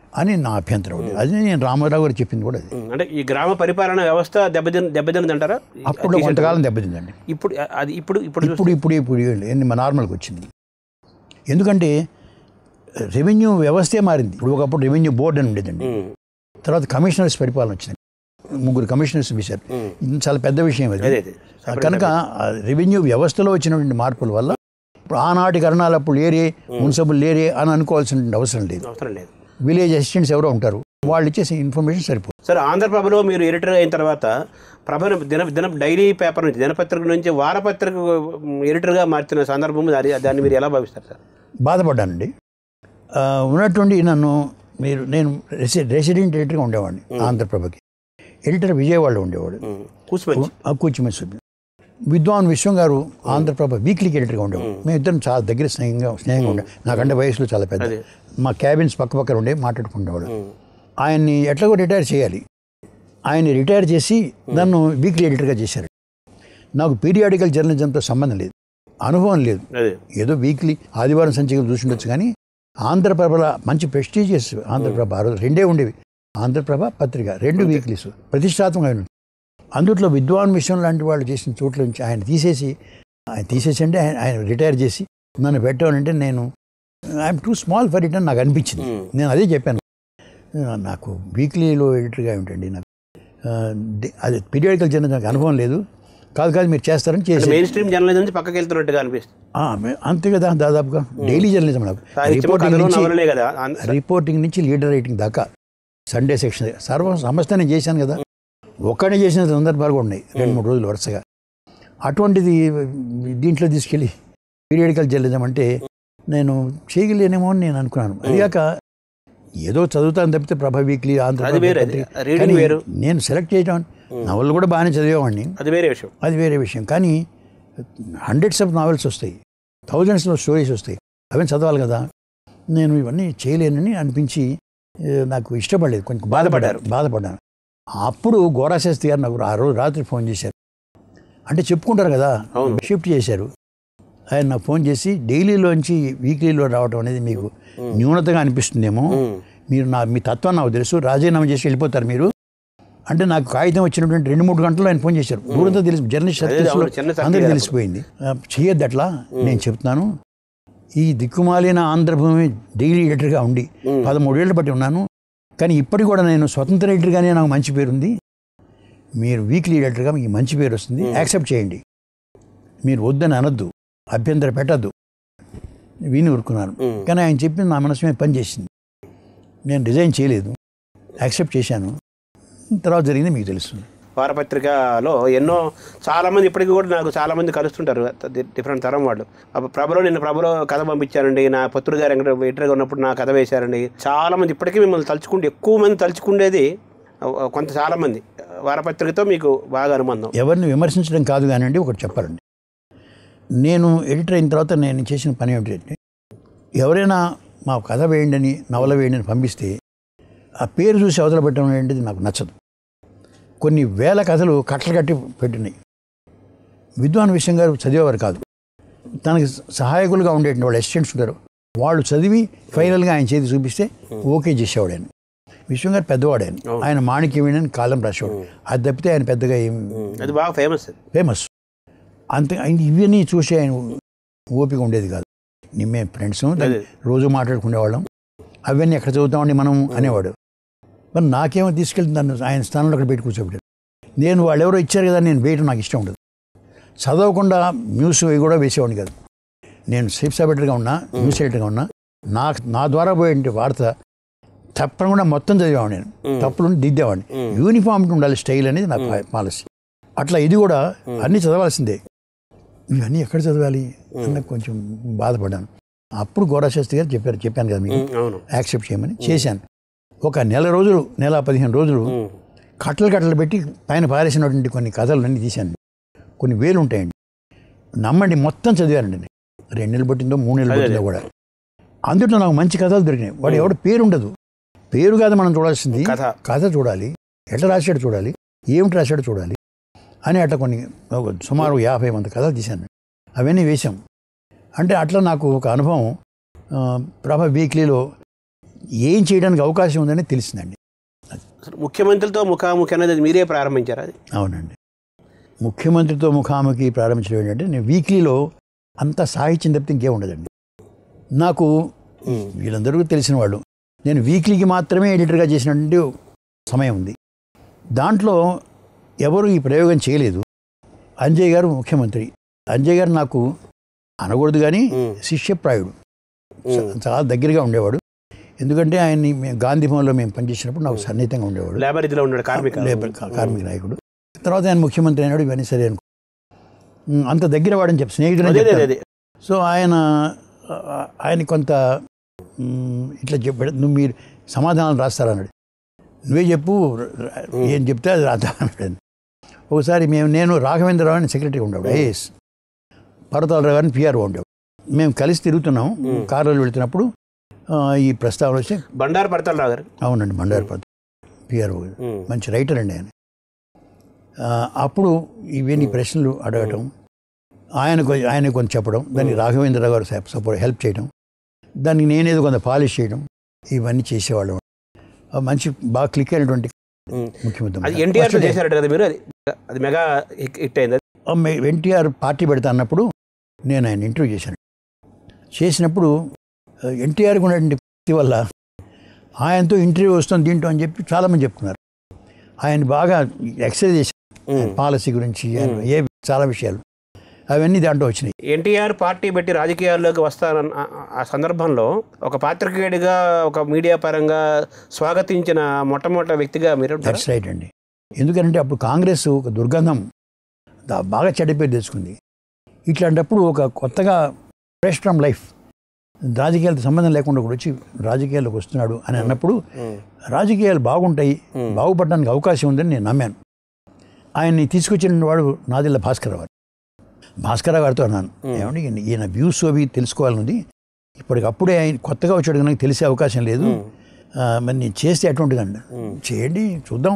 అని నా అభ్యంతరం ఉంది అది నేను రామారావు గారు చెప్పింది కూడా అది ఉమ్, అంటే ఈ గ్రామ పరిపాలన వ్యవస్థ దెబ్బతిన దెబ్బతిన్నది అంటారా అప్పుడు కొంతకాలం దెబ్బతిందండి ఇప్పుడు అది ఇప్పుడు ఇప్పుడు చూస్తే- ఇప్పుడు ఇప్పుడు ఇప్పుడు ఎన్ని మా నార్మల్కి వచ్చింది ఎందుకంటే రెవెన్యూ వ్యవస్థే మారింది ఇప్పుడు ఒకప్పుడు రెవెన్యూ బోర్డు అని ఉండేదండి ఉమ్, తర్వాత కమిషనర్స్ పరిపాలన వచ్చింది ముగ్గురు కమిషనర్స్ వేశారు ఉమ్, ఇది చాలా పెద్ద విషయం అది అదే అదే కనుక ఆ రెవెన్యూ వ్యవస్థలో వచ్చినటువంటి మార్పుల వల్ల ఇప్పుడు ఆనాటి కరణాలు అప్పుడు లేరే మున్సిపల్ లేరే అని అనుకోవాల్సిన అవసరం లేదు అవసరం లేదు విలేజ్ అసిస్టెంట్స్ ఎవరో ఉంటారు వాళ్ళు ఇచ్చేసే ఇన్ఫర్మేషన్ సరిపోతుంది సరే ఆంధ్రప్రభలో మీరు ఎడిటర్ అయిన తర్వాత ప్రభను దిన దిన డైలీ పేపర్ నుంచి దినపత్రిక నుంచి వారపత్రిక ఉమ్, ఎడిటర్గా మార్చిన సందర్భం అది దాన్ని మీరు ఎలా భావిస్తారు సార్ బాధపడ్డానండి ఆ, ఉన్నటువంటి నన్ను మీరు నేను రెసి రెసిడెంట్ ఎడిటర్గా ఉండేవాడిని ఆంధ్రప్రభకి ఎడిటర్ విజయవాడలో ఉండేవాడు ఉమ్, కూసిమంచి ఆ కూర్చుమే సుబ్బి విద్వాన్ విశ్వం గారు ఆంధ్రప్రభ వీక్లీకి ఎడిటర్గా ఉండేవాడు మేము ఇద్దరం చాలా దగ్గర స్నేహంగా స్నేహంగా ఉండే నాకంటే వయసులో చాలా పెద్ద అదే. మా క్యాబిన్స్ పక్క పక్కన ఉండే మాట్లాడుకుంటేవాడు ఉమ్, ఆయన్ని ఎట్లాగో రిటైర్ చేయాలి ఆయన్ని రిటైర్ చేసి నన్ను వీక్లీ ఎడిటర్గా చేశారు నాకు పీరియాడికల్ జర్నలిజంతో సంబంధం లేదు అనుభవం లేదు అదే ఏదో వీక్లీ ఆదివారం సంచికలు చూసిండొచ్చు కానీ ఆంధ్రప్రభల మంచి ప్రెస్టీజియస్ ఆంధ్రప్రభ ఆ రోజు రెండే ఉండేవి ఆంధ్రప్రభ పత్రిక రెండు వీక్లీస్ ప్రతిష్టాత్మకమైన అందుట్లో విద్వాన్ విషయం లాంటి వాళ్ళు చేసిన చోట్ల నుంచి ఆయన తీసేసి ఆయన తీసేసి అంటే ఆయన ఆయన రిటైర్ చేసి నన్ను పెట్టానంటే నేను I'm too small for it అని నాకు అనిపించింది ఉమ్, నేను అదే చెప్పాను ఆ, నాకు వీక్లీలో ఎడిటర్గా ఏమిటండి నాకు ఆ, ది- అది పీరియాడికల్ జర్నల్ నాకు అనుభవం లేదు కాదు కాదు మీరు చేస్తారని చేసి మెయిన్ స్ట్రీమ్ జర్నలిజం నుంచి పక్కకి వెళ్తున్నట్టుగా అనిపిస్తుంది ఆ, మే- అంతే కదా దాదాపుగా డైలీ జర్నలిజం నాకు సాహిత్యం రిపోర్టింగ్ కథలు నుంచి నవలలే కదా అన్- రిపోర్టింగ్ నుంచి లీడర్ రైటింగ్ దాకా సండే సెక్షన్ సర్వ సమస్త నేను చేశాను కదా ఒక్కడే చేసిన సందర్భాలు కూడా ఉన్నాయి రెండు మూడు రోజులు వరుసగా అటువంటిది దీంట్లో తీసుకెళ్ళి పీరియడికల్ జర్నలిజం అంటే నేను చేయగలేనేమో అని నేను అనుకున్నాను అదిగాక ఏదో చదువుతాను తప్పితే ప్రభ వీక్లీ ఆంధ్ర అది వేరే అది పత్రిక. రీడింగ్ కానీ వేరు నేను సెలెక్ట్ చేయడం నవలు కూడా బాగానే చదివేవాడిని అది వేరే విషయం అది వేరే విషయం కానీ హండ్రెడ్స్ ఆఫ్ నావెల్స్ వస్తాయి థౌజండ్స్లో స్టోరీస్ వస్తాయి అవన్నీ చదవాలి కదా నేను ఇవన్నీ చేయలేనని అనిపించి ఏ, నాకు ఇష్టపడలేదు కొంచెం బాధపడ్డారు బాధపడ్డాను అప్పుడు గోరాశాస్త్రి గారు నాకు ఆ రోజు రాత్రి ఫోన్ చేశారు అంటే చెప్పుకుంటారు కదా అవును. షిఫ్ట్ చేశారు ఆయన నాకు ఫోన్ చేసి డైలీలోంచి వీక్లీలో రావడం అనేది మీకు న్యూనతగా అనిపిస్తుందేమో ఉమ్, మీరు నా మీ తత్వం నాకు తెలుసు రాజీనామా చేసి వెళ్ళిపోతారు మీరు అంటే నాకు కాగితం వచ్చినటువంటి రెండు మూడు గంటల్లో ఆయన ఫోన్ చేశారు ఊరంతా తెలిసి జర్నలిస్ట్ అదే, సర్కిల్స్లో అవును, చిన్న circle అందరికీ కదా తెలిసిపోయింది ఆ, చెయ్యొద్దు అట్లా నేను చెప్తున్నాను ఈ దిక్కుమాలిన ఆంధ్రభూమి డైలీ ఎడిటర్గా ఉండి ఉమ్, పదమూడేళ్ళు బట్టి ఉన్నాను కానీ ఇప్పటికి కూడా నేను స్వతంత్ర ఎడిటర్గానే నాకు మంచి పేరు ఉంది మీరు వీక్లీ ఎడిటర్గా మీకు మంచి పేరు వస్తుంది యాక్సెప్ట్ చేయండి మీరు వద్దని అనొద్దు అభ్యంతరం పెట్టద్దు విని ఊరుకున్నాను ఉమ్. కానీ ఆయన చెప్పింది నా మనసు మీద పని చేసింది నేను రిజైన్ చేయలేదు యాక్సెప్ట్ చేశాను తర్వాత జరిగింది మీకు తెలుస్తుంది వారపత్రికలో ఎన్నో చాలా మంది ఇప్పటికీ కూడా నాకు చాలా మంది కలుస్తుంటారు ది- డిఫరెంట్ తరం వాళ్ళు అప్పుడు ప్రభలో నిన్న ప్రభలో కథ పంపించారండి నా పత్రుడు గారు ఎక్కడ ఎడిటర్గా ఉన్నప్పుడు నా కథ వేశారండి చాలా మంది ఇప్పటికీ మిమ్మల్ని తలుచుకుంటే ఎక్కువ మంది తలుచుకుండేది ఆ, కొంత చాలా మంది వారపత్రికతో మీకు బాగా అనుబంధం ఎవరిని విమర్శించడం కాదు కానివ్వండి ఒకటి చెప్పాలండి నేను ఎడిటర్ అయిన తర్వాత నేను చేసిన పని ఏమిటంటే ఎవరైనా మా కథ వేయండి అని నవల వేయండి అని పంపిస్తే ఆ పేరు చూసి అవతల పెట్టడం అనేది నాకు నచ్చదు కొన్ని వేల కథలు కట్టలు కట్టి పెట్టినాయి విద్వాన్ విషయం గారు చదివేవారు కాదు తనకి సహాయకులుగా ఉండేటువంటి వాళ్ళు అసిస్టెంట్స్ ఉంటారు వాళ్ళు చదివి ఫైనల్గా ఆయన చేతి చూపిస్తే ఓకే చేసేవాడు ఆయన విశ్వం గారు పెద్దవాడు ఆయన ఆయన మాణిక్యమైన కాలం రాసేవాడు అది తప్పితే ఆయన పెద్దగా ఏం అది బాగా ఫేమస్ అది ఫేమస్ అంత ఆయన ఇవన్నీ చూసి ఆయన ఓపిక ఉండేది కాదు మేము ఫ్రెండ్స్ అదే. రోజు మాట్లాడుకునేవాళ్ళం అవన్నీ ఎక్కడ చదువుతామని మనం అనేవాడు మరి నాకేమో తీసుకెళ్తే నన్ను ఆయన స్థానంలో అక్కడ పెట్టి కూర్చోబెట్టారు నేను వాళ్ళు ఎవరో ఇచ్చారు కదా నేను వేయటం నాకు ఇష్టం ఉండదు చదవకుండా న్యూస్ అవి కూడా వేసేవాడిని కాదు నేను చీఫ్ సెక్రటరీగా ఉన్నా న్యూస్ ఎడిటర్గా ఉన్నా నా నా ద్వారా పోయే వార్త తప్పకుండా మొత్తం చదివేవాడిని నేను తప్పులు దిద్దేవాడిని యూనిఫామ్ ఉండాలి స్టైల్ అనేది నా పాలసీ అట్లా ఇది కూడా అన్నీ చదవాల్సిందే ఇవన్నీ ఎక్కడ చదవాలి అన్న కొంచెం బాధపడ్డాను అప్పుడు గోరాశాస్త్రి గారు చెప్పారు చెప్పాను కదా మీకు ఉమ్, అవును యాక్సెప్ట్ చేయమని చేశాను ఒక నెల రోజులు నెల పదిహేను రోజులు ఉమ్, కట్టలు కట్టలు పెట్టి పైన పారేసినటువంటి కొన్ని కథలు అన్నీ తీశాను కొన్ని వేలు ఉంటాయండి నమ్మండి మొత్తం చదివానండి నేను రెండు నెలలు పట్టిందో మూడు నెలలు అదే, పట్టిందో కూడా అందులో నాకు మంచి కథలు దొరికినాయి వాడు ఎవడు పేరు ఉండదు పేరు కాదు మనం చూడాల్సింది కథ కథ చూడాలి ఎట్లా రాశాడు చూడాలి ఏమిటి రాశాడు చూడాలి అని అట్లా కొన్ని ఒక సుమారు యాభై మంది కథలు తీశాను అవన్నీ వేశాం అంటే అట్లా నాకు ఒక అనుభవం ఆ, ప్రభ వీక్లీలో ఏం చేయడానికి అవకాశం ఉందని తెలిసిందండి అసలు ముఖ్యమంత్రితో ముఖాముఖి అనేది మీరే ప్రారంభించారు అది అవునండి ముఖ్యమంత్రితో ముఖాముఖి ప్రారంభించడం ఏంటంటే నేను వీక్లీలో అంత సాహిత్యం తప్పితే ఇంకేం ఉండదండి నాకు వీళ్ళందరూ తెలిసిన వాళ్ళు నేను వీక్లీకి మాత్రమే ఎడిటర్గా చేసినటువంటి సమయం ఉంది దాంట్లో ఎవరు ఈ ప్రయోగం చేయలేదు అంజయ్ గారు ముఖ్యమంత్రి అంజయ్ గారు నాకు అనకూడదు కానీ మ్మ్. శిష్యప్రాయుడు చ- చాలా దగ్గరగా ఉండేవాడు ఎందుకంటే ఆయన్ని మేము గాంధీ భవన్లో మేము పనిచేసినప్పుడు నాకు సన్నిహితంగా ఉండేవాడు లేబర్ ఇదిలో ఉన్నాడు కార్మిక లేబర్ కా- కార్మిక నాయకుడు తర్వాత ఆయన ముఖ్యమంత్రి అయినాడు ఇవన్నీ సరే అనుకో ఉమ్, అంత దగ్గర వాడని చెప్పి స్నేహితుడు అదే అదే అదే సో ఆయన ఆ, ఆయన కొంత ఉమ్, ఇట్లా చెప్పాడు నువ్వు మీరు సమాధానాలు రాస్తారా అన్నాడు నువ్వే చెప్పు ర- ఏం చెప్తే అది రాద్దాం అన్నాడు ఒకసారి మేము నేను రాఘవేంద్రరావు అని సెక్రటరీ ఉండేవాడు ఐఏఎస్ పర్వతాలరావు గారిని పిఆర్ఓ ఉండేవాడు మేము కలిసి తిరుగుతున్నాం కారులో వెళుతున్నప్పుడు ఆ, ఈ ప్రస్తావన వచ్చి బండారు పడతారు రావు గారు అవునండి బండారు పిఆర్ఓ ఉమ్. మంచి రైటర్ అండి ఆయన ఆ, అప్పుడు ఇవన్నీ ప్రశ్నలు అడగటం ఆయనకు ఆయన కొంత చెప్పడం దాన్ని రాఘవేంద్రరావు గారు సపోర్ట్ హెల్ప్ చేయడం దానికి నేనేదో కొంత పాలిష్ చేయడం ఇవన్నీ చేసేవాళ్ళం ఆ మంచి బాగా క్లిక్ అయినటువంటి ఉమ్. ముఖ్యమంత్రి అది ఎన్టీఆర్ చేశారట కదా మీరు అది అది మెగా హిట్ హిట్ అయింది అది. ఎన్టీఆర్ పార్టీ పెడతా అన్నప్పుడు నేను ఆయన ఇంటర్వ్యూ చేశాను చేసినప్పుడు ఎన్టీఆర్కి ఉన్నటువంటి భక్తి వల్ల ఆయనతో ఇంటర్వ్యూ వస్తుంది దీంట్లో అని చెప్పి చాలామంది చెప్తున్నారు ఆయన బాగా ఎక్సర్సైజ్ చేశారు ఉమ్. పాలసీ గురించి ఆయన ఏ చాలా విషయాలు అవన్నీ దాంట్లో వచ్చినాయి ఎన్టీఆర్ పార్టీ పెట్టి రాజకీయాల్లోకి వస్తానన్న ఆ- ఆ సందర్భంలో ఒక పాత్రికేయుడిగా ఒక మీడియా పరంగా స్వాగతించిన మొట్టమొదటి వ్యక్తిగా మీరు ఉంటారా? దట్స్ రైట్ అండి ఎందుకంటే అప్పుడు కాంగ్రెస్ ఒక దుర్గంధం దా- బాగా చెడ్డపేరు తెచ్చుకుంది ఇట్లాంటప్పుడు ఒక కొత్తగా ఫ్రెష్ ఫ్రమ్ లైఫ్ రాజకీయాలతో సంబంధం లేకుండా కూడా వచ్చి రాజకీయాల్లోకి వస్తున్నాడు అని అన్నప్పుడు ఉమ్. రాజకీయాలు బాగుంటాయి బాగుపడడానికి అవకాశం ఉందని నేను నమ్మాను ఆయన్ని తీసుకొచ్చిన వాడు నాదిల్ల భాస్కరరావు గారు భాస్కరరావు గారితో అన్నాను ఏమంటే ఈయన- ఈయన వ్యూస్ అవి తెలుసుకోవాలనుంది ఇప్పటికప్పుడే ఆయన కొత్తగా వచ్చాడు కనుక తెలిసే అవకాశం లేదు ఆ, మరి నేను చేస్తే ఎటువంటిదండి చేయండి చూద్దాం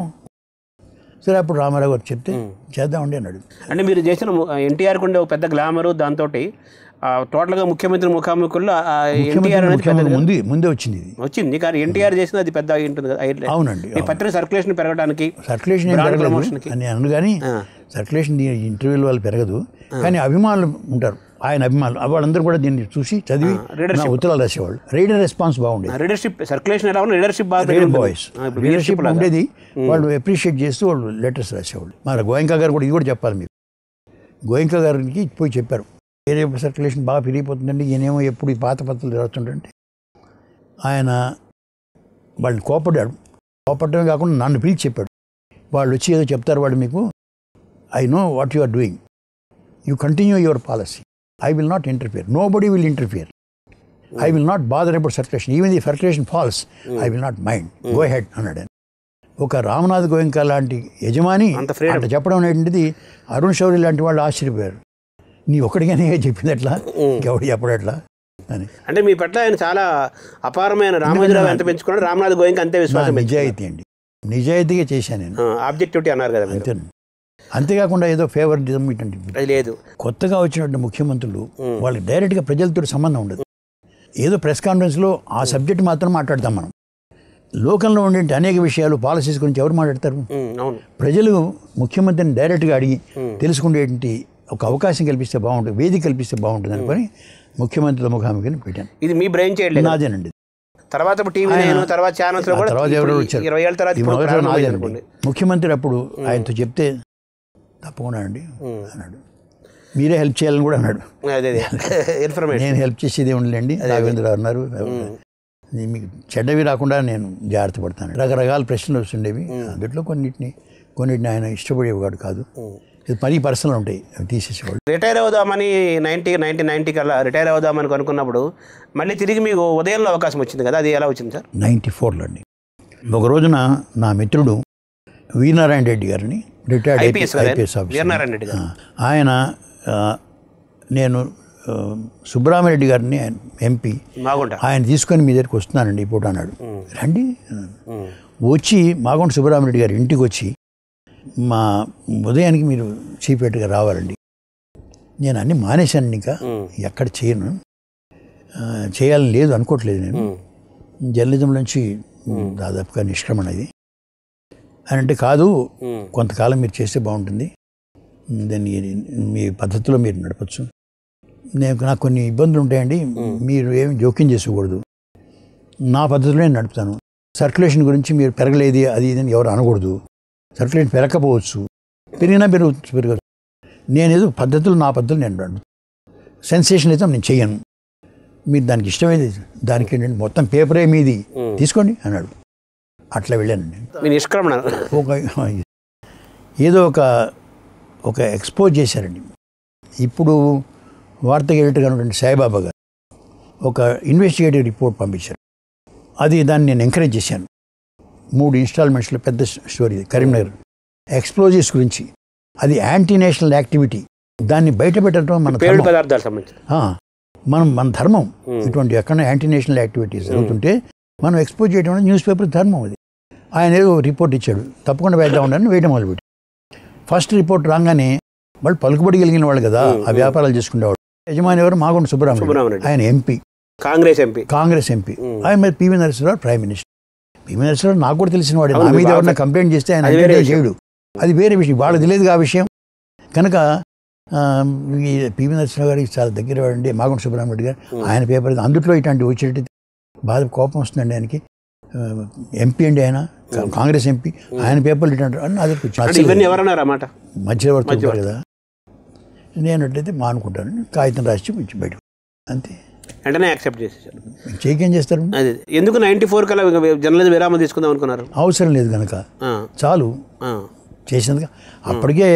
సరే అప్పుడు రామారావు గారు చెప్తే చేద్దామండి అన్నాడు అంటే మీరు చేసిన ఎన్టీఆర్ ఉండే ఒక పెద్ద గ్లామరు దాంతో టోటల్గా ముఖ్యమంత్రి ముఖాముఖుల్లో ఎన్టీఆర్ ముఖ్యమంత్రి అనేది పెద్ద ముఖ్యమంత్రి ముందు ముందే వచ్చింది ఇది వచ్చింది కానీ ఎన్టీఆర్ చేసింది అది పెద్ద అయి ఉంటుంది కదా హైలైట్. అవునండి ఈ పత్రిక సర్క్యులేషన్ పెరగడానికి సర్క్యులేషన్ ఏం Brand పెరగలేదు promotion కి. అని అను కానీ ఆ. సర్క్యులేషన్ దీని ఇంటర్వ్యూల వాళ్ళు పెరగదు కానీ అభిమానులు ఉంటారు ఆయన అభిమానులు వాళ్ళందరూ కూడా దీన్ని చూసి చదివి readership. నా ఉత్తరాలు రాసేవాళ్ళు రీడర్ రెస్పాన్స్ బాగుండేది లీడర్షిప్ సర్క్యులేషన్ ఎలా ఉన్నా లీడర్షిప్ బాగా రీడర్ పెరిగి బాయ్స్ ఉంటుంది. ఆ, ఇప్పుడు లీడర్షిప్ leadership లాగా. ఉండేది వాళ్ళు అప్రిషియేట్ చేస్తూ వాళ్ళు లెటర్స్ రాసేవాళ్ళు మరి గోయంకా గారు కూడా ఇది కూడా చెప్పాలి మీకు గోయంకా గారికి పోయి చెప్పారు వేరే సర్క్యులేషన్ బాగా పెరిగిపోతుందండి ఈయనేమో ఎప్పుడు ఈ పాత పత్రాలు రాస్తుంటే ఆయన వాళ్ళని కోపడ్డాడు కోపడమే కాకుండా నన్ను పిలిచి చెప్పాడు వాళ్ళు వచ్చి ఏదో చెప్తారు వాళ్ళు మీకు I know what you are doing you continue your policy I will not interfere nobody will interfere I will not bother about circulation even the circulation falls I will not mind go ahead అన్నాడు ఆయన. ఒక రామనాథ్ గోయంకా లాంటి యజమాని అంత freedom. అంత చెప్పడం అనేటువంటిది అరుణ్ శౌరి లాంటి వాళ్ళు ఆశ్చర్యపోయారు నీ ఒక్కడిగానే చెప్పింది ఎట్లా ఇంకెవడు చెప్పడట్లా అని అంటే మీ పట్ల ఆయన చాలా అపారమైన రామోజీరావు ఎంత పెంచుకున్నాడు రామనాథ్ గోయింగ్ అంతే నా విశ్వాసం నిజాయితీ అండి నిజాయితీగా చేశాను నేను ఆబ్జెక్టివిటీ అన్నారు కదా మీరు అంతే అంతేకాకుండా ఏదో ఫేవరిజం ఇటువంటి అది లేదు కొత్తగా వచ్చినటువంటి ముఖ్యమంత్రులు వాళ్ళకి డైరెక్ట్గా ప్రజలతో సంబంధం ఉండదు ఏదో ప్రెస్ కాన్ఫరెన్స్లో ఆ సబ్జెక్ట్ మాత్రం మాట్లాడతాం మనం లోకంలో ఉండే అనేక విషయాలు పాలసీస్ గురించి ఎవరు మాట్లాడతారు ఉమ్, అవును ప్రజలు ముఖ్యమంత్రిని డైరెక్ట్గా అడిగి తెలుసుకునేటువంటి ఒక అవకాశం కల్పిస్తే బాగుంటుంది వేదిక కల్పిస్తే బాగుంటుంది అనుకొని ముఖ్యమంత్రుల ముఖాముఖిని పెట్టాను ఇది మీ బ్రెయిన్ చేయలేదు నాదేనండి తర్వాత టీవీ నేను తర్వాత ఛానల్స్ లో ఆ కూడా తర్వాత ఇప్పుడు ఎవరో ఈ వచ్చారు ఇరవై ఏళ్ళ తర్వాత ఈ ఇప్పుడు మొదట ప్రారంభమైంది నాదేనండి అనుకోండి ముఖ్యమంత్రి అప్పుడు ఆయనతో చెప్తే తప్పకుండా అండి అన్నాడు మీరే హెల్ప్ చేయాలని కూడా అన్నాడు అదే అదే ఇన్ఫర్మేషన్ నేను హెల్ప్ చేసేది ఉండలేండి రాఘవేంద్ర అన్నారు ఇది మీకు చెడ్డవి రాకుండా నేను జాగ్రత్త పడతాను రకరకాల ప్రశ్నలు వస్తుండేవి అందులో కొన్నిటిని కొన్నిటిని ఆయన ఇష్టపడేవాడు కాదు ఇది పని పర్సనల్ ఉంటాయి అవి తీసేసేవాడు రిటైర్ అవుదామని నైన్టీ నైన్టీన్ నైన్టీ కల్లా రిటైర్ అవుదామని అనుకున్నప్పుడు మళ్ళీ తిరిగి మీకు ఉదయంలో అవకాశం వచ్చింది కదా అది ఎలా వచ్చింది సార్ నైంటీ ఫోర్లో అండి ఒక రోజున నా మిత్రుడు వీరనారాయణ రెడ్డి గారిని రిటైర్డ్ IPS కదా? ఐపీఎస్ ఆఫీసర్ వీరనారాయణ రెడ్డి గారు. ఆ, ఆయన ఆ, నేను ఆ, సుబ్బరామరెడ్డి గారిని ఆయన ఎంపీ బాగుంటా ఆయన తీసుకొని మీ దగ్గరికి వస్తున్నానండి ఈ పూట అన్నాడు రండి అన్నాను. వచ్చి మాగొండ సుబ్బరామరెడ్డి గారి ఇంటికి వచ్చి మా ఉదయానికి మీరు చీపెట్టుగా రావాలండి నేను అన్ని మానేశాను ఇంకా ఎక్కడ చేయను ఆ, చేయాలని లేదు అనుకోవట్లేదు నేను జర్నలిజం నుంచి దాదాపుగా నిష్క్రమణ ఇది అని అంటే కాదు ఉమ్, కొంతకాలం మీరు చేస్తే బాగుంటుంది దాన్ని మీ పద్ధతిలో మీరు నడపచ్చు నేను నాకు కొన్ని ఇబ్బందులు ఉంటాయండి మీరు ఏమి జోక్యం చేసుకోకూడదు నా పద్ధతిలో నేను నడుపుతాను సర్క్యులేషన్ గురించి మీరు పెరగలేదు అది ఇది అని ఎవరు అనకూడదు సర్క్యులేషన్ పెరగకపోవచ్చు పెరిగినా పెరుగు పెరగచ్చు నేను ఏదో పద్ధతులు నా పద్ధతులు నేను నడుపుతాను సెన్సేషనలిజం నేను చెయ్యను మీరు దానికి ఇష్టమైంది దానికి ఏంటంటే మొత్తం పేపరే మీది తీసుకోండి అన్నాడు అట్లా వెళ్ళానండి మీ నిష్క్రమణ ఒక ఏదో ఒక ఒక ఎక్స్పోజ్ చేశారండి ఇప్పుడు వార్తకి ఎడిటర్ ఉన్నటువంటి సాయిబాబా గారు ఒక ఇన్వెస్టిగేటివ్ రిపోర్ట్ పంపించారు అది దాన్ని నేను ఎంకరేజ్ చేశాను మూడు ఇన్స్టాల్మెంట్స్లో పెద్ద స్టోరీ ఇది కరీంనగర్ ఎక్స్ప్లోజివ్స్ గురించి అది యాంటీ నేషనల్ యాక్టివిటీ దాన్ని బయట పెట్టడం మన పేరుడు ధర్మం పదార్థాలు సంబంధించి ఆ, మనం మన ధర్మం ఇటువంటి ఎక్కడ యాంటీ నేషనల్ యాక్టివిటీస్ జరుగుతుంటే మనం ఎక్స్పోజ్ చేయడం అనేది న్యూస్ పేపర్ ధర్మం అది ఆయన ఏదో రిపోర్ట్ ఇచ్చాడు తప్పకుండా వేద్దాం ఉండని వేయడం మొదలుపెట్టి ఫస్ట్ రిపోర్ట్ రాగానే వాళ్ళు పలుకుబడి కలిగిన వాళ్ళు కదా ఆ వ్యాపారాలు చేసుకునేవాడు యజమాని ఎవరు మాగుండ సుబ్బరామరెడ్డి సుబ్బరామరెడ్డి. ఆయన MP Congress MP Congress MP ఆయన మరి పివి నరసింహరావు ప్రైమ్ మినిస్టర్ పివి నరసింహరావు నాకు కూడా తెలిసిన వాడు అవును, నా మీద బాగా- ఎవరైనా కంప్లైంట్ చేస్తే ఆయన అది వేరే ఎంటర్టైన్ విషయం. చేయడు అది వేరే విషయం వాళ్ళకి తెలియదు ఆ విషయం కనుక ఆ, ఈ పివి నరసింహరావు గారికి చాలా దగ్గర వాడండి మాగుంట సుబ్రహ్మణ్య గారు ఆయన పేపర్ అందుట్లో ఇట్లాంటి వచ్చేటి బాధ కోపం వస్తుందండి ఆయనకి ఆ, ఎంపీ అండి ఆయన కా- కాంగ్రెస్ ఎంపీ ఆయన పేపర్లు ఇట్లాంటి అని అది అంటే ఇవన్నీ ఎవరన్నారు అన్నమాట మధ్యవర్తి ఉంటారు కదా నేను అట్లయితే మానుకుంటాను కాగితం రాసి ఇచ్చి బయట అంతే వెంటనే యాక్సెప్ట్ చేసేసారు చేయకేం చేస్తారు అదే ఎందుకు నైన్టీ ఫోర్ కల్లా జర్నలిజం విరామం తీసుకుందాం అనుకున్నారు అవసరం లేదు కనుక ఆ, చాలు ఆ, చేసినందుకు అప్పటికే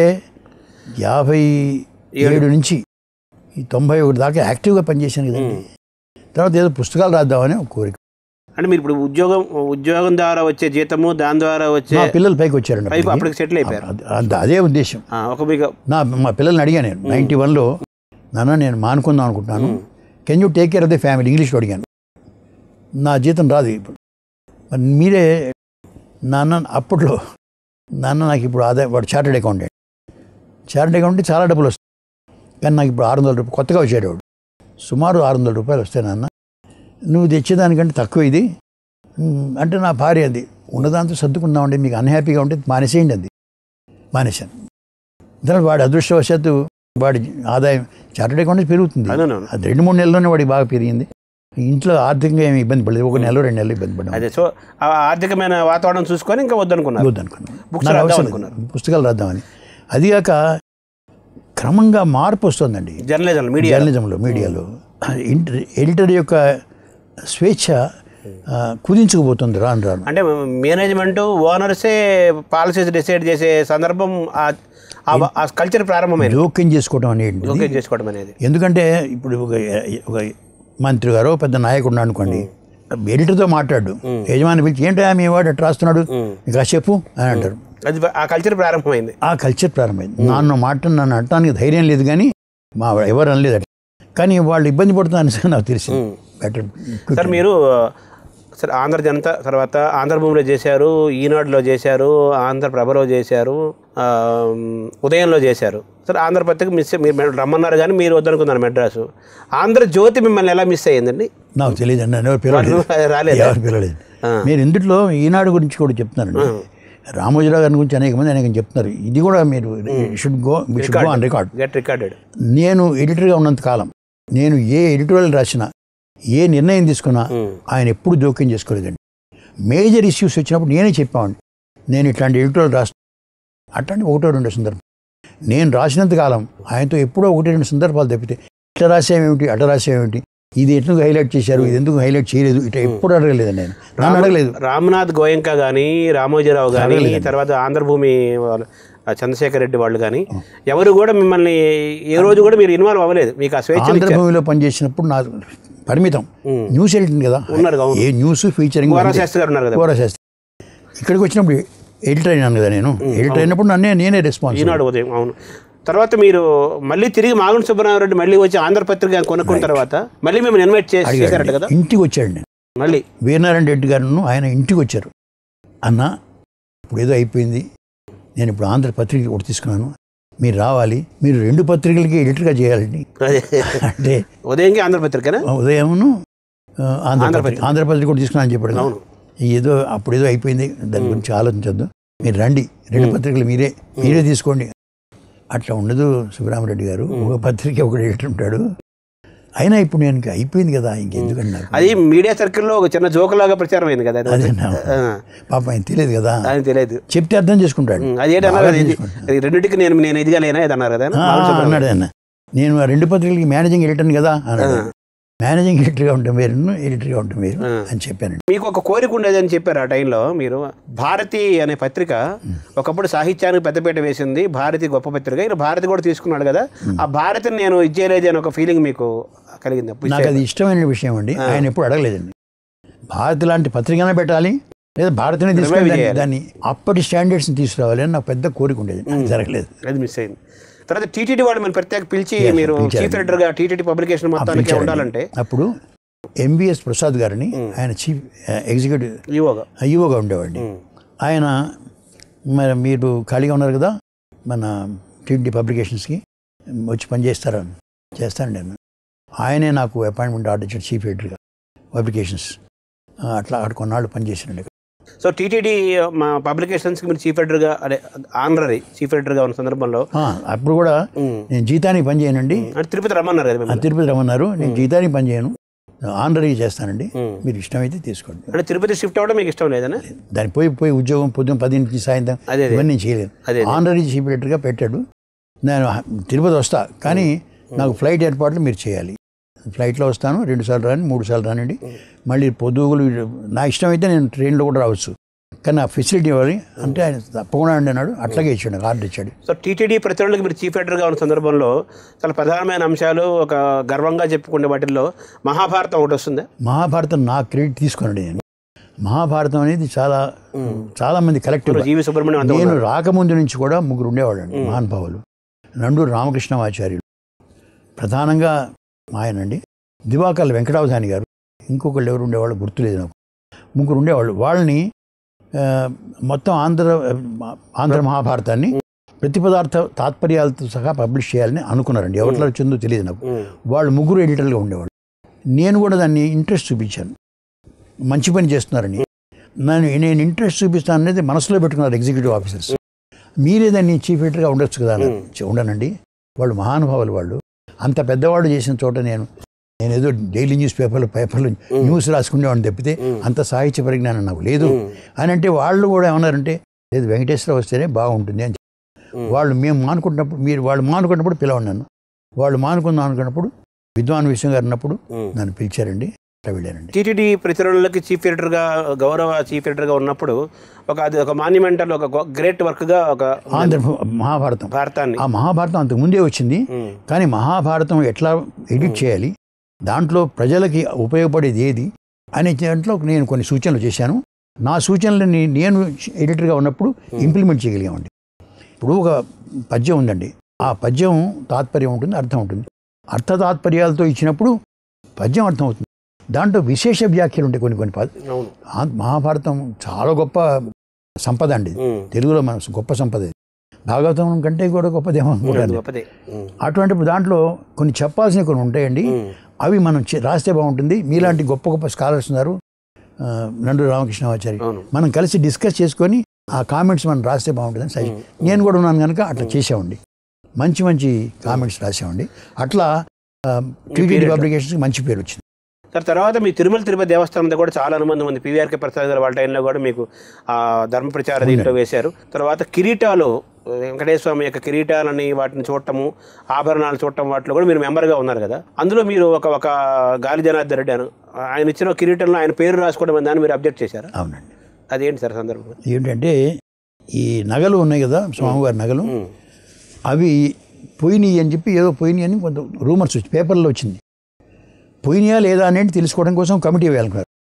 యాభై ఏడు నుంచి ఈ తొంభై ఒకటి దాకా యాక్టివ్గా పనిచేశాను కదండి తర్వాత ఏదో పుస్తకాలు రాద్దామని ఒక కోరిక అంటే మీరు ఇప్పుడు ఉద్యోగం ఉద్యోగం ద్వారా వచ్చే జీతము దాని ద్వారా వచ్చే మా పిల్లలు పైకి వచ్చారండి పైపు అప్పటికి. అప్పటికి సెటిల్ అయిపోయారు అద- అద- అదే ఉద్దేశం ఆ, ఒక మీకు నా మా పిల్లల్ని అడిగాను నేను నైంటీ వన్లో నాన్న నేను మానుకుందాం అనుకుంటున్నాను can you take care of the family ఇంగ్లీష్లో అడిగాను నా జీతం రాదు ఇప్పుడు మరి మీరే నాన్న అప్పట్లో నాన్న నాకు ఇప్పుడు ఆదాయం వాడు చార్టెడ్ అకౌంటెంట్ చార్టెడ్ అకౌంట్ చాలా డబ్బులు వస్తాయి కానీ నాకు ఇప్పుడు ఆరు వందల రూపాయలు కొత్తగా వచ్చాడు వాడు సుమారు ఆరు వందల రూపాయలు వస్తాయి నాన్న నువ్వు తెచ్చేదానికంటే తక్కువ ఇది "ఉమ్, అంటే నా భార్య అది ఉన్నదాంతో సర్దుకుందామండి మీకు అన్హ్యాపీగా ఉంటే మానేసేయండి అది మానేశాను దాని వాడి అదృష్టవశాత్తు వాడి ఆదాయం చార్టెడ్ అకౌంట్ పెరుగుతుంది అవునవును. అది రెండు మూడు నెలల్లోనే వాడికి బాగా పెరిగింది ఇంట్లో ఆర్థికంగా ఏమి ఇబ్బంది పడలేదు ఒక నెల రెండు నెలలు ఇబ్బంది పడ్డాం అదే సో ఆ ఆర్థికమైన వాతావరణం చూసుకొని ఇంకా వద్దనుకున్నారు వద్దనుకున్నాను Books నాకు రాద్దాం అవసరం అనుకున్నారు. లేదు. పుస్తకాలు రాద్దామని అదిగాక క్రమంగా మార్పు వస్తుందండి జర్నలిజం మీడియా జర్నలిజంలో మీడియాలో ఇంటర్ ఎడిటర్ యొక్క స్వేచ్ఛ ఆ, కుదించుకుపోతుంది రాను రాను అంటే మేనేజ్మెంట్ ఓనర్సే పాలసీస్ డిసైడ్ చేసే సందర్భం ఆ- ఆ- ఆ కల్చర్ ప్రారంభమైంది జోక్యం చేసుకోవడం అనేది ఓకే చేసుకోవడం అనేది ఎందుకంటే ఇప్పుడు ఒక ఒక మంత్రి గారో పెద్ద నాయకుడు ఉన్నాడు అనుకోండి ఎడిటర్తో మాట్లాడు యజమాని పిలిచి ఏంటో మీ వాడు ఎట్లా రాస్తున్నాడు ఇంకా చెప్పు అని అంటారు అది ఆ కల్చర్ ప్రారంభమైంది ఆ కల్చర్ ప్రారంభమైంది నాన్న మాట నన్ను అంటానికి ధైర్యం లేదు కానీ మా ఎవరు అనలేదు అట్లా కానీ వాళ్ళు ఇబ్బంది పడుతున్నారని నాకు తెలిసింది బెటర్ సార్ మీరు సార్ ఆంధ్ర జనత తర్వాత ఆంధ్రభూమిలో చేశారు ఈనాడులో చేశారు ఆంధ్రప్రభలో చేశారు ఆ, ఉదయంలో చేశారు సార్ ఆంధ్రపత్రిక మిస్ మీరు రమ్మన్నారు కానీ మీరు వద్దనుకున్నారు మెడ్రాసు ఆంధ్రజ్యోతి మిమ్మల్ని ఎలా మిస్ అయ్యిందండి నాకు తెలియదు అండి నన్ను ఎవరు పిలవలేదు రాలేదు ఎవరు పిలవలేదు మీరు ఇందులో ఈనాడు గురించి కూడా చెప్తున్నారండి రామోజీరావు గారి గురించి అనేక మంది అనేకం చెప్తున్నారు ఇది కూడా మీరు should go should go on record get recorded నేను ఎడిటర్గా ఉన్నంత కాలం నేను ఏ ఎడిటోరియల్ రాసినా ఏ నిర్ణయం తీసుకున్నా ఆయన ఎప్పుడు జోక్యం చేసుకోలేదండి మేజర్ ఇష్యూస్ వచ్చినప్పుడు నేనే చెప్పామండి నేను ఇట్లాంటి ఎడిటోరియల్ రాస్తాను అట్లాంటి ఒకటో రెండు సందర్భం నేను రాసినంత కాలం ఆయనతో ఎప్పుడో ఒకటి రెండు సందర్భాలు తప్పితే ఇట్లా రాసేమేమిటి అట్లా రాసేమేమిటి ఇది ఎందుకు హైలైట్ చేశారు ఇది ఎందుకు హైలైట్ చేయలేదు ఇట్లా ఎప్పుడు అడగలేదు నేను నన్ను అడగలేదు రామ్నాథ్ గోయంక కానీ రామోజీరావు కానీ తర్వాత ఆంధ్రభూమి వాళ్ళు, ఆ చంద్రశేఖర్ రెడ్డి వాళ్ళు కానీ ఎవరు కూడా మిమ్మల్ని ఏ రోజు కూడా మీరు ఇన్వాల్వ్ అవ్వలేదు మీకు ఆ స్వేచ్ఛ ఆంధ్రభూమిలో పనిచేసినప్పుడు నా పరిమితం న్యూస్ ఎడిటింగ్ కదా ఉన్నారు కదా, అవును. ఏ న్యూస్ ఫీచరింగ్ శాస్త్రి గారు ఉన్నారు కదా శాస్త్రి ఇక్కడికి వచ్చినప్పుడు ఎడిటర్ అయినాను కదా నేను ఎడిటర్ అయినప్పుడు నన్నే నేనే రెస్పాన్స్ ఈనాడు ఉదయం అవును తర్వాత మీరు మళ్ళీ తిరిగి మాగుంట సుబ్బరామరెడ్డి మళ్ళీ వచ్చి ఆంధ్రపత్రిక కొనుక్కున్న తర్వాత మళ్ళీ మేము ఇన్వైట్ చేసి చేశారట కదా ఇంటికి వచ్చాడు నేను మళ్ళీ వీరనారాయణ రెడ్డి గారు ఆయన ఇంటికి వచ్చారు అన్న ఇప్పుడు ఏదో అయిపోయింది నేను ఇప్పుడు ఆంధ్ర పత్రిక ఒకటి తీసుకున్నాను మీరు రావాలి మీరు రెండు పత్రికలకి ఎడిటర్గా చేయాలండి అదే అంటే ఉదయంకి ఆంధ్రపత్రికనా ఉదయమును ఆ, ఆంధ్రప్రదేశ్ ఆంధ్రప్రదేశ్ కూడా తీసుకున్నాను చెప్పాడు కదా. అవును. ఏదో అప్పుడు ఏదో అయిపోయింది దాని గురించి ఆలోచించొద్దు మీరు రండి రెండు పత్రికలు మీరే మీరే తీసుకోండి అట్లా ఉండదు సుబ్రహ్మరెడ్డి గారు ఒక పత్రిక ఒకటి ఎడిటర్ ఉంటాడు అయినా ఇప్పుడు నేను ఇంకా అయిపోయింది కదా ఇంకెందుకండి నాకు అది మీడియా సర్కిల్లో ఒక చిన్న జోక్ లాగా ప్రచారం అయింది కదా అది. అదే నా ఆ, పాప ఆయన తెలియదు కదా అది తెలియదు చెప్తే అర్థం చేసుకుంటాడు ఉమ్, అది ఏంటి అన్నారు బాగా కదా, ఇది- చేసుకుంటాడు. అది రెండింటికి నేను నేను ఇదిగా లేనా ఇది అన్నారు కదా ఆ, అన్నాడు ఆయన నేను ఆ రెండు పత్రికలకి మేనేజింగ్ ఎడిటర్ని కదా అన్నాడు మేనేజింగ్ ఎడిటర్గా ఉంటాం మీరు ఎడిటర్గా ఉంటాం మీరు ఆ. అని చెప్పానండి మీకు ఒక కోరిక ఉండేది అని చెప్పారు ఆ టైంలో మీరు భారతి అనే పత్రిక ఒకప్పుడు సాహిత్యానికి పెద్దపీట వేసింది భారతి గొప్ప పత్రిక ఇలా భారతి కూడా తీసుకున్నాడు కదా ఆ భారతిని నేను ఇచ్చేయలేదు అని ఒక ఫీలింగ్ మీకు కలిగింది అప్పుడు నాకు అది ఇష్టమైన విషయం అండి ఆయన ఎప్పుడు అడగలేదండి భారత్ లాంటి పత్రికనే పెట్టాలి లేదా భారతనే తీసుకొని దాన్ని- దాన్ని అప్పటి స్టాండర్డ్స్ని తీసుకురావాలి అని నాకు పెద్ద కోరిక ఉండేది అది జరగలేదు అది మిస్ అయింది తర్వాత టీటీడీ వాళ్ళు మనం ప్రత్యేక పిలిచి మీరు పిలిచారు. చీఫ్ ఎడిటర్ గా టీటీడీ పబ్లికేషన్ మొత్తానికి పిలిచారండి. ఉండాలంటే అప్పుడు ఎంబీఎస్ ప్రసాద్ గారిని ఆయన చీఫ్ ఎగ్జిక్యూటివ్ ఈవోగా ఈవోగా ఉండేవాడిని ఆయన మరి మీరు ఖాళీగా ఉన్నారు కదా మన టీడీ పబ్లికేషన్స్కి వచ్చి పని చేస్తారా చేస్తాను నేను ఆయనే నాకు అపాయింట్మెంట్ ఆర్డర్ ఇచ్చాడు చీఫ్ ఎడిటర్గా పబ్లికేషన్స్ ఆ, అట్లా అక్కడ కొన్నాళ్ళు పనిచేసానండి సో టీటీడీ మా పబ్లికేషన్స్కి మీరు చీఫ్ ఎడిటర్ గా అదే ఆనరరీ చీఫ్ ఎడిటర్ గా ఉన్న సందర్భంలో ఆ, అప్పుడు కూడా ఉమ్, నేను జీతానికి పని చేయనండి అంటే తిరుపతి రమ్మన్నారు కదా ఆ మిమ్మల్ని. తిరుపతి రమ్మన్నారు నేను జీతానికి పని చేయను ఆనరీ చేస్తానండి ఉమ్. మీరు ఇష్టమైతే తీసుకోండి అంటే తిరుపతి షిఫ్ట్ అవ్వడం మీకు ఇష్టం లేదనా దాని పోయి పోయి ఉద్యోగం పొద్దున్న పది నుంచి సాయంత్రం అదే అదే. ఇవన్నీ నేను చేయలేను అదే అదే. ఆనరీ చీఫ్ ఎడిటర్గా పెట్టాడు నేను తిరుపతి వస్తా కానీ నాకు ఫ్లైట్ ఏర్పాట్లు మీరు చేయాలి ఫ్లైట్లో వస్తాను రెండు సార్లు రాని మూడు సార్లు రానండి మళ్ళీ పొద్దుగులు నా ఇష్టం అయితే నేను ట్రైన్లో కూడా రావచ్చు కానీ ఆ ఫెసిలిటీ ఇవ్వాలి అంటే ఆయన తప్పకుండా అండి అన్నాడు అట్లాగే ఇచ్చాడు నాకు ఆర్డర్ ఇచ్చాడు సో టీటీడీ ప్రతినిధులకు మీరు చీఫ్ ఎడిటర్గా ఉన్న సందర్భంలో చాలా ప్రధానమైన అంశాలు ఒక గర్వంగా చెప్పుకునే వాటిల్లో మహాభారతం ఒకటి వస్తుంది మహాభారతం నా క్రెడిట్ తీసుకున్నాడు నేను మహాభారతం అనేది చాలా చాలా మంది కలెక్టివ్ జీవి సుబ్రహ్మణ్యం అంతా నేను రాకముందు నుంచి కూడా ముగ్గురు ఉండేవాళ్ళు అండి మహానుభావులు నండూరు రామకృష్ణమాచార్యులు ప్రధానంగా ఆయనండి దివాకర్ల వెంకటావధాని గారు ఇంకొకళ్ళు ఎవరు ఉండేవాళ్ళు గుర్తులేదు నాకు ముగ్గురు ఉండేవాళ్ళు వాళ్ళని ఆ, మొత్తం ఆంధ్ర ఆంధ్ర మహాభారతాన్ని ప్రతిపదార్థ తాత్పర్యాలతో సహా పబ్లిష్ చేయాలని అనుకున్నారండి ఎవరిలో వచ్చిందో తెలియదు నాకు ఉమ్, వాళ్ళు ముగ్గురు ఎడిటర్లుగా ఉండేవాళ్ళు నేను కూడా దాన్ని ఇంట్రెస్ట్ చూపించాను మంచి పని చేస్తున్నారని నన్ను నేను ఇంట్రెస్ట్ చూపిస్తాను అనేది మనసులో పెట్టుకున్నారు ఎగ్జిక్యూటివ్ ఆఫీసర్స్ మీరే దాన్ని చీఫ్ ఎడిటర్గా ఉండొచ్చు కదా అన్నారు. "చే- ఉండనండి వాళ్ళు మహానుభావులు వాళ్ళు అంత పెద్దవాళ్ళు చేసిన చోట నేను నేను ఏదో డైలీ న్యూస్ పేపర్లు పేపర్లు న్యూస్ రాసుకునేవాడిని తప్పితే అంత సాహిత్య పరిజ్ఞానం నాకు లేదు అని అంటే వాళ్ళు కూడా ఏమన్నారంటే లేదు వెంకటేశ్వర వస్తేనే బాగుంటుంది అని చెప్పారు. వాళ్ళు మేము మానుకుంటున్నప్పుడు మీరు వాళ్ళు మానుకున్నప్పుడు పిలవండి నన్ను వాళ్ళు మానుకుందాం అనుకున్నప్పుడు విద్వాన్ విషయం గారు ఉన్నప్పుడు ఉమ్. నన్ను పిలిచారండి అట్లా వెళ్ళానండి టీటీడీ ప్రతినిధులకి చీఫ్ ఎడిటర్గా గౌరవ చీఫ్ ఎడిటర్గా ఉన్నప్పుడు ఒక అది ఒక మాన్యుమెంటల్ ఒక గ్రేట్ వర్క్గా ఒక ఆంధ్ర మహాభారతం భారతాన్ని ఆ మహాభారతం అంతకు ముందే వచ్చింది ఉమ్, కానీ మహాభారతం ఎట్లా ఎడిట్ చేయాలి దాంట్లో ప్రజలకి ఉపయోగపడేది ఏది అనే దాంట్లో నేను కొన్ని సూచనలు చేశాను నా సూచనలని నేను ఎడిటర్గా ఉన్నప్పుడు ఇంప్లిమెంట్ చేయగలిగామండి ఇప్పుడు ఒక పద్యం ఉందండి ఆ పద్యం తాత్పర్యం ఉంటుంది అర్థం ఉంటుంది అర్థ తాత్పర్యాలతో ఇచ్చినప్పుడు పద్యం అర్థం అవుతుంది దాంట్లో విశేష వ్యాఖ్యలు ఉంటాయి కొన్ని కొన్ని పద అవును ఆ మహాభారతం చాలా గొప్ప సంపద అండి ఇది. ఉమ్, తెలుగులో మన గొప్ప సంపద ఇది భాగవతం కంటే కూడా గొప్పదేమో అది అనుకుంటాను గొప్పదే ఉమ్, అటువంటి దాంట్లో కొన్ని చెప్పాల్సినవి కొన్ని ఉంటాయండి ఉమ్, అవి మనం చే- రాస్తే బాగుంటుంది మీలాంటి గొప్ప గొప్ప స్కాలర్స్ ఉన్నారు ఆ, నండు రామకృష్ణాచారి అవును మనం కలిసి డిస్కస్ చేసుకొని ఆ కామెంట్స్ మనం రాస్తే బాగుంటుందని సజెస్ట్ నేను కూడా ఉన్నాను కనుక అట్లా చేసామండి మంచి మంచి కామెంట్స్ రాసామండి అట్లా టీటీడీ period. పబ్లికేషన్స్కి మంచి పేరు వచ్చింది సార్ తర్వాత మీ తిరుమల తిరుపతి దేవస్థానంతో కూడా చాలా అనుబంధం ఉంది పీవీఆర్కే ప్రసాద్ గారు వాళ్ళ టైంలో కూడా మీకు ఆ ధర్మ ప్రచార దీంట్లో వేశారు తర్వాత కిరీటాలు వెంకటేశ్వర స్వామి యొక్క కిరీటాలని వాటిని చూడటము ఆభరణాలు చూడటం వాటిలో కూడా మీరు మెంబర్గా ఉన్నారు కదా అందులో మీరు ఒక ఒక గాలి జనార్దన్ రెడ్డి అను ఆయన ఇచ్చిన కిరీటంలో ఆయన పేరు రాసుకోవడం అనే దాన్ని మీరు అబ్జెక్ట్ చేశారా అవునండి అదేంటి సార్ సందర్భం ఏంటంటే ఈ నగలు ఉన్నాయి కదా స్వామివారి నగలు ఉమ్, అవి పోయినాయి అని చెప్పి ఏదో పోయినాయి అని కొంత రూమర్స్ వచ్చి పేపర్లో వచ్చింది పోయినాయా లేదా అనేది తెలుసుకోవడం కోసం కమిటీ వేయాలనుకున్నారు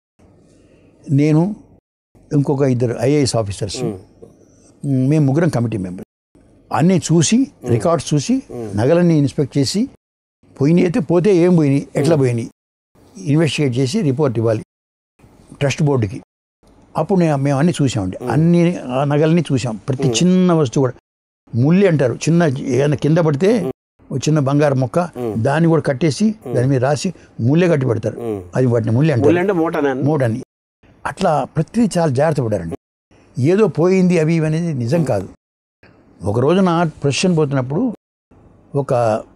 నేను ఇంకొక ఇద్దరు ఐఏఎస్ ఆఫీసర్స్ ఉమ్, మేము ముగ్గురం కమిటీ మెంబర్ అన్నీ చూసి రికార్డ్స్ చూసి నగలన్నీ ఇన్స్పెక్ట్ చేసి పోయినాయి అయితే పోతే ఏం పోయినాయి ఎట్లా పోయినాయి ఇన్వెస్టిగేట్ చేసి రిపోర్ట్ ఇవ్వాలి ట్రస్ట్ బోర్డుకి అప్పుడు నేను మేము అన్నీ చూసామండి అన్ని ఆ నగల్ని చూసాం ప్రతి చిన్న వస్తువు కూడా ముల్లి అంటారు చిన్న ఏదైనా కింద పడితే ఒక చిన్న బంగారు మొక్క దాన్ని కూడా కట్టేసి దాని మీద రాసి ముళ్ళే కట్టి పెడతారు అది వాటిని ముళ్ళే అంటారు ముళ్ళు అంటే మూటనే మూడని అట్లా ప్రతిదీ చాలా జాగ్రత్త పడారండి ఏదో పోయింది అవి ఇవి అనేది నిజం కాదు ఒక రోజున ప్రొసెషన్ పోతున్నప్పుడు ఒక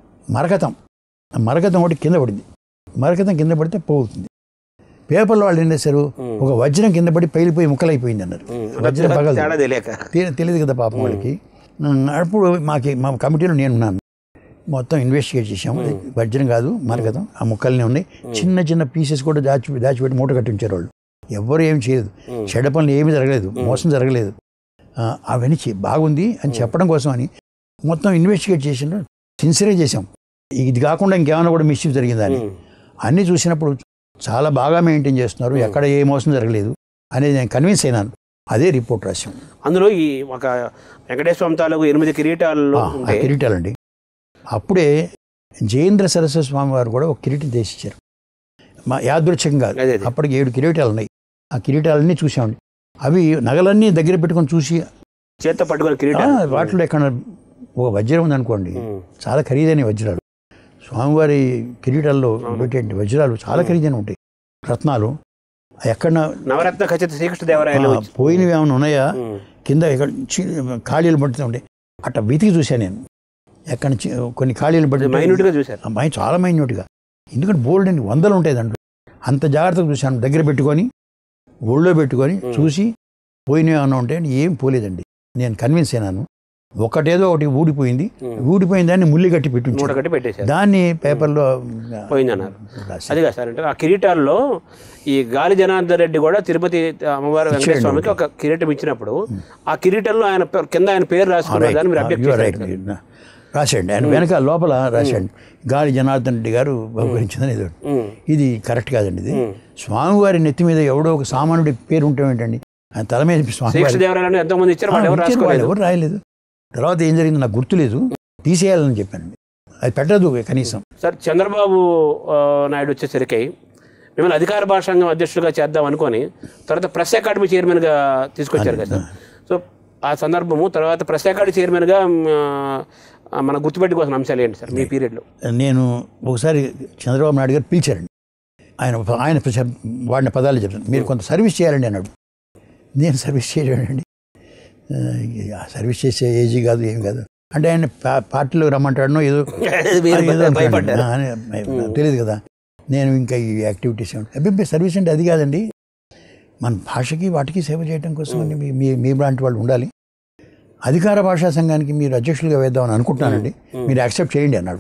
మరకతం ఆ మరకతం ఒకటి కింద పడింది మరకతం కింద పడితే పోతుంది పేపర్లో వాళ్ళు ఏం చేశారు ఒక వజ్రం కింద పడి పైలిపోయి ముక్కలైపోయింది అన్నారు వజ్రం పగలదు తేడా తెలియక తె- తెలియదు కదా పాపం వాళ్ళకి ఉమ్, అప్పుడు మాకి మా కమిటీలో నేను ఉన్నాను మొత్తం ఇన్వెస్టిగేట్ చేసాము వజ్రం కాదు మరకతం ఆ ముక్కల్ని ఉన్నాయి చిన్న చిన్న పీసెస్ కూడా దాచి దాచిపెట్టి మూట కట్టి ఉంచారు వాళ్ళు ఎవ్వరు ఏమి చేయలేదు చెడ్డ పనులు ఏమీ జరగలేదు మోసం జరగలేదు ఆ, అవన్నీ చే- బాగుంది అని చెప్పడం కోసం అని మొత్తం ఇన్వెస్టిగేట్ చేసిన సిన్సియర్గా చేసాం ఇది కాకుండా ఇంకేమైనా కూడా మిస్యూజ్ జరిగిందా అని అన్నీ చూసినప్పుడు చాలా బాగా మెయింటైన్ చేస్తున్నారు ఎక్కడ ఏ మోసం జరగలేదు అనేది నేను కన్విన్స్ అయినాను అదే రిపోర్ట్ రాశాం అందులో ఈ ఒక వెంకటేశ్వర స్వామి తాలూకు ఎనిమిది కిరీటాలు ఆ, ఆ ఉంటే కిరీటాలండి అప్పుడే జయేంద్ర సరస్వతి స్వామి వారు కూడా ఒక కిరీటం తీసిచ్చారు మా యాదృచ్ఛికంగా అదే అదే. అప్పటికి ఏడు కిరీటాలు ఉన్నాయి ఆ కిరీటాలన్నీ చూసామండి అవి నగలన్నీ దగ్గర పెట్టుకొని చూసి చేత్తో పట్టుకున్న ఆ, కిరీటాలు వాటిలో ఎక్కడ ఒక వజ్రం ఉందనుకోండి ఉమ్. చాలా ఖరీదైన వజ్రాలు స్వామివారి కిరీటాల్లో పెట్టే వజ్రాలు చాలా ఖరీదైన ఉంటాయి రత్నాలు ఎక్కడ నవరత్న ఖచ్చిత శ్రీకృష్ణ దేవరాయలు పోయినవి ఏమైనా ఉన్నాయా ఉమ్. కింద ఎక్కడ చి- ఖాళీలు పడుతూ ఉండే అట్లా వెతికి చూశాను నేను ఎక్కడ నుంచి కొన్ని ఖాళీలు పడి మైన్యూట్ గా చూశారు అమ్మాయి చాలా మైన్యూట్గా ఎందుకంటే బోల్డ్ అండి వందలు ఉంటాయి దాంట్లో అంత జాగ్రత్తగా చూశాను దగ్గర పెట్టుకొని ఒళ్ళో పెట్టుకొని చూసి పోయినవి ఏమన్నా ఉంటే ఏం పోలేదండి నేను కన్విన్స్ అయినాను ఒకటేదో ఒకటి ఊడిపోయింది ఊడిపోయిన దాన్ని ముల్లి కట్టి మూట పెట్టి కట్టి పెట్టేశారు దాన్ని పేపర్లో పోయిందన్నారు రాశారు. అది కాదు సార్ అంటే ఆ కిరీటాల్లో ఈ గాలి జనార్దన్ రెడ్డి కూడా తిరుపతి అమ్మవారు వెంకటేశ్వర స్వామికి ఒక కిరీటం ఇచ్చినప్పుడు ఆ కిరీటంలో ఆయన పే- కింద ఆయన పేరు రాసుకున్న దాన్ని మీరు అబ్జెక్ట్ You are right. చేశారు రాశాడు ఆయన వెనక లోపల రాశాడు గాలి జనార్దన్ రెడ్డి గారు బహుకరించిందని ఇది ఉమ్. ఇది కరెక్ట్ కాదండి ఇది స్వామివారి నెత్తి మీద ఎవడో ఒక సామాన్యుడి పేరు ఉంటే ఏంటండి ఆయన తల మీద స్వామివారి శ్రీకృష్ణ దేవరాయలు ఎంతమంది ఇచ్చారు వాళ్ళు ఎవరు ఇచ్చారు, వాళ్ళు రాసుకోలేదు ఎవరు రాయలేదు తర్వాత ఏం జరిగిందో నాకు గుర్తులేదు తీసేయాలని చెప్పాను అది పెట్టదు కనీసం సార్ చంద్రబాబు ఆ, నాయుడు వచ్చేసరికి మిమ్మల్ని అధికార భాషాంగం అధ్యక్షుడిగా చేద్దాం అనుకొని తర్వాత ప్రెస్ అకాడమీ చైర్మన్గా తీసుకొచ్చారు కదా సార్ సో ఆ సందర్భము తర్వాత ప్రెస్ అకాడమీ చైర్మన్గా ఆ, మన గుర్తుపెట్టుకోవాల్సిన అంశాలు ఏంటి సార్ మీ పీరియడ్లో నేను ఒకసారి చంద్రబాబు నాయుడు గారు పిలిచారండి ఆయన ఆయన చెప్- వాడిన పదాలు చెప్తాను మీరు కొంత సర్వీస్ చేయాలండి అన్నాడు నేను సర్వీస్ చేయలేనండి ఆ, ఆ సర్వీస్ చేసే ఏజీ కాదు ఏం కాదు అంటే ఆయన పా- పార్టీలో రమ్మంటాడనో ఏదో మీరు అది ఏదో భయపడ్డారు అంటున్నాడు. ఆ, అని తెలియదు కదా నేను ఇంకా ఈ యాక్టివిటీస్ ఏమంటే అబ్బాయి సర్వీస్ అంటే అది కాదండి మన భాషకి వాటికి సేవ చేయడం కోసం అని మీ మీ మీ లాంటి వాళ్ళు ఉండాలి అధికార భాషా సంఘానికి మీరు అధ్యక్షులుగా వేద్దామని అనుకుంటున్నానండి మీరు యాక్సెప్ట్ చేయండి అన్నాడు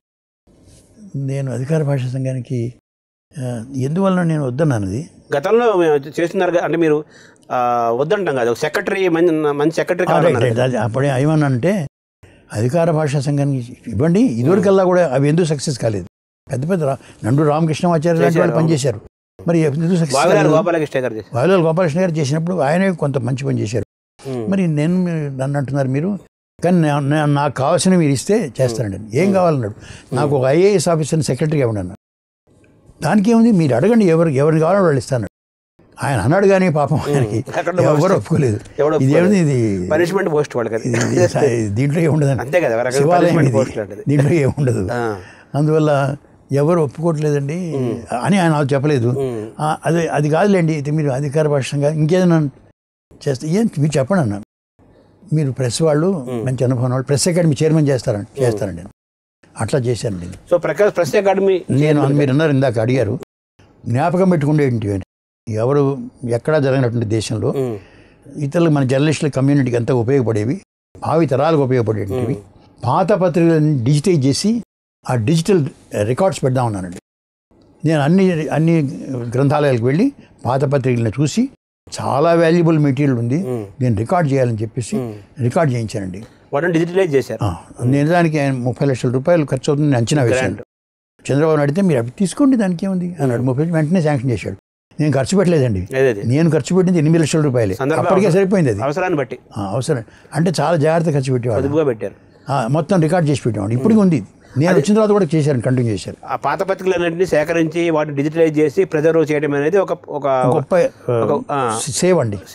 నేను అధికార భాషా సంఘానికి ఆ, ఎందువల్ల నేను వద్దన్నాను అది గతంలో మేము చేస్తున్నారు కదా, అంటే మీరు ఆ, వద్దంటాం కదా సెక్రటరీ మంచి మంచి సెక్రటరీ ఆ, రైట్, కావాలన్నారు రైట్. అది అప్పుడే ఏమన్నానంటే అధికార భాషా సంఘానికి ఇవ్వండి ఇదివరకల్లా కూడా అవి ఎందుకు సక్సెస్ కాలేదు పెద్ద పెద్ద రా- నండు రామకృష్ణమాచార్య లాంటి వాళ్ళు చేశారు. పనిచేశారు మరి ఎందుకు సక్సెస్ వావిలాల్ కాలేదు గోపాలకృష్ణ గారు చేశారు వాయులాల గోపాలకృష్ణ గారు చేసినప్పుడు ఆయనే కొంత మంచి పని చేశారు ఉమ్. మరి నేను మీరు నన్ను అంటున్నారు మీరు కానీ నా- నా- నాకు కావాల్సిన మీరు ఇస్తే చేస్తానండి ఏం కావాలన్నాడు నాకు ఒక ఐఏఎస్ ఆఫీసర్ని సెక్రటరీగా ఇవ్వండి అన్నాడు దానికి ఏముంది మీరు అడగండి ఎవరు ఎవరిని కావాలో వాళ్ళు ఇస్తాను ఆయన అన్నాడు కానీ పాపం ఆయనకి ఎక్కడ ఎవరు ఒప్పుకోలేదు ఎవడు ఇదేమిది ఇది పనిష్మెంట్ పోస్ట్ వాళ్ళకి అది. ఇది- ఇది స- దీంట్లో ఏముండదండి అంతే కదా ఒక రకంగా శివాలయం punishment ఇది. post లాంటిది. దీంట్లో ఏముండదు ఆ. అందువల్ల ఎవరు ఒప్పుకోవట్లేదండి అని ఆయన నాకు చెప్పలేదు ఉమ్. ఆ, అదే అది కాదులేండి ఇది మీరు అధికార భాషంగా ఇంకేదైనా చేస్తే ఏం మీరు చెప్పండి అన్నాను మీరు ప్రెస్ వాళ్ళు మంచి అనుభవం వాళ్ళు ప్రెస్ అకాడమీ చైర్మన్ చేస్తారండి చేస్తారండి నేను అట్లా చేశానండి నేను. సో ప్రకాష్ ప్రెస్ అకాడమీ నేను మీరు అన్నారు ఇందాక అడిగారు జ్ఞాపకం పెట్టుకునేటివి అని. ఎవరు ఎక్కడా జరగనటువంటి దేశంలో ఉమ్. ఇతరులకు మన జర్నలిస్టుల కమ్యూనిటీకి అంతా ఉపయోగపడేవి భావి తరాలకు ఉపయోగపడేటివి పాత పత్రికలను డిజిటైజ్ చేసి ఆ డిజిటల్ రికార్డ్స్ పెడదాం ఉన్నానండి నేను అన్ని అన్ని గ్రంథాలయాలకు వెళ్ళి పాత పత్రికలను చూసి చాలా వాల్యుబుల్ మెటీరియల్ ఉంది ఉమ్. నేను రికార్డ్ చేయాలని చెప్పేసి ఉమ్. రికార్డ్ చేయించానండి వాటిని డిజిటలైజ్ చేశారు ఆ, నేను దానికి ఆయన ముప్పై లక్షల రూపాయలు ఖర్చు అవుతుంది అంచనా వేశాను Grand. చంద్రబాబు నాయుడు అడిగితే మీరు అవి తీసుకోండి దానికి ఏముంది అన్నాడు ముప్పై వెంటనే శాంక్షన్ చేశాడు నేను ఖర్చు పెట్టలేదండి అదే అదే నేను ఖర్చు పెట్టింది ఎనిమిది లక్షల రూపాయలే సందర్భం అప్పటికే అవసరం. సరిపోయింది అది అవసరాన్ని బట్టి ఆ, అవసరం అంటే చాలా జాగ్రత్త ఖర్చు పెట్టేవాడు పొదుపుగా పెట్టారు ఆ, మొత్తం రికార్డ్ చేసి పెట్టేవాడు ఇప్పటికి ఉంది నేను వచ్చిన తర్వాత కూడా చేశాను కంటిన్యూ చేశారు ఆ పాత పత్రికలన్నింటినీ సేకరించి వాటిని డిజిటలైజ్ చేసి ప్రిజర్వ్ చేయడం అనేది ఒక ఒక గొప్ప ఆ, ఒక, ఆ. సేవ్ అండి సేవ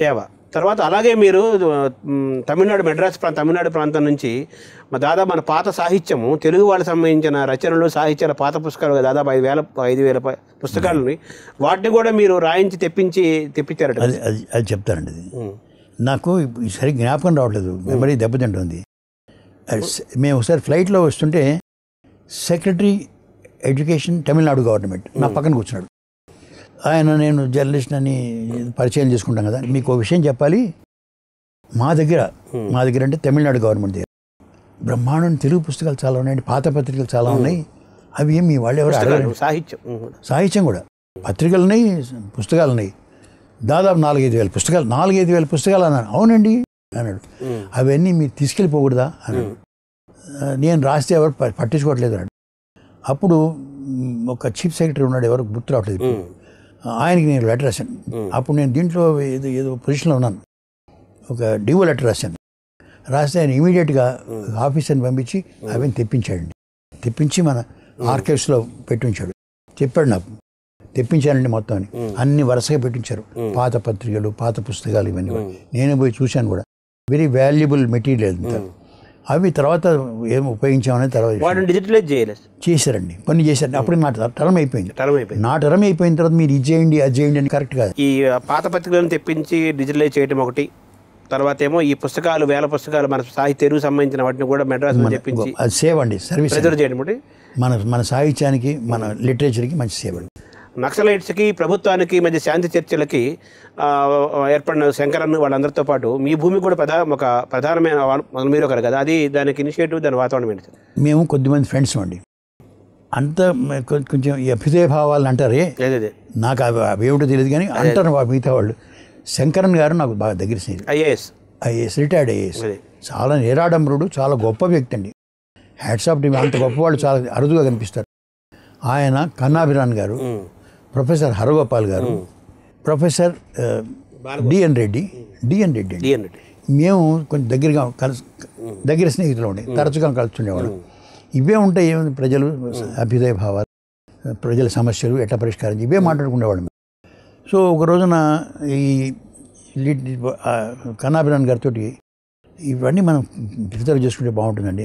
తర్వాత అలాగే మీరు మ్, తమిళనాడు మెడ్రాస్ ప్రాంతం తమిళనాడు ప్రాంతం నుంచి మా దాదాపు మన పాత సాహిత్యము తెలుగు వాళ్ళకి సంబంధించిన రచనలు సాహిత్యాల పాత పుస్తకాలు దాదాపు ఐదు వేల ఐదు వేల ప- పుస్తకాలని వాటిని కూడా మీరు రాయించి తెప్పించి తెప్పించారట అది అది అది చెప్తానండి అది ఉమ్, నాకు ఈ సరి జ్ఞాపకం రావట్లేదు మెమరీ దెబ్బతింటుంది అది స- మేము ఒకసారి ఫ్లైట్లో వస్తుంటే సెక్రటరీ ఎడ్యుకేషన్ తమిళనాడు గవర్నమెంట్ నా పక్కన కూర్చున్నాడు ఆయన నేను జర్నలిస్ట్ అని పరిచయం చేసుకుంటాం కదా మీకు ఒక విషయం చెప్పాలి మా దగ్గర మా దగ్గర అంటే తమిళనాడు గవర్నమెంట్ దగ్గర బ్రహ్మాండం తెలుగు పుస్తకాలు చాలా ఉన్నాయండి పాత పత్రికలు చాలా ఉన్నాయి అవి ఏం మీ వాళ్ళు ఎవరు అడగరు పుస్తకాలు, సాహిత్యం ఉమ్, సాహిత్యం కూడా పత్రికలు ఉన్నాయి పుస్తకాలు ఉన్నాయి దాదాపు నాలుగైదు వేల పుస్తకాలు నాలుగైదు వేల పుస్తకాలు అన్నాను అవునండి అన్నాడు ఉమ్, అవన్నీ మీరు తీసుకెళ్ళిపోకూడదా అన్నాడు ఆ, నేను రాస్తే ఎవరు ప- పట్టించుకోవట్లేదు అన్నాడు అప్పుడు మ్, ఒక చీఫ్ సెక్రటరీ ఉన్నాడు ఎవరు గుర్తు రావట్లేదు ఇప్పుడు. ఉమ్, ఆయనకి నేను లెటర్ రాశాను అప్పుడు నేను దీంట్లో ఏదో ఏదో పొజిషన్లో ఉన్నాను ఒక డివో లెటర్ రాశాను రాస్తే ఆయన ఇమీడియట్గా ఆఫీసర్ని పంపించి అవన్నీ తెప్పించాడండి తెప్పించి మన ఆర్కైవ్స్లో పెట్టించాడు చెప్పాడు నాకు తెప్పించానండి మొత్తం అని అన్ని వరుసగా పెట్టించారు పాత పత్రికలు పాత పుస్తకాలు ఇవన్నీ కూడా. నేనే పోయి చూశాను కూడా వెరీ వాల్యుబుల్ మెటీరియల్ అంతా అవి తర్వాత ఏం ఉపయోగించామని తర్వాత వాటిని డిజిటలైజ్ చేయలేదు చేశారండి పని చేశారు అప్పుడు నా టర్మ్ అయిపోయింది టర్మ్ అయిపోయింది నా టర్మ్ అయిపోయిన తర్వాత మీరు ఇది చేయండి అది చేయండి అని కరెక్ట్ కాదు ఈ పాత పత్రికలను తెప్పించి డిజిటలైజ్ చేయడం ఒకటి తర్వాత ఏమో ఈ పుస్తకాలు వేల పుస్తకాలు మన సాహిత్య తెలుగు సంబంధించిన వాటిని కూడా మెడ్రాస్ నుంచి తెప్పించి అది సేవ్ అండి సర్వీస్ ప్రెజర్ చేయడం ఒకటి మన మన సాహిత్యానికి మన లిటరేచర్కి మంచి సేవ అండి నక్సలైట్స్కి ప్రభుత్వానికి మధ్య శాంతి చర్చలకి ఆ, ఏర్పడిన శంకరన్ వాళ్ళందరితో పాటు మీ భూమి కూడా ప్రధా ఒక ప్రధానమైన వా- మీరు ఒకరు కదా అది దానికి ఇనిషియేటివ్ దాని వాతావరణం ఏంటి సార్ మేము కొద్దిమంది ఫ్రెండ్స్ అండి అంత మ- కొ- కొంచెం ఈ అభ్యుదయ భావాలు అంటారే అదే అదే నాకు అవి అవి ఏమిటో తెలియదు కానీ అంటారు వా- మిగతా వాళ్ళు శంకరన్ గారు నాకు బాగా దగ్గర స్నేహితుడు ఐఏఎస్ ఐఏఎస్ రిటైర్డ్ ఐఏఎస్ అదే చాలా నిరాడంబరుడు చాలా గొప్ప వ్యక్తి అండి హ్యాట్స్ ఆఫ్ టీమ్ అంత గొప్పవాళ్ళు చాలా అరుదుగా కనిపిస్తారు ఆయన కన్నాభిరాన్ గారు ఉమ్. ప్రొఫెసర్ హరగోపాల్ గారు ప్రొఫెసర్ ఆ, డిఎన్ రెడ్డి డిఎన్ రెడ్డి అండి డిఎన్ రెడ్డి మేము కొంచెం దగ్గరగా కలిసి దగ్గర స్నేహితులు ఉండే తరచుగా కలుస్తుండేవాళ్ళం ఇవే ఉంటాయి ఏమి ప్రజలు అభ్యుదయ భావాలు ప్రజల సమస్యలు ఎట్లా పరిష్కారం ఇవే మాట్లాడుకునేవాళ్ళం సో ఒక రోజున ఈ లీడ్ ఆ, కన్నాభిరాన్ గారితో ఇవన్నీ మనం ప్రిజర్వ్ చేసుకుంటే బాగుంటుందండి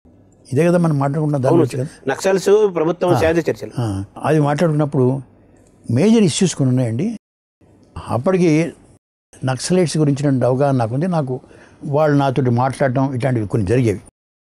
ఇదే కదా మనం మాట్లాడుకున్న దాని గురించి కదా నక్సల్స్ ప్రభుత్వం శాంతి చర్చలు ఆ, అది మాట్లాడుకున్నప్పుడు మేజర్ ఇష్యూస్ కొన్ని ఉన్నాయండి అప్పటికి నక్సలైట్స్ గురించిన అవగాహన నాకుంది నాకు వాళ్ళు నాతోటి మాట్లాడటం ఇట్లాంటివి కొన్ని జరిగేవి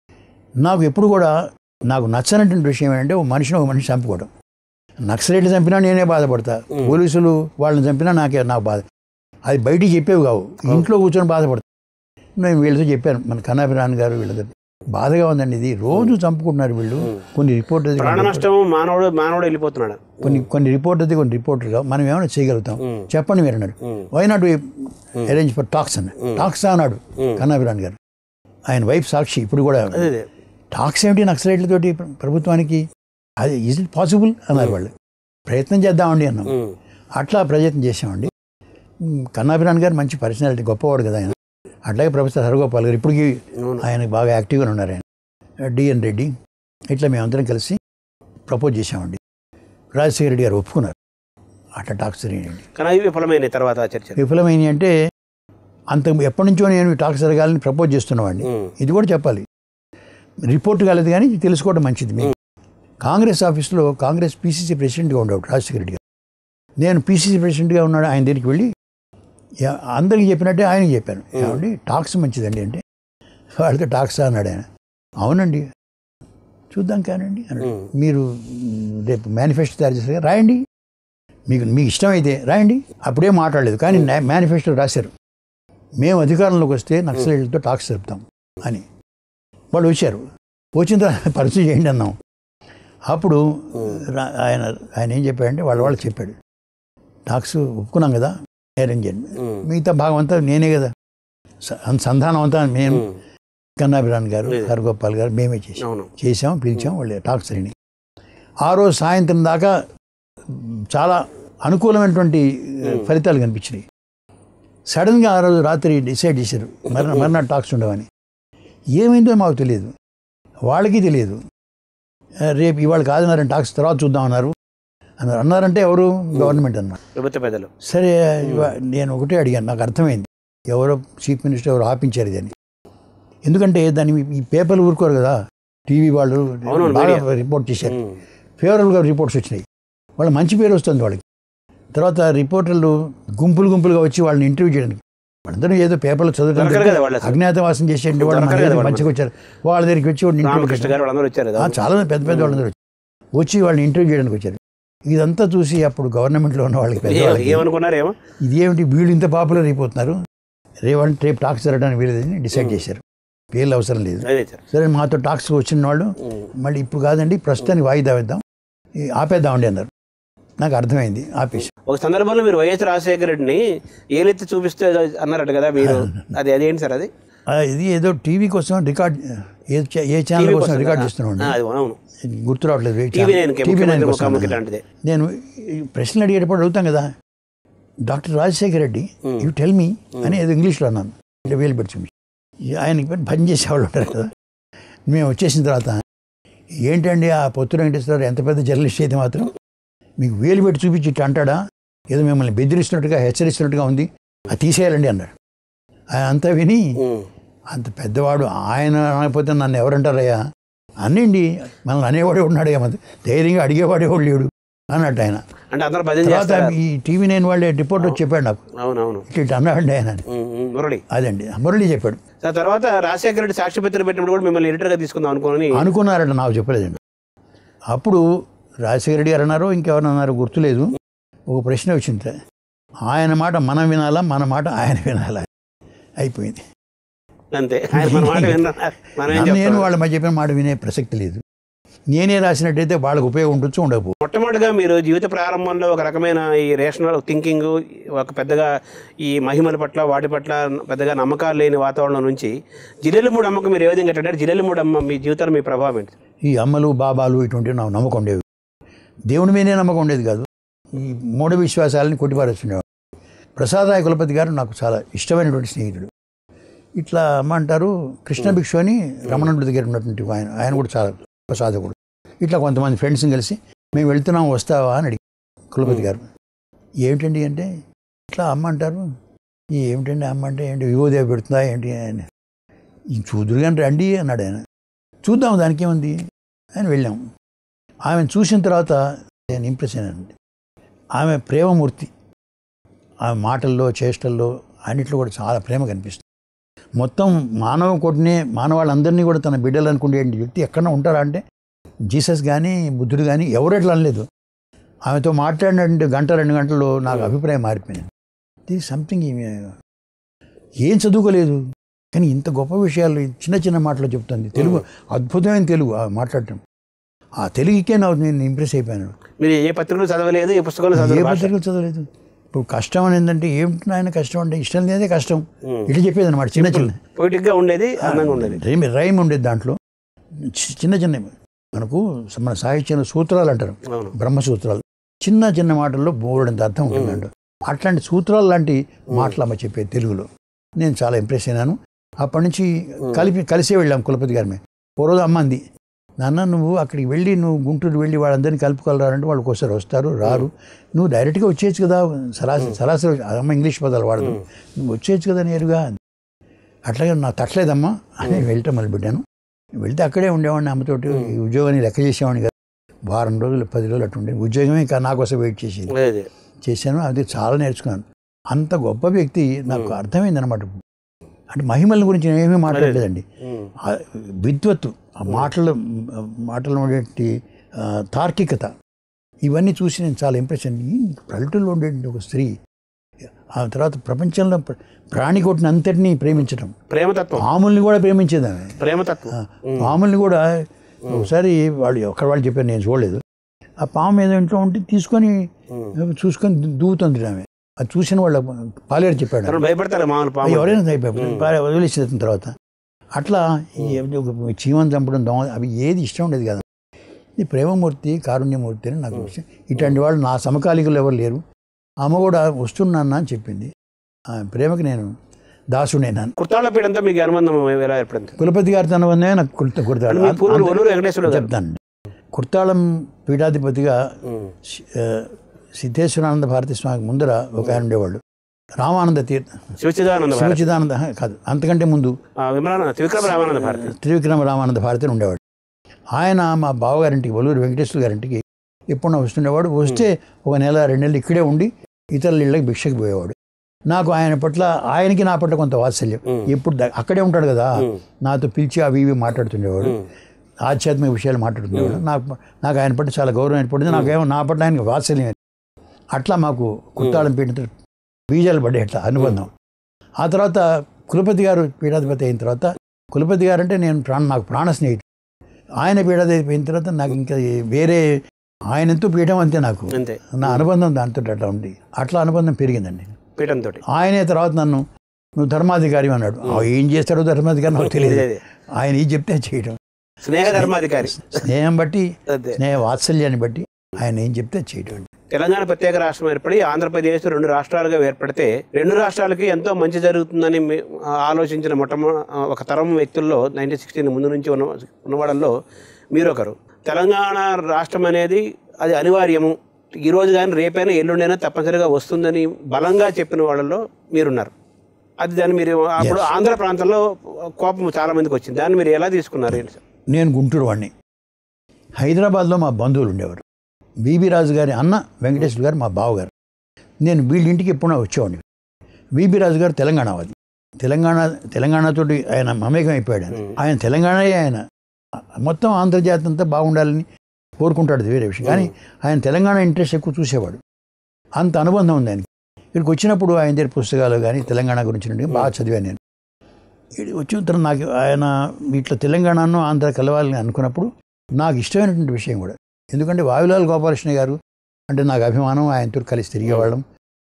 నాకు ఎప్పుడు కూడా నాకు నచ్చనటువంటి విషయం ఏంటంటే ఓ మనిషిని ఒక మనిషి చంపుకోవడం నక్సలైట్లు చంపినా నేనే బాధపడతా పోలీసులు వాళ్ళని చంపినా నాకే నాకు బాధ అది బయటికి చెప్పేవి కావు ఇంట్లో కూర్చొని బాధపడతా నేను వీళ్ళతో చెప్పాను మన కన్నాభిరాన్ గారు వీళ్ళతో బాధగా ఉందండి ఇది రోజు చంపుకుంటున్నారు వీళ్ళు కొన్ని రిపోర్ట్ ప్రాణ నష్టం మానవుడు మానవుడు వెళ్ళిపోతున్నాడు కొన్ని కొన్ని రిపోర్ట్ అది కొన్ని రిపోర్టర్గా మనం ఏమైనా చేయగలుగుతాం ఉమ్. చెప్పండి మీరు అన్నారు um. Why not arrange for talks అన్న టాక్స్ అన్నాడు కన్నాభిరాన్ గారు ఆయన వైఫ్ సాక్షి ఇప్పుడు కూడా అదే అదే టాక్స్ ఏమిటి నక్సలైట్లతోటి ప్రభుత్వానికి అది ఈజ్ ఇట్ పాసిబుల్ అన్నారు వాళ్ళు ప్రయత్నం చేద్దామండి అన్నాం ఉమ్. అట్లా ప్రయత్నం చేసామండి ఉమ్, కన్నాభిరాన్ గారు మంచి పర్సనాలిటీ గొప్పవాడు కదా ఆయన అట్లాగే ప్రొఫెసర్ హరగోపాల్ గారు ఇప్పటికీ అవును. ఆయన బాగా యాక్టివ్గా ఉన్నారు ఆయన డిఎన్ రెడ్డి ఇట్లా మేమందరం కలిసి ప్రపోజ్ చేసామండి రాజశేఖర రెడ్డి గారు ఒప్పుకున్నారు అట్లా టాక్స్ జరిగినాయండి కానీ అవి విఫలమైన తర్వాత ఆ చర్చలు విఫలమైనవి అంటే అంత ఎప్పటి నుంచో నేను ఈ టాక్స్ జరగాలని ప్రపోజ్ చేస్తున్నవాడిని ఉమ్. ఇది కూడా చెప్పాలి రిపోర్ట్ కాలేదు కానీ తెలుసుకోవడం మంచిది మీకు కాంగ్రెస్ ఆఫీస్లో కాంగ్రెస్ పీసీసీ ప్రెసిడెంట్గా ఉండేవాడు రాజశేఖర రెడ్డి గారు నేను పీసీసీ ప్రెసిడెంట్గా ఉన్నాడు ఆయన దగ్గరికి వెళ్ళి "యా- అందరికీ చెప్పినట్టే ఆయనకి చెప్పాను ఏమండి టాక్స్ మంచిదండి అంటే వాడితో టాక్స్ అన్నాడు ఆయన అవునండి చూద్దాం కానండి అన్నాడు ఉమ్. మీరు మ్, రేపు మేనిఫెస్టో తయారు చేస్తారు రాయండి మీకు మీకు ఇష్టమైతే రాయండి అప్పుడే మాట్లాడలేదు కానీ మేనిఫెస్టో రాశారు మేము అధికారంలోకి వస్తే నక్సలైట్లతో టాక్స్ జరుపుతాం అని వాళ్ళు వచ్చారు వచ్చిన తర్వాత పరిచయం చేయండి అన్నాం అప్పుడు రా- ఆయన ఆయన ఏం చెప్పాడంటే వాళ్ళ వాళ్ళు చెప్పాడు టాక్స్ ఒప్పుకున్నాం కదా అరేంజ్ చేయండి ఉమ్. మిగతా భాగం అంతా నేనే కదా స- సంధానం అంతా మేము ఉమ్. కన్నాభిరాన్ గారు లేదు. హరగోపాల్ గారు మేమే చేసాం అవును చేసాం పిలిచాం వాళ్ళు టాక్స్ జరిగినాయి ఆ రోజు సాయంత్రం దాకా చాలా అనుకూలమైనటువంటి ఫలితాలు కనిపించినాయి సడన్గా ఆ రోజు రాత్రి డిసైడ్ చేశారు మరణ మర్నాడు టాక్స్ ఉండవని ఏమైందో మాకు తెలియదు వాళ్ళకి తెలియదు ఆ, రేపు ఇవాళ కాదన్నారని టాక్స్ తర్వాత చూద్దాం అన్నారు అన్నారు అన్నారంటే ఎవరు గవర్నమెంట్ అన్నారు ప్రభుత్వ పెద్దలు సరే ఇవా- నేను ఒకటే అడిగాను నాకు అర్థమైంది ఎవరో చీఫ్ మినిస్టర్ ఎవరు ఆపించారు దాన్ని ఎందుకంటే దాన్ని ఈ పేపర్లు ఊరుకోరు కదా టీవీ వాళ్ళు అవునవును, బాగా media. రిపోర్ట్ చేశారు ఉమ్. ఫేవరబుల్గా రిపోర్ట్స్ వచ్చినాయి వాళ్ళ మంచి పేరు వస్తుంది వాళ్ళకి తర్వాత రిపోర్టర్లు గుంపులు గుంపులుగా వచ్చి వాళ్ళని ఇంటర్వ్యూ చేయడానికి వాళ్ళందరూ ఏదో పేపర్లో దొరకరు కదా చదవడం వాళ్ళు అసలు. అజ్ఞాతవాసం చేసేటువంటి వాళ్ళు మన దొరకరు కదా దగ్గరికి వాళ్ళు మంచిగా వచ్చారు వాళ్ళ దగ్గరికి వచ్చి వాడిని ఇంటర్వ్యూ రామకృష్ణ గారు వాళ్ళందరూ వచ్చారు కదా ఆ, చాలా మంది పెద్ద పెద్ద వాళ్ళందరూ వచ్చి వచ్చి వాళ్ళని ఇంటర్వ్యూ చేయడానికి వచ్చారు ఇదంతా చూసి అప్పుడు గవర్నమెంట్లో ఉన్న వాళ్ళకి పెద్ద ఏ- వాళ్ళకి ఏమనుకున్నారేమో ఇదేమిటి వీళ్ళు ఇంత పాపులర్ అయిపోతున్నారు రేవంటి రేపు టాక్స్ జరగడానికి వీలేదని డిసైడ్ చేశారు పేర్లు అవసరం లేదు అదే సార్ సరే మాతో టాక్స్ వచ్చిన వాళ్ళు ఉమ్. మళ్ళీ ఇప్పుడు కాదండి ప్రస్తుతానికి వాయిదా వేద్దాం ఈ ఆపేద్దామండి అన్నారు నాకు అర్థమైంది ఆపేసి ఒక సందర్భంలో మీరు వైఎస్ రాజశేఖర రెడ్డిని ఏలెత్తి చూపిస్తే అన్నారట కదా మీరు అది అదేంటి సార్ అది ఆ, ఇది ఏదో టీవీ కోసం రికార్డ్ ఏ ఛా- ఏ ఛానల్ టీవీ కోసం కోసం, రికార్డ్ ఆ, చేస్తున్నాడు ఆ, అది అవును గుర్తు రావట్లేదు ఏ TV channel. Nine TV nine కోసం ముఖాముఖి లాంటిదే నేను ఈ ప్రశ్నలు అడిగేటప్పుడు అడుగుతాం కదా doctor Rajasekhara Reddy you tell me అని ఏదో ఇంగ్లీష్లో అన్నాను అంటే వేలు పెట్టి చూపించి ఈ ఆయనకి పెట్టి భజన చేసేవాళ్ళు ఉంటారు కదా మేము వచ్చేసిన తర్వాత ఏంటండి ఆ పొత్తు వెంకటేశ్వరరావు ఎంత పెద్ద జర్నలిస్ట్ అయితే మాత్రం మీకు వేలు పెట్టి చూపించి ఇట్లా అంటాడా ఏదో మిమ్మల్ని బెదిరిస్తున్నట్టుగా హెచ్చరిస్తున్నట్టుగా ఉంది అది తీసేయాలండి అన్నాడు ఆయన అంతా విని ఉమ్. అంత పెద్దవాడు ఆయన అనకపోతే నన్ను ఎవరంటారయ్యా అన్నిండి మనల్ని అనేవాడే ఉన్నాడు ఏమది ధైర్యంగా అడిగేవాడే వాడు లేడు అన్నట్టు ఆయన అంటే అందరూ భజన తర్వాత చేస్తారు ఈ టీవీ నైన్ వాళ్ళే రిపోర్ట్ వచ్చి చెప్పాడు నాకు అవునవును ఇట్లా ఇట్లా అన్నాడండి ఆయన అని. ఉమ్, ఉమ్, మురళి అదండి మురళి చెప్పాడు సార్ తర్వాత రాజశేఖర రెడ్డి సాక్షిపత్రం పెట్టినప్పుడు కూడా మిమ్మల్ని ఎడిటర్గా తీసుకుందాం అనుకోని అనుకున్నారట నాకు చెప్పలేదండి అప్పుడు రాజశేఖర రెడ్డి గారు అన్నారో ఇంకెవరు అన్నారో గుర్తులేదు ఒక ప్రశ్న వచ్చింది ఆయన మాట మనం వినాలా మన మాట ఆయన వినాలా అయిపోయింది అంతే ఆయన మన మాట విన్నారు మనం ఏం నన్ను నేను చెప్తాం వాళ్ళ మధ్య చెప్పిన మాట వినే ప్రసక్తి లేదు నేనే రాసినట్టయితే వాళ్ళకు ఉపయోగం ఉండొచ్చు ఉండకపో మొట్టమొదటిగా మీరు జీవిత ప్రారంభంలో ఒక రకమైన ఈ రేషనల్ థింకింగ్ ఒక పెద్దగా ఈ మహిమల పట్ల వాటి పట్ల పెద్దగా నమ్మకాలు లేని వాతావరణం నుంచి జిల్లెలు మూడు అమ్మకం మీరు ఏ విధంగా కట్టారు జిల్లెలు మూడు అమ్మ మీ జీవితంలో మీ ప్రభావం ఏంటి ఈ అమ్మలు బాబాలు ఇటువంటివి నాకు నమ్మకం ఉండేవి దేవుని మీదే నమ్మకం ఉండేది కాదు ఈ మూఢ విశ్వాసాలని కొట్టిపారేస్తుండేవాడు ప్రసాదరాయ కులపతి గారు నాకు చాలా ఇష్టమైనటువంటి స్నేహితుడు ఇట్లా అమ్మ అంటారు కృష్ణ భిక్షు అని రమణుడి దగ్గర ఉన్నటువంటి ఆయన ఆయన కూడా చాలా గొప్ప సాధకుడు ఇట్లా కొంతమంది ఫ్రెండ్స్ని కలిసి మేము వెళ్తున్నాం వస్తావా అని అడిగి కులపతి గారు ఏమిటండి అంటే ఇట్లా అమ్మ అంటారు ఈ ఏమిటండి అమ్మ అంటే ఏంటి వివోదేవి పెడుతుందా ఏంటి అని ఈ చూదురు కానీ రండి అన్నాడు ఆయన చూద్దాం దానికి ఏముంది అని వెళ్ళాం ఆమెను చూసిన తర్వాత నేను ఇంప్రెస్ అయినానండి ఆమె ప్రేమమూర్తి ఆమె మాటల్లో చేష్టల్లో అన్నిట్లో కూడా చాలా ప్రేమ కనిపిస్తుంది మొత్తం మానవ కొట్టినే మానవాళ్ళందరినీ కూడా తన బిడ్డలు అనుకునే వ్యక్తి ఎక్కడన్నా ఉంటారా అంటే జీసస్ కానీ బుద్ధుడు కానీ ఎవరు ఎట్లా అనలేదు ఆమెతో మాట్లాడినటువంటి గంట రెండు గంటల్లో నాకు అభిప్రాయం మారిపోయింది ఇది సంథింగ్ ఏం చదువుకోలేదు కానీ ఇంత గొప్ప విషయాలు ఈ చిన్న చిన్న మాటలు చెప్తుంది తెలుగు అద్భుతమైన తెలుగు ఆ మాట్లాడటం ఆ తెలుగుకే నాకు నేను ఇంప్రెస్ అయిపోయాను మీరు ఏ పత్రికలు చదవలేదు ఏ పుస్తకాలు ఏ చదవలేదు భాష. పత్రికలు చదవలేదు ఇప్పుడు కష్టం అని ఏంటంటే ఏమిటి ఆయన కష్టం అంటే ఇష్టం లేదే కష్టం ఉమ్. ఇట్లా చెప్పేది అనమాట చిన్న చిన్న Poetic గా ఉండేది అందంగా ఉండేది రైమ్ రైమ్ ఉండేది దాంట్లో చి- చిన్న చిన్న మనకు మన సాహిత్యంలో సూత్రాలు అంటారు అవును బ్రహ్మసూత్రాలు చిన్న చిన్న మాటల్లో బోర్డంత అర్థం ఉంటుందంట అట్లాంటి సూత్రాలు లాంటి మాటలు అమ్మ చెప్పేది తెలుగులో నేను చాలా ఇంప్రెస్ అయినాను అప్పటి నుంచి కలిపి కలిసే వెళ్ళాం కులపతి గారి మేము ఓ రోజు అమ్మ అంది నాన్న నువ్వు అక్కడికి వెళ్ళి నువ్వు గుంటూరు వెళ్ళి వాళ్ళందరినీ కలుపుకోవాలంటే వాళ్ళు ఒకసారి వస్తారు రారు నువ్వు డైరెక్ట్గా వచ్చేయచ్చు కదా సరాసరి సరాసరి అమ్మ ఇంగ్లీష్ పదాలు వాడదు నువ్వు వచ్చేయచ్చు కదా నేరుగా అట్లాగే నాకు తట్టలేదమ్మా అని వెళ్ళటం మొదలుపెట్టాను వెళ్తే అక్కడే ఉండేవాడిని అమ్మతోటి ఈ ఉద్యోగాన్ని లెక్క చేసేవాడిని కదా వారం రోజులు పది రోజులు అట్లా ఉండేది ఉద్యోగమే ఇంకా నా కోసం వెయిట్ చేసేది అదే అదే చేశాను అది చాలా నేర్చుకున్నాను అంత గొప్ప వ్యక్తి నాకు అర్థమైంది అనమాట అంటే మహిమల గురించి నేను ఏమీ మాట్లాడలేదండి ఉమ్. ఆ విద్వత్తు ఆ మాటలు మాటలు ఉండేటి ఆ, తార్కికత ఇవన్నీ చూసి నేను చాలా ఇంప్రెస్ అయ్యింది ఈ పల్లెటూరులో ఉండే ఒక స్త్రీ ఆ తర్వాత ప్రపంచంలో ప్ర- ప్రాణి కొట్టిన అంతటినీ ప్రేమించడం ప్రేమతత్వం పాముల్ని కూడా ప్రేమించేది ఆమె ప్రేమతత్వం ఆ, పాముల్ని కూడా ఒకసారి వాళ్ళు ఒక్కడ వాళ్ళు చెప్పారు నేను చూడలేదు ఆ పాము ఏదో ఇంట్లో ఉంటే తీసుకొని ఉమ్. చూసుకొని దూ- దూవుతుంది ఆమె అది చూసిన వాళ్ళ పాలేరు చెప్పాడు ఎవరైనా భయపడతారు మామూలు పాము ఎవరైనా అయిపోయి వదిలేసిన తర్వాత అట్లా ఈ ఒక చీమను చంపడం దోమ అవి ఏది ఇష్టం ఉండేది కదా ఇది ప్రేమమూర్తి కారుణ్యమూర్తి అని నాకు విషయం ఇట్లాంటి వాళ్ళు నా సమకాలికులు ఎవరు లేరు అమ్మ కూడా వస్తున్నాను అని చెప్పింది ఆ ప్రేమకి నేను దాసుడైనాను కుర్తాళ్ళ పీడంతో మీకు అనుబంధం ఎలా ఏర్పడింది కులపతి గారి తన వల్లే నాకు కుర్త అంటే మీ కుర్తాళం పూర్వులు ఒల్లూరు వెంకటేశ్వర గారు చెప్తాను కుర్తాళం పీఠాధిపతిగా ఉమ్. ఆ, సిద్ధేశ్వరానంద భారతి స్వామికి ముందర ఒక ఆయన ఉండేవాళ్ళు రామానంద తీర్థ శివచిదానంద భారతి శివచిదానంద కాదు అంతకంటే ముందు ఆ, విమలానంద త్రివిక్రమ రామానంద భారతి త్రివిక్రమ రామానంద భారతి అని ఉండేవాడు ఆయన మా బావగారింటికి వల్లూరు వెంకటేశ్వర గారింటికి ఎప్పుడన్నా వస్తుండేవాడు వస్తే ఒక నెల రెండు నెలలు ఇక్కడే ఉండి ఇతరుల ఇళ్ళకి భిక్షకి పోయేవాడు నాకు ఆయన పట్ల ఆయనకి నా పట్ల కొంత వాత్సల్యం ఉమ్. ఎప్పుడు ద- అక్కడే ఉంటాడు కదా ఉమ్. నాతో పిలిచి అవి ఇవి మాట్లాడుతుండేవాడు ఉమ్. ఆధ్యాత్మిక విషయాలు మాట్లాడుతుండేవాడు నాకు నాకు ఆయన పట్ల చాలా గౌరవం ఏర్పడింది నాకేమో నా పట్ల ఆయనకి వాత్సల్యం ఏర్పడింది. అట్లా మాకు కుత్తాళం పీఠ బీజాలు పడ్డాయి అట్లా అనుబంధం ఆ తర్వాత కులపతి గారు పీఠాధిపతి అయిన తర్వాత కులపతి గారు అంటే నేను ప్రాణ నాకు ప్రాణ స్నేహితుడు ఆయన పీఠాధిపతి అయిన తర్వాత నాకు ఇంకా ఏ- వేరే ఆయనతో పీఠం అంతే నాకు అంతే నా అనుబంధం దాంతో అట్లా ఉంది అట్లా అనుబంధం పెరిగిందండి పీఠంతో ఆయనే తర్వాత నన్ను నువ్వు ధర్మాధికారి అన్నాడు ఆ ఏం చేస్తాడో ధర్మాధికారి నాకు తెలియదు అదే. ఆయన ఏం చెప్తే అది చేయడం స్నేహ ధర్మాధికారి స్నేహం బట్టి అదే స్నేహ వాత్సల్యాన్ని బట్టి ఆయన ఏం చెప్తే అది చేయడం తెలంగాణ ప్రత్యేక రాష్ట్రం ఏర్పడి ఆంధ్రప్రదేశ్ రెండు రాష్ట్రాలుగా ఏర్పడితే రెండు రాష్ట్రాలకి ఎంతో మంచి జరుగుతుందని మీ- ఆలోచించిన మొట్టమొదటి ఒక తరం వ్యక్తుల్లో నైన్టీన్ సిక్స్టీన్ ముందు నుంచి ఉన్న ఉన్నవాళ్ళల్లో మీరొకరు తెలంగాణ రాష్ట్రం అనేది అది అనివార్యము ఈ రోజు కానీ రేపైనా ఎల్లుండైనా తప్పనిసరిగా వస్తుందని బలంగా చెప్పిన వాళ్ళలో మీరున్నారు అది దాన్ని మీరు అప్పుడు ఆంధ్ర ప్రాంతంలో కోపం చాలా మందికి వచ్చింది దాన్ని మీరు ఎలా తీసుకున్నారు ఏంటి సార్ నేను గుంటూరు వాడిని హైదరాబాద్లో మా బంధువులు ఉండేవారు బీబీ రాజు గారి అన్న వెంకటేశ్వర గారు మా బావగారు నేను వీళ్ళ ఇంటికి ఎప్పుడైనా వచ్చేవాడిని బీబీ రాజు గారు తెలంగాణ వాది తెలంగాణ తెలంగాణతోటి ఆయన మమేకం అయిపోయాడు ఆయన. ఆయన తెలంగాణయే ఆయన మొత్తం ఆంధ్రజాతి అంతా బాగుండాలని కోరుకుంటాడు అది వేరే విషయం కానీ ఆయన తెలంగాణ ఇంట్రెస్ట్ ఎక్కువ చూసేవాడు అంత అనుబంధం ఉంది ఆయనకి ఇక్కడికి వచ్చినప్పుడు ఆయన దగ్గర పుస్తకాలు కానీ తెలంగాణ గురించి నుండి బాగా చదివాను నేను ఇక్కడికి వచ్చిన తర్వాత నాకు ఆయన ఇట్లా తెలంగాణను ఆంధ్ర కలవాలని అనుకున్నప్పుడు నాకు ఇష్టమైనటువంటి విషయం కూడా ఎందుకంటే వాయులాల్ గోపాలకృష్ణ గారు అంటే నాకు అభిమానం ఆయనతో కలిసి తిరిగేవాళ్ళం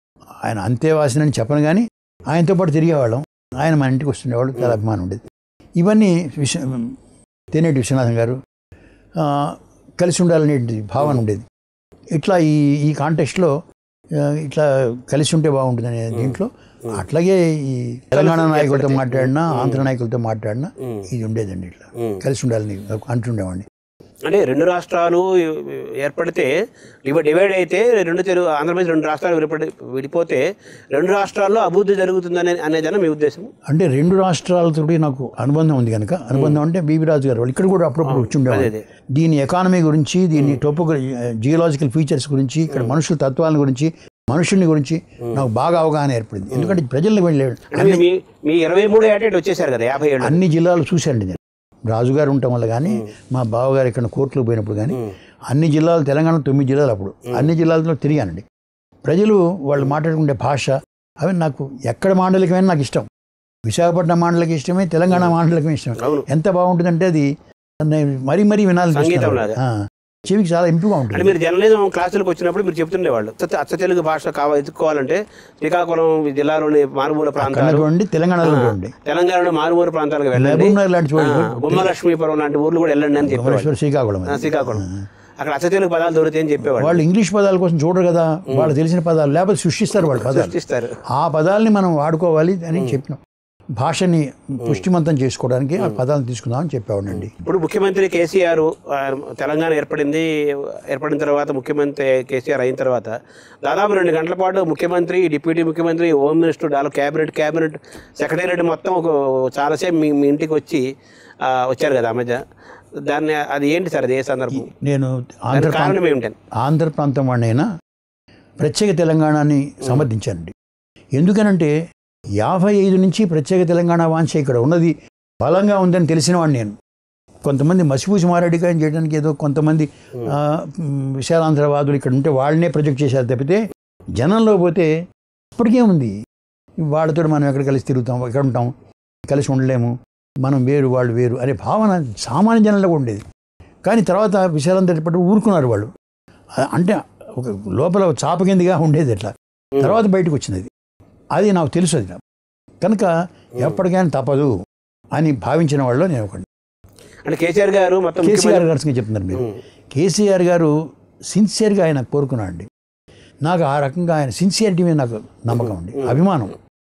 ఆయన అంతే వాసినని చెప్పను కానీ ఆయనతో పాటు తిరిగేవాళ్ళం ఆయన మన ఇంటికి వస్తుండేవాళ్ళు చాలా అభిమానం ఉండేది ఇవన్నీ విశ్వ తెనేటి విశ్వనాథం గారు ఆ, కలిసి ఉండాలనే భావన ఉండేది ఇట్లా ఈ ఈ కాంటెక్స్ట్లో ఇట్లా కలిసి ఉంటే బాగుంటుందనే దీంట్లో అట్లాగే ఈ తెలంగాణ నాయకులతో మాట్లాడినా ఆంధ్ర నాయకులతో మాట్లాడినా ఉమ్. ఇది ఉండేదండి ఇట్లా ఉమ్. కలిసి ఉండాలని అంటుండేవాడిని అంటే రెండు రాష్ట్రాలు ఏర్పడితే ఇవి డివైడ్ అయితే రెండు తెలుగు ఆంధ్రప్రదేశ్ రెండు రాష్ట్రాలు విడిపడి విడిపోతే రెండు రాష్ట్రాల్లో అభివృద్ధి జరుగుతుందని అనేదని మీ ఉద్దేశం అంటే రెండు రాష్ట్రాలతో నాకు అనుబంధం ఉంది కనుక అనుబంధం అంటే బీబీ రాజు గారు వాళ్ళు ఇక్కడ కూడా అప్పుడప్పుడు వచ్చి అదే ఉండేవాళ్ళు అదే దీని ఎకానమీ గురించి దీని టోపోగ్ర జియోలాజికల్ ఫీచర్స్ గురించి ఇక్కడ మనుషుల తత్వాల గురించి మనుషుల్ని గురించి నాకు బాగా అవగాహన ఏర్పడింది ఎందుకంటే ప్రజల్ని వెళ్ళాడు అంటే మీ- మీ మీ ఇరవై మూడు ఏటేట్ వచ్చేసారు కదా యాభై ఏళ్ళు అన్ని జిల్లాలు చూశాండి నేను రాజుగారు ఉండటం వల్ల కానీ మా బావగారు ఇక్కడ కోర్టులో పోయినప్పుడు కానీ ఉమ్. అన్ని జిల్లాలు తెలంగాణ తొమ్మిది జిల్లాలు అప్పుడు అన్ని జిల్లాల్లో తిరిగానండి ప్రజలు వాళ్ళు మాట్లాడుకునే భాష అవి నాకు ఎక్కడ మాండలికమైనా నాకు ఇష్టం విశాఖపట్నం మాండలికి ఇష్టమే తెలంగాణ మాండలికం ఇష్టమే అవును ఎంత బాగుంటుందంటే అది నేను మరీ మరీ వినాలి సంగీతం లాగా. చెవికి చాలా ఇంపుగా అంటే ఉంటుంది మీరు జర్నలిజం క్లాసులకు వచ్చినప్పుడు మీరు చెప్తుండేవాళ్ళు అచ్చ అచ్చ తెలుగు భాష కావ ఎత్తుకోవాలంటే శ్రీకాకుళం జిల్లాలోని మారుమూల ప్రాంతాలు కన్నటువంటి తెలంగాణలో చూడండి తెలంగాణలోని మారుమూల ప్రాంతాలకు వెళ్ళండి మహబూబ్నగర్ లాంటి చోటు ఆ, బొమ్మలక్ష్మీపురం లాంటి ఊర్లు కూడా వెళ్ళండి అని చెప్పేవాళ్ళు భువనేశ్వర్ శ్రీకాకుళం ఆ, అది. శ్రీకాకుళం అక్కడ అచ్చ తెలుగు పదాలు దొరుకుతాయని చెప్పేవాళ్ళు వాళ్ళు ఇంగ్లీష్ పదాల కోసం చూడరు కదా వాళ్ళు తెలిసిన పదాలు లేకపోతే సృష్టిస్తారు వాళ్ళు పదాలు సృష్టిస్తారు ఆ పదాలని మనం వాడుకోవాలి అని చెప్పినాం భాషని పుష్టిమంతం చేసుకోవడానికి ఆ పదాలను తీసుకుందామని చెప్పేవాడండి ఇప్పుడు ముఖ్యమంత్రి కేసీఆర్ ఆ, తెలంగాణ ఏర్పడింది ఏర్పడిన తర్వాత ముఖ్యమంత్రి కేసీఆర్ అయిన తర్వాత దాదాపు రెండు గంటల పాటు ముఖ్యమంత్రి డిప్యూటీ ముఖ్యమంత్రి హోమ్ మినిస్టర్ డాలో క్యాబినెట్ క్యాబినెట్ సెక్రటేరియట్ మొత్తం ఒక చాలాసేపు మీ మీ ఇంటికి వచ్చి ఆ, వచ్చారు కదా ఆ మధ్య దాన్ని అది ఏంటి సార్ అది ఏ సందర్భం నేను ఆంధ్ర దానికి కారణం ఏమిటని ఆంధ్ర ప్రాంతం వాడినైనా ప్రత్యేక తెలంగాణని సమర్థించానండి ఎందుకనంటే యాభై ఐదు నుంచి ప్రత్యేక తెలంగాణ వాంఛ ఇక్కడ ఉన్నది బలంగా ఉందని తెలిసిన వాడిని నేను కొంతమంది మసిపూసి మారేడికాయం చేయడానికి ఏదో కొంతమంది ఆ, మ్, విశాలాంధ్రవాదులు ఇక్కడ ఉంటే వాళ్ళనే ప్రొజెక్ట్ చేశారు తప్పితే జనంలో పోతే ఇప్పటికే ఉంది వాళ్ళతో మనం ఎక్కడ కలిసి తిరుగుతాం ఎక్కడ ఉంటాం కలిసి ఉండలేము మనం వేరు వాళ్ళు వేరు అనే భావన సామాన్య జనంలో ఉండేది కానీ తర్వాత విశాలంధ్ర పట్టు ఊరుకున్నారు వాళ్ళు ఆ- అంటే ఒక లోపల చాప కిందిగా ఉండేది అట్లా తర్వాత బయటకు వచ్చింది అది అది నాకు తెలుసు అది నాకు. కనుక ఎప్పటికైనా తప్పదు అని భావించిన వాళ్ళు నేను ఒకటి అంటే కేసీఆర్ గారు మొత్తం కేసీఆర్ గారు చెప్తున్నారు మీరు ఉమ్, కేసీఆర్ గారు సిన్సియర్గా ఆయన కోరుకున్నాడు అండి నాకు ఆ రకంగా ఆయన సిన్సియారిటీ మీద నాకు నమ్మకం అండి అభిమానం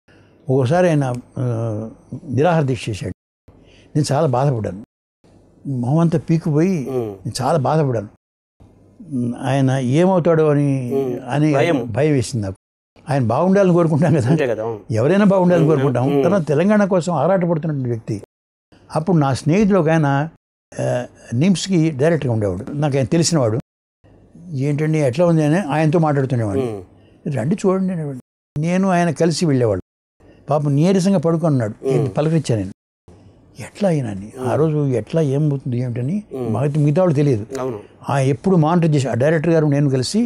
ఒకసారి ఆయన ఆ, నిరాహార దీక్ష చేశాడు నేను చాలా బాధపడ్డాను మొహం అంతా పీకుపోయి ఉమ్, నేను చాలా బాధపడ్డాను ఉమ్, ఆయన ఏమవుతాడో అని ఉమ్, అని భయం. భయం వేసింది నాకు ఆయన బాగుండాలని కోరుకుంటాం కదా అంతే కదా అవును. ఎవరైనా బాగుండాలని కోరుకుంటాం తర్వాత తెలంగాణ కోసం ఆరాటపడుతున్న వ్యక్తి అప్పుడు నా స్నేహితుడు ఒక ఆయన ఆ, నిమ్స్కి డైరెక్టర్గా ఉండేవాడు నాకు ఆయన తెలిసినవాడు ఏంటండి ఎట్లా ఉంది అని ఆయనతో మాట్లాడుతుండేవాడు ఉమ్. రండి చూడండి అనేవాడు. నేను ఆయన కలిసి వెళ్ళేవాడు పాపం నీరసంగా పడుకున్నాడు పలకరించాను నేను ఎట్లా అయినా అని ఆ రోజు ఎట్లా ఏమవుతుంది ఏమిటని మాకు మిగతా వాళ్ళు తెలియదు అవును ఆ ఎప్పుడు మానిటర్ చేసి ఆ డైరెక్టర్ గారు నేను కలిసి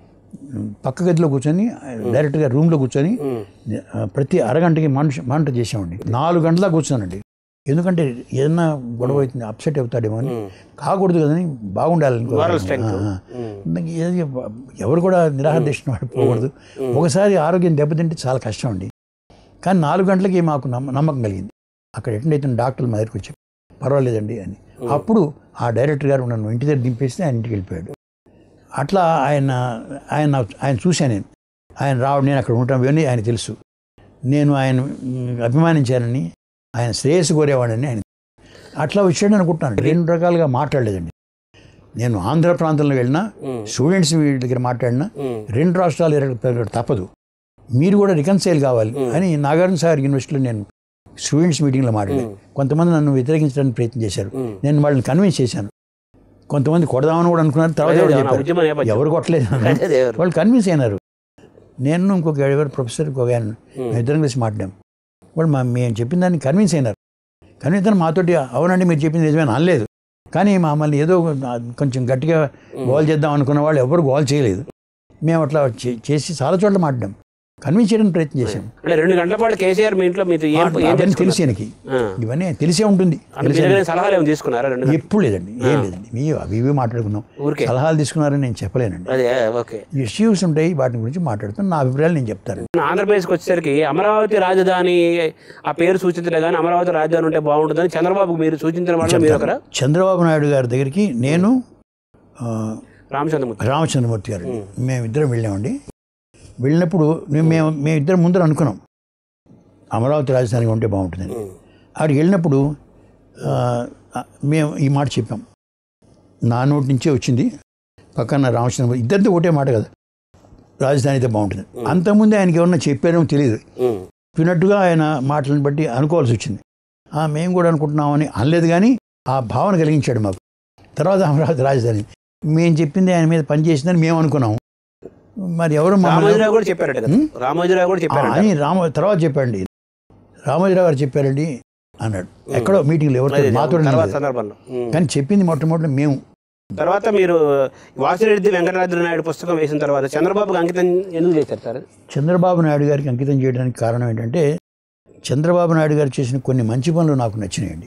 పక్క గదిలో కూర్చొని డైరెక్టర్ గారు రూమ్లో కూర్చొని ఉమ్. ఆ, ప్రతి అరగంటకి మానిటర్ మానిటర్ చేసామండి నాలుగు గంటలా కూర్చున్నానండి ఎందుకంటే ఏదన్నా గొడవ అవుతుంది అప్సెట్ అవుతాడేమో అని ఉమ్. కాకూడదు కదని బాగుండాలని Moral strength. ఆ, ఆ. ఉమ్. నాకు ఏది ఎవరు కూడా నిరాహార దీక్ష వాడు పోకూడదు ఒకసారి ఆరోగ్యం దెబ్బతింటే చాలా కష్టం అండి కానీ నాలుగు గంటలకి మాకు నమ్మ నమ్మకం కలిగింది అక్కడ ఎట్లయితే డాక్టర్లు మా దగ్గరికి వచ్చి పర్వాలేదండి అని అప్పుడు ఆ డైరెక్టర్ గారు నన్ను ఇంటి దగ్గర దింపేస్తే ఆయన ఇంటికి వెళ్ళిపోయాడు అట్లా ఆయన ఆయన నాకు- ఆయన చూశాను నేను ఆయన రావడం నేను అక్కడ ఉంటాను ఇవన్నీ ఆయన తెలుసు నేను ఆయన మ్, అభిమానించానని ఆయన శ్రేయస్సు కోరేవాడని ఆయన అట్లా వచ్చాడు అనుకుంటున్నాను రెండు రకాలుగా మాట్లాడలేదండి నేను ఆంధ్ర ప్రాంతంలో వెళ్ళినా ఉమ్. స్టూడెంట్స్ వీళ్ళ దగ్గర మాట్లాడినా ఉమ్. రెండు రాష్ట్రాలు ఎరగ- పెరగడం తప్పదు మీరు కూడా రికన్సైల్ కావాలి అని నాగార్జున సాగర్ యూనివర్సిటీలో నేను స్టూడెంట్స్ మీటింగ్లో మాట్లాడాను కొంతమంది నన్ను వ్యతిరేకించడానికి ప్రయత్నం చేశారు ఉమ్. నేను వాళ్ళని కన్విన్స్ చేశాను కొంతమంది కొడదామని కూడా అనుకున్నారు తర్వాత అదే ఎవరు నా చెప్పారు ఉద్యమ నేపథ్యం. ఎవరు కొట్టలేదు అన్నారు. అదే ఎవరు? వాళ్ళు కన్విన్స్ అయినారు నేను ఇంకొక ఎవరు ప్రొఫెసర్ ఇంకొక ఆయన మేము ఇద్దరం కలిసి మాట్లాడాం వాళ్ళు మా మేము చెప్పిన దాన్ని కన్విన్స్ అయినారు కన్విన్స్ అయిన మాతోటి అవునండి మీరు చెప్పింది నిజమే అని అనలేదు కానీ మమ్మల్ని ఏదో కొంచెం గట్టిగా గోల్ చేద్దాం అనుకున్న వాళ్ళు ఎవరు గోల్ చేయలేదు మేము అట్లా చే- చేసి చాలా చోట్ల మాట్లాడాం కన్విన్స్ చేయడానికి ప్రయత్నం చేశాం అంటే రెండు గంటల పాటు కేసీఆర్ మీ ఇంట్లో మీరు ఏం ఏం అవన్నీ తెలుసుకున్నారు? తెలిసి ఆయనకి ఆ. ఇవన్నీ తెలిసే ఉంటుంది అంటే మీరు ఏమైనా సలహాలు ఏమైనా తీసుకున్నారా రెండు గంటలు? ఎప్పుడు లేదండి ఏం లేదండి మీ అవి ఇవి మాట్లాడుకున్నాం ఊరికే సలహాలు తీసుకున్నారని నేను చెప్పలేనండి అదే ఓకే ఇష్యూస్ ఉంటాయి వాటి గురించి మాట్లాడుతాను నా అభిప్రాయాలు నేను చెప్తాను ఆంధ్రప్రదేశ్కి వచ్చేసరికి అమరావతి రాజధాని ఆ పేరు సూచించలే కానీ అమరావతి రాజధాని ఉంటే బాగుంటుందని చంద్రబాబు మీరు సూచించిన వాళ్ళు మీరు ఒకరా చంద్రబాబు నాయుడు గారి దగ్గరికి నేను ఆ, రామచంద్రమూర్తి రామచంద్రమూర్తి గారు మేమిద్దరం వెళ్ళామండి వెళ్ళినప్పుడు మేము మేము మేమిద్దరం ముందర అనుకున్నాం అమరావతి రాజధానిగా ఉంటే బాగుంటుందని అక్కడికి వెళ్ళినప్పుడు ఆ, మేము ఈ మాట చెప్పాం నా నోటి నుంచే వచ్చింది పక్కన రామచంద్ర ఇద్దరితో ఒకటే మాట కదా రాజధాని అయితే బాగుంటుంది అంతకుముందే ఆయనకి ఏమన్నా చెప్పారేమో తెలియదు ఉమ్. విన్నట్టుగా ఆయన మాటలను బట్టి అనుకోవాల్సి వచ్చింది ఆ, మేము కూడా అనుకుంటున్నామని అనలేదు కానీ ఆ భావన కలిగించాడు మాకు తర్వాత అమరావతి రాజధాని మేము చెప్పింది ఆయన మీద పనిచేసిందని మేము అనుకున్నాము మరి ఎవరు మమ్మల్ని రామోజీరావు కూడా చెప్పారట కదా రామోజీరావు కూడా ఆ, చెప్పారట అని రామ తర్వాత చెప్పండి రామోజీరావు గారు చెప్పారండి అన్నాడు ఎక్కడో మీటింగ్లో ఎవరితో అదే, మాతో తర్వాత సందర్భంలో ఉమ్. కానీ చెప్పింది మొట్టమొదటి మేము తర్వాత మీరు వాసిరెడ్డి వెంకటరాజు నాయుడు పుస్తకం వేసిన తర్వాత చంద్రబాబుకి అంకితం ఎందుకు చేశారు సార్ చంద్రబాబు నాయుడు గారికి అంకితం చేయడానికి కారణం ఏంటంటే చంద్రబాబు నాయుడు గారు చేసిన కొన్ని మంచి పనులు నాకు నచ్చినాయండి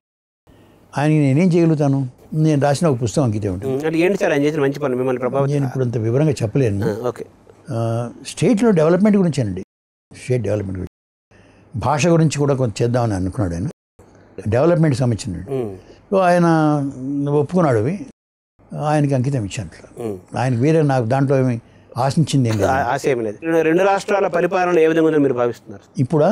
ఆయన నేనేం చేయగలుగుతాను నేను రాసిన ఒక పుస్తకం అంకితం ఉంటుంది ఉమ్. అంటే ఏంటి సార్ ఆయన చేసిన మంచి పనులు మిమ్మల్ని ప్రభావితం నేను ఇప్పుడు అంత వివరంగా చెప్పలేను ఆ, ఓకే ఆ, స్టేట్లో డెవలప్మెంట్ గురించి అండి స్టేట్ డెవలప్మెంట్ గురించి భాష గురించి కూడా కొంత చేద్దామని అనుకున్నాడు ఆయన డెవలప్మెంట్ సంబంధించిన ఉమ్. సో ఆయన ఒప్పుకున్నాడు అవి ఆయనకి అంకితం ఇచ్చాను అట్లా ఉమ్. ఆయనకి వేరే నాకు దాంట్లో ఏమి ఆశించింది ఏం లేదు ఆ- ఆశ ఏమి లేదు రెండు- రెండు రాష్ట్రాల పరిపాలన ఏ విధంగా ఉందని మీరు భావిస్తున్నారు ఇప్పుడా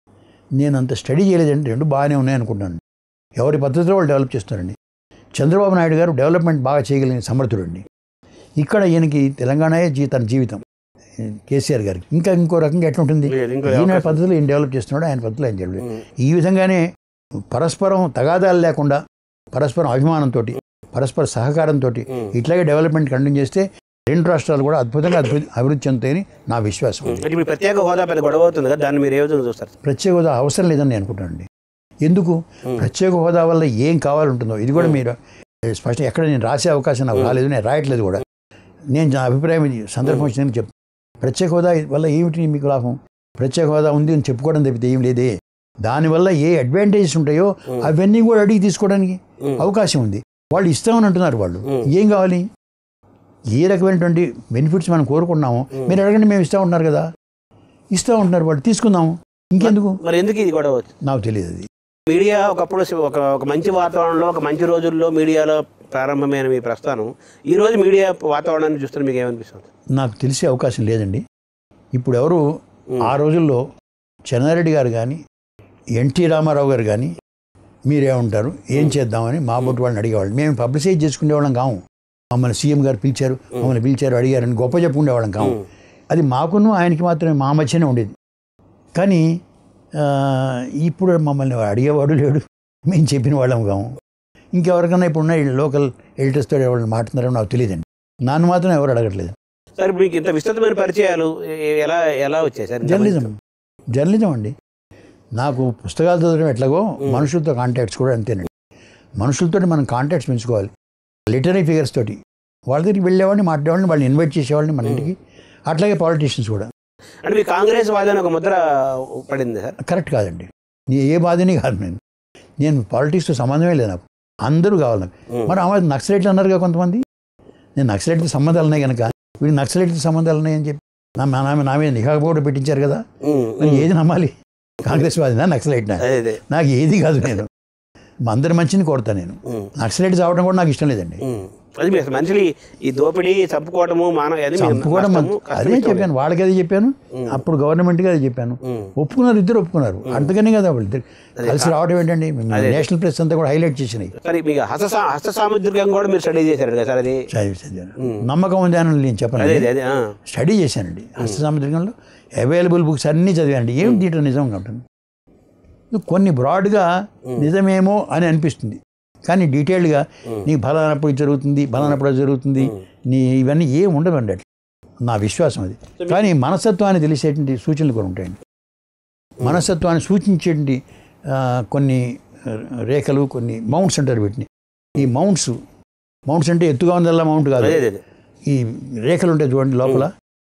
నేను అంత స్టడీ చేయలేదండి రెండు బాగానే ఉన్నాయి అనుకుంటున్నాను ఎవరి పద్ధతిలో వాళ్ళు డెవలప్ చేస్తారండి చంద్రబాబు నాయుడు గారు డెవలప్మెంట్ బాగా చేయగలిగిన సమర్థుడండి ఇక్కడ ఈయనకి తెలంగాణయే జీ తన జీవితం కేసీఆర్ గారికి ఇంకా ఇంకో రకంగా ఎట్లుంటుంది లేదు, ఇంకో ఈయన అవకాశం. పద్ధతిలో ఈయన డెవలప్ చేస్తున్నాడు ఆయన పద్ధతిలో ఆయన డెవలప్ ఉమ్. ఈ విధంగానే పరస్పరం తగాదాలు లేకుండా పరస్పరం అభిమానంతో పరస్పర సహకారంతో ఉమ్. ఇట్లాగే డెవలప్మెంట్ కంటిన్యూ చేస్తే రెండు రాష్ట్రాలు కూడా అద్భుతంగా అభివృద్ధి అభివృద్ధి చెందుతాయని నా విశ్వాసం అంటే ఇప్పుడు ప్రత్యేక హోదా పెద్ద గొడవ అవుతుంది కదా దాన్ని మీరు ఏ విధంగా చూస్తారు ప్రత్యేక హోదా అవసరం లేదని నేను అనుకుంటానండి ఎందుకు ప్రత్యేక హోదా వల్ల ఏం కావాలంటుందో ఇది కూడా మీరు స్పష్టం ఎక్కడ నేను రాసే అవకాశం నాకు రాలేదు నేను రాయట్లేదు కూడా నేను నా అభిప్రాయం ఇది సందర్భం వచ్చిందని చెప్ ప్రత్యేక హోదా వల్ల ఏమిటి మీకు లాభం ప్రత్యేక హోదా ఉంది అని చెప్పుకోవడం తప్పితే ఏం లేదే దానివల్ల ఏ అడ్వాంటేజెస్ ఉంటాయో అవన్నీ కూడా అడిగి తీసుకోవడానికి అవకాశం ఉంది వాళ్ళు ఇస్తామని అంటున్నారు వాళ్ళు ఏం కావాలి ఏ రకమైనటువంటి బెనిఫిట్స్ మనం కోరుకుంటున్నామో మీరు అడగండి మేము ఇస్తా ఉంటున్నారు కదా ఇస్తా ఉంటున్నారు వాళ్ళు తీసుకుందాము ఇంకెందుకు మరి ఎందుకు ఇది గొడవ అవుతుంది నాకు తెలియదు అది మీడియా ఒకప్పుడు ఒక ఒక మంచి వాతావరణంలో ఒక మంచి రోజుల్లో మీడియాలో ప్రారంభమైన మీ ప్రస్థానం ఈ రోజు మీడియా వాతావరణాన్ని చూస్తే మీకు ఏమనిపిస్తుంది నాకు తెలిసే అవకాశం లేదండి ఇప్పుడు ఎవరు ఆ రోజుల్లో చెన్నారెడ్డి గారు కానీ ఎన్టీ రామారావు గారు కానీ మీరేమంటారు ఏం చేద్దామని మా బొట్టు వాళ్ళని అడిగేవాళ్ళు మేము పబ్లిసైజ్ చేసుకునేవాళ్ళం కాము మమ్మల్ని సీఎం గారు పిలిచారు మమ్మల్ని పిలిచారు అడిగారని గొప్ప చెప్పుకునేవాళ్ళం కాము అది మాకును ఆయనకి మాత్రమే మా మధ్యనే ఉండేది కానీ ఆ, ఇప్పుడు మమ్మల్ని అడిగేవాడు లేడు మేము చెప్పిన వాళ్ళం కాము ఇంకెవరికైనా ఇప్పుడు ఉన్న లోకల్ ఎడిటర్స్తో ఎవరు మాట్లాడుతున్నారో నాకు తెలియదండి నన్ను మాత్రం ఎవరు అడగట్లేదు సార్ మీకు ఇంత విస్తృతమైన పరిచయాలు ఎ- ఎలా ఎలా వచ్చాయి సార్ జర్నలిజం జర్నలిజం అండి నాకు పుస్తకాలు చదవడం ఎట్లాగో మనుషులతో కాంటాక్ట్స్ కూడా అంతేనండి మనుషులతో మనం కాంటాక్ట్స్ పెంచుకోవాలి లిటరీ ఫిగర్స్ తోటి వాళ్ళ దగ్గరికి వెళ్ళేవాడిని మాట్లాడేవాడిని వాళ్ళని ఇన్వైట్ చేసేవాళ్ళని మన ఇంటికి అట్లాగే పాలిటీషియన్స్ కూడా అంటే మీ కాంగ్రెస్ వాదన ఒక ముద్ర పడింది సార్ కరెక్ట్ కాదండి నీ ఏ బాధని కాదు నేను నేను పాలిటిక్స్తో సంబంధమే లేదు నాకు అందరూ కావాలి నాకు ఉమ్. మరి ఆమె నక్సలైట్లు అన్నారుగా కొంతమంది నేను నక్సలైట్తో సంబంధాలు ఉన్నాయి కనుక వీడు నక్సలైట్తో సంబంధాలు ఉన్నాయని చెప్పి నా నా నా- నా మీద నిఘా కూడా పెట్టించారు కదా ఉమ్, మరి ఉమ్. ఏది నమ్మాలి కాంగ్రెస్ వాదినా నక్సలైట్నా అదే అదే నాకు ఏది కాదు నేను మా అందరి మంచిని కోరుతా నేను ఉమ్, నక్సలైట్ చావడం కూడా నాకు ఇష్టం లేదండి ఉమ్. అది మీ అసలు మనుషులు ఈ- ఈ దోపిడీ చంపుకోవటము మానవ అది మీ చంపుకోవడం నష్టము, మంచి- కష్టం అదే ఇష్టం చెప్పాను వాళ్ళకి అదే చెప్పాను అప్పుడు గవర్నమెంట్కి అదే చెప్పాను ఉమ్. ఒప్పుకున్నారు ఇద్దరు ఒప్పుకున్నారు అందుకనే కదా వాళ్ళు ఇద్దరు కలిసి రావడం ఏంటండి నేషనల్ ప్రెస్ అంతా కూడా హైలైట్ చేసినాయి సరే మీకు హస్త సా- హస్త సాముద్రికం కూడా మీరు స్టడీ చేశారు కదా సార్ అది చదివి చదివాను నమ్మకం ఉంది అని నేను చెప్పను అదే అదే, అదే ఆ. స్టడీ చేశానండి హస్త సాముద్రికంలో అవైలబుల్ బుక్స్ అన్నీ చదివానండి ఏం దీంట్లో నిజం ఉంటుంది కొన్ని బ్రాడ్గా నిజమేమో అని అనిపిస్తుంది కానీ డీటెయిల్డ్గా నీ బలానప్పుడు ఇది జరుగుతుంది బలానప్పుడు అది జరుగుతుంది నీ ఇవన్నీ ఏం ఉండవండి అట్లా నా విశ్వాసం అది కానీ మనస్తత్వాన్ని తెలిసేటువంటి సూచనలు కూడా ఉంటాయండి మనస్తత్వాన్ని సూచించేటువంటి ఆ, కొన్ని ఆ, రేఖలు కొన్ని మౌంట్స్ అంటారు వీటిని ఈ మౌంట్స్ మౌంట్స్ అంటే ఎత్తుగా ఉందల్లా మౌంట్ కాదు అదే అదే అదే ఈ రేఖలు ఉంటాయి చూడండి లోపల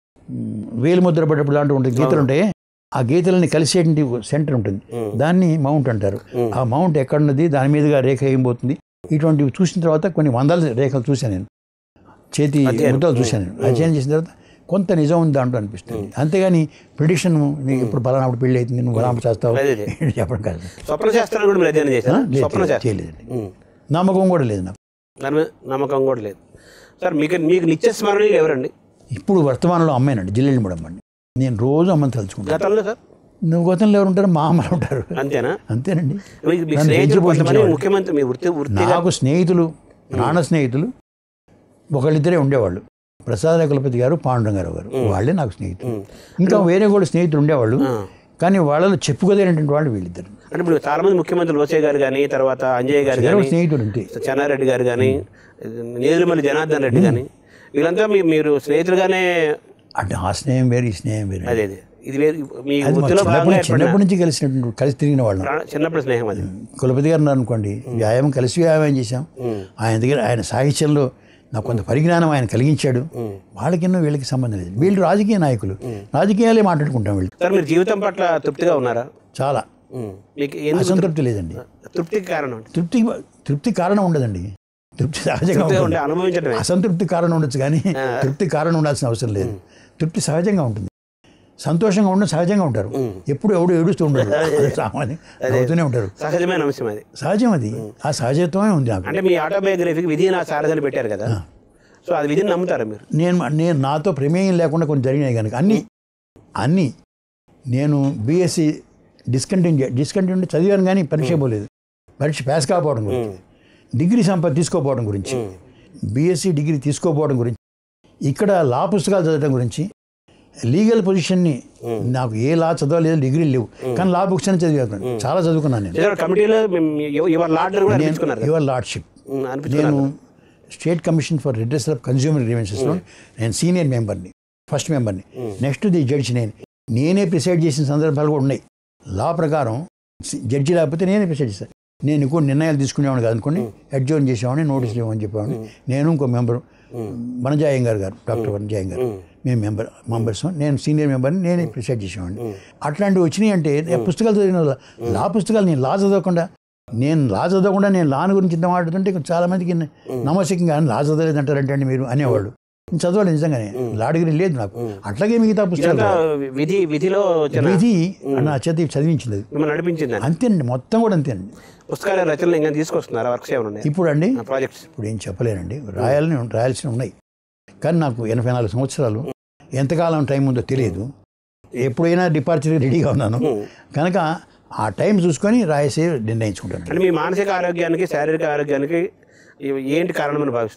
మ్, వేలు ముద్ర పడ్డప్పుడు లాంటి ఉంటాయి గీతలు ఉంటాయి ఆ గీతలని కలిసేటువంటి సెంటర్ ఉంటుంది ఉమ్. దాన్ని మౌంట్ అంటారు ఉమ్. ఆ మౌంట్ ఎక్కడున్నది దాని మీదుగా రేఖ ఏం పోతుంది ఇటువంటివి చూసిన తర్వాత కొన్ని వందల రేఖలు చూశాను నేను చేతి అధ్యయనం. ముద్రలు చూశాను నేను అధ్యయనం చేసిన తర్వాత కొంత నిజం ఉంది దాంట్లో అనిపిస్తుంది అంతేగాని ప్రిడిక్షన్ నీకు ఇప్పుడు బలానప్పుడు పెళ్ళి అవుతుంది నువ్వు బలానప్పుడు చేస్తావు అదే అదే. చెప్పడం కాదు స్వప్న శాస్త్రాన్ని కూడా మీరు అధ్యయనం ఆ? చేశారు లేదు, స్వప్న శాస్త్రం చేయలేదండి ఉమ్. నమ్మకం కూడా లేదు నాకు దాని మీద నమ్మకం కూడా లేదు సార్ మీకు మీకు నిత్య స్మరణీయులు ఎవరండి ఇప్పుడు వర్తమానంలో అమ్మాయినండి జిల్లెళ్ళు ముడమ్మండి నేను రోజు అమ్మని తలుచుకుంటాను గతంలో సార్ నువ్వు గతంలో ఎవరు ఉంటారు మా అమ్మలు ఉంటారు అంతేనా అంతేనండి మీకు మీకు నన్ను స్నేహితులు పెంచి కొంతమంది పోషించేవాళ్ళు. ముఖ్యమంత్రి మీ వృత్తి వృత్తిగా నాకు స్నేహితులు ప్రాణ స్నేహితులు ఒకళ్ళిద్దరే ఉండేవాళ్ళు ప్రసాద కులపతి గారు పాండురంగారావు గారు వాళ్ళే నాకు స్నేహితులు ఉమ్. ఇంకా వేరే కూడా స్నేహితులు ఉండేవాళ్ళు ఆ. కానీ వాళ్ళలో చెప్పుకోలేనటువంటి వాళ్ళు వీళ్ళిద్దరు అంటే ఇప్పుడు చాలా మంది ముఖ్యమంత్రులు రోసే గారు కానీ తర్వాత అంజయ్ గారు ఎవరో కానీ స్నేహితుడు అంతే చెన్నారెడ్డి గారు కానీ నేదురుమల్లి జనార్దన్ రెడ్డి కానీ వీళ్ళంతా మీ మీరు స్నేహితులుగానే అంటే ఆ స్నేహం వేరు ఈ స్నేహం వేరు అదే అదే ఇది వేరు మీ అది మా వృత్తిలో చిన్నప్పటి భాగంగా నుంచి- ఏర్పడిన చిన్నప్పటి నుంచి కలిసినటువంటి కలిసి తిరిగిన వాళ్ళం ప్రాణ- చిన్నప్పుడు స్నేహం అది కులపతి గారు ఉన్నారు అనుకోండి వ్యాయామం కలిసి వ్యాయామం చేశాం ఉమ్. ఆయన దగ్గర ఆయన సాహిత్యంలో నాకు కొంత పరిజ్ఞానం ఆయన కలిగించాడు వాళ్ళకెన్నో వీళ్ళకి సంబంధం లేదు వీళ్ళు రాజకీయ నాయకులు రాజకీయాలే మాట్లాడుకుంటాం వీళ్ళు సార్ మీరు జీవితం పట్ల తృప్తిగా ఉన్నారా చాలా ఉమ్. మీకు ఎందుకు అసంతృప్తి లేదండి తృప్తికి కారణం అంటే తృప్తి తృప్తి కారణం ఉండదండి తృప్తి సహజంగా తృప్తిగా ఉంటుంది ఉంటే అనుభవించడమే అసంతృప్తి కారణం ఉండొచ్చు కానీ తృప్తి కారణం ఉండాల్సిన అవసరం లేదు తృప్తి సహజంగా ఉంటుంది సంతోషంగా ఉండడం సహజంగా ఉంటారు ఎప్పుడు ఎవడు ఏడుస్తూ ఉండరు అది సామాన్యం అవుతూనే ఉంటారు సహజమైన అంశం అది సహజం అది ఆ సహజత్వమే ఉంది నాకు అంటే మీ ఆటోబయోగ్రఫీకి విధి నా సారథని పెట్టారు కదా సో అది విధిని నమ్ముతారా మీరు నేను నేను నాతో ప్రమేయం లేకుండా కొన్ని జరిగినాయి కనుక అన్నీ అన్నీ నేను బీఎస్సీ డిస్కంటిన్యూ డిస్కంటిన్యూ చదివాను కానీ పరీక్ష పోలేదు పరీక్ష పాస్ కాకపోవడం గురించి డిగ్రీ సంపద తీసుకోపోవడం గురించి బీఎస్సీ డిగ్రీ తీసుకోపోవడం గురించి ఇక్కడ లా పుస్తకాలు చదవడం గురించి లీగల్ పొజిషన్ని నాకు ఏ లా చదవలేదు డిగ్రీ లేవు కానీ లా బుక్స్ అని చదివాను చాలా చదువుకున్నాను నేను చేశారు కమిటీలో ఇవాళ లాడ్లను కూడా అనిపించుకున్నారు కదా యువర్ లార్డ్షిప్ ఉమ్, అనిపించుకున్నారు నేను state commission for redressal of consumer గ్రీవెన్సెస్లో నేను సీనియర్ మెంబర్ని ఫస్ట్ మెంబర్ని నెక్స్ట్ ది జడ్జి నేను నేనే ప్రిసైడ్ చేసిన సందర్భాలు కూడా ఉన్నాయి లా ప్రకారం సి- జడ్జి లేకపోతే నేనే ప్రిసైడ్ చేస్తాను నేను ఎక్కువ నిర్ణయాలు తీసుకునేవాడిని కాదు అనుకోండి అడ్జోన్ చేసేవాడిని నోటీసులు ఇవ్వమని చెప్పేవాడిని నేను ఇంకో మెంబర్ వనజాయంగార్ గారు డాక్టర్ వనజాయంగార్ మేము మెంబర్ మెంబర్స్ నేను సీనియర్ మెంబర్ని నేనే ప్రిసైడ్ చేసేవాడిని అట్లాంటివి వచ్చినాయి అంటే నేను పుస్తకాలు చదివిన వాళ్ళ- లా పుస్తకాలు నేను లా చదవకుండా నేను లా చదవకుండా నేను లాని గురించి ఇంత మాట్లాడుతుంటే చాలా మందికి నమస్కంగా లా చదవలేదు అంటారంటే అండి మీరు అనేవాళ్ళు నేను చదవాలి నిజంగానే లా డిగ్రీ లేదు నాకు అట్లాగే మిగతా పుస్తకాలు ఇదంతా విధి విధిలో చిన్న విధి నా చేతి చదివించింది అది మిమ్మల్ని నడిపించింది అంతేనండి మొత్తం కూడా అంతేనండి పుస్తకాల రచనలు ఇంకా తీసుకొస్తున్నారా వర్క్స్ ఏమైనా ఉన్నాయి ఇప్పుడు అండి ప్రాజెక్ట్స్ ఇప్పుడు ఏం చెప్పలేనండి రాయాలని రాయాల్సి ఉన్నాయి కానీ నాకు ఎనభై నాలుగు సంవత్సరాలు ఎంతకాలం టైం ఉందో తెలియదు ఎప్పుడైనా డిపార్చర్ రెడీగా ఉన్నాను కనుక ఆ టైం చూసుకొని రాయేసి నిర్ణయించుకుంటాను అంటే మీ మానసిక ఆరోగ్యానికి శారీరక ఆరోగ్యానికి ఇవి ఏంటి కారణమని భావిస్తున్నారు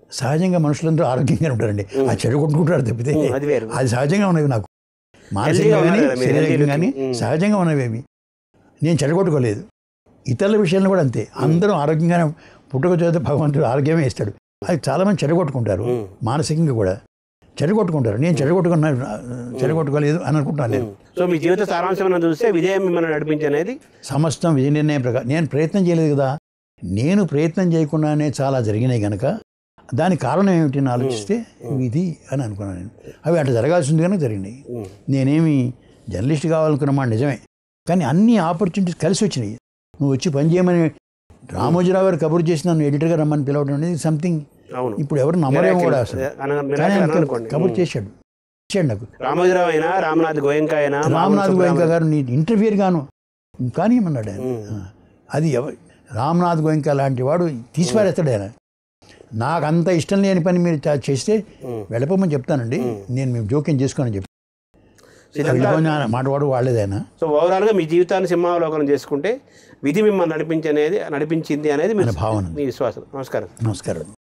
సహజంగా మనుషులందరూ ఆరోగ్యంగా ఉంటారండి ఆ చెడు కొట్టుకుంటారు తప్పితే ఉమ్, అది వేరు అది సహజంగా ఉన్నవి నాకు మానసికంగా ఉన్నారు కానీ కదా మీరు, శారీరకంగా healthy కానీ looking. ఉమ్. సహజంగా ఉన్నవి అవి నేను చెడగొట్టుకోలేదు ఇతరుల విషయంలో కూడా అంతే అందరూ ఆరోగ్యంగానే పుట్టుక చేత భగవంతుడు ఆరోగ్యమే ఇస్తాడు అది చాలామంది చెడగొట్టుకుంటారు ఉమ్. మానసికంగా కూడా చెడగొట్టుకుంటారు నేను చెడగొట్టుకున్నా చెడగొట్టుకోలేదు అని అనుకుంటున్నాను నేను సో మీ జీవిత సారాంశం ఏమైనా చూస్తే విజయం మిమ్మల్ని నడిపించి అనేది సమస్తం విజయ నిర్ణయం ప్రకారం నేను ప్రయత్నం చేయలేదు కదా నేను ప్రయత్నం చేయకుండానే చాలా జరిగినాయి కనుక దానికి కారణం ఏమిటి అని ఆలోచిస్తే ఇది అని అనుకున్నాను నేను అవి అట్లా జరగాల్సింది కనుక జరిగినాయి ఉమ్. నేనేమి జర్నలిస్ట్ కావాలనుకున్న మాట నిజమే కానీ అన్ని ఆపర్చునిటీస్ కలిసి వచ్చినాయి నువ్వు వచ్చి పని చేయమని రామోజీరావు గారు కబురు చేసి నన్ను ఎడిటర్గా రమ్మని పిలవడం అనేది సంథింగ్ అవును ఇప్పుడు ఎవరు నమ్మరేమో కూడా అసలు అన- కానీ miracle ఆయన అనుకోండి. కబురు ఉమ్. చేశాడు చేశాడు నాకు రామోజీరావు అయినా రామనాథ్ గోయంక అయినా రామ్నాథ్ గోయంక గారు నీ ఇంటర్వ్యూర్ గాను కానీ ఏమన్నాడు ఆయన ఉమ్. ఆ, అది ఎవ రామ్నాథ్ గోయంక లాంటి వాడు తీసిపారేస్తాడు ఆయన నాకు అంత ఇష్టం లేని పని మీరు చా- చేస్తే ఉమ్. వెళ్ళిపోమని చెప్తానండి నేను మేము జోక్యం చేసుకోనని చెప్పి సో ఇదంతా మాటవాడు వాడలేదు ఆయన సో ఓవరాల్గా మీ జీవితాన్ని సింహావలోకనం చేసుకుంటే విధి మిమ్మల్ని నడిపించి అనేది నడిపించింది అనేది మీ ఆయన భావన మీ విశ్వాసం నమస్కారం నమస్కారం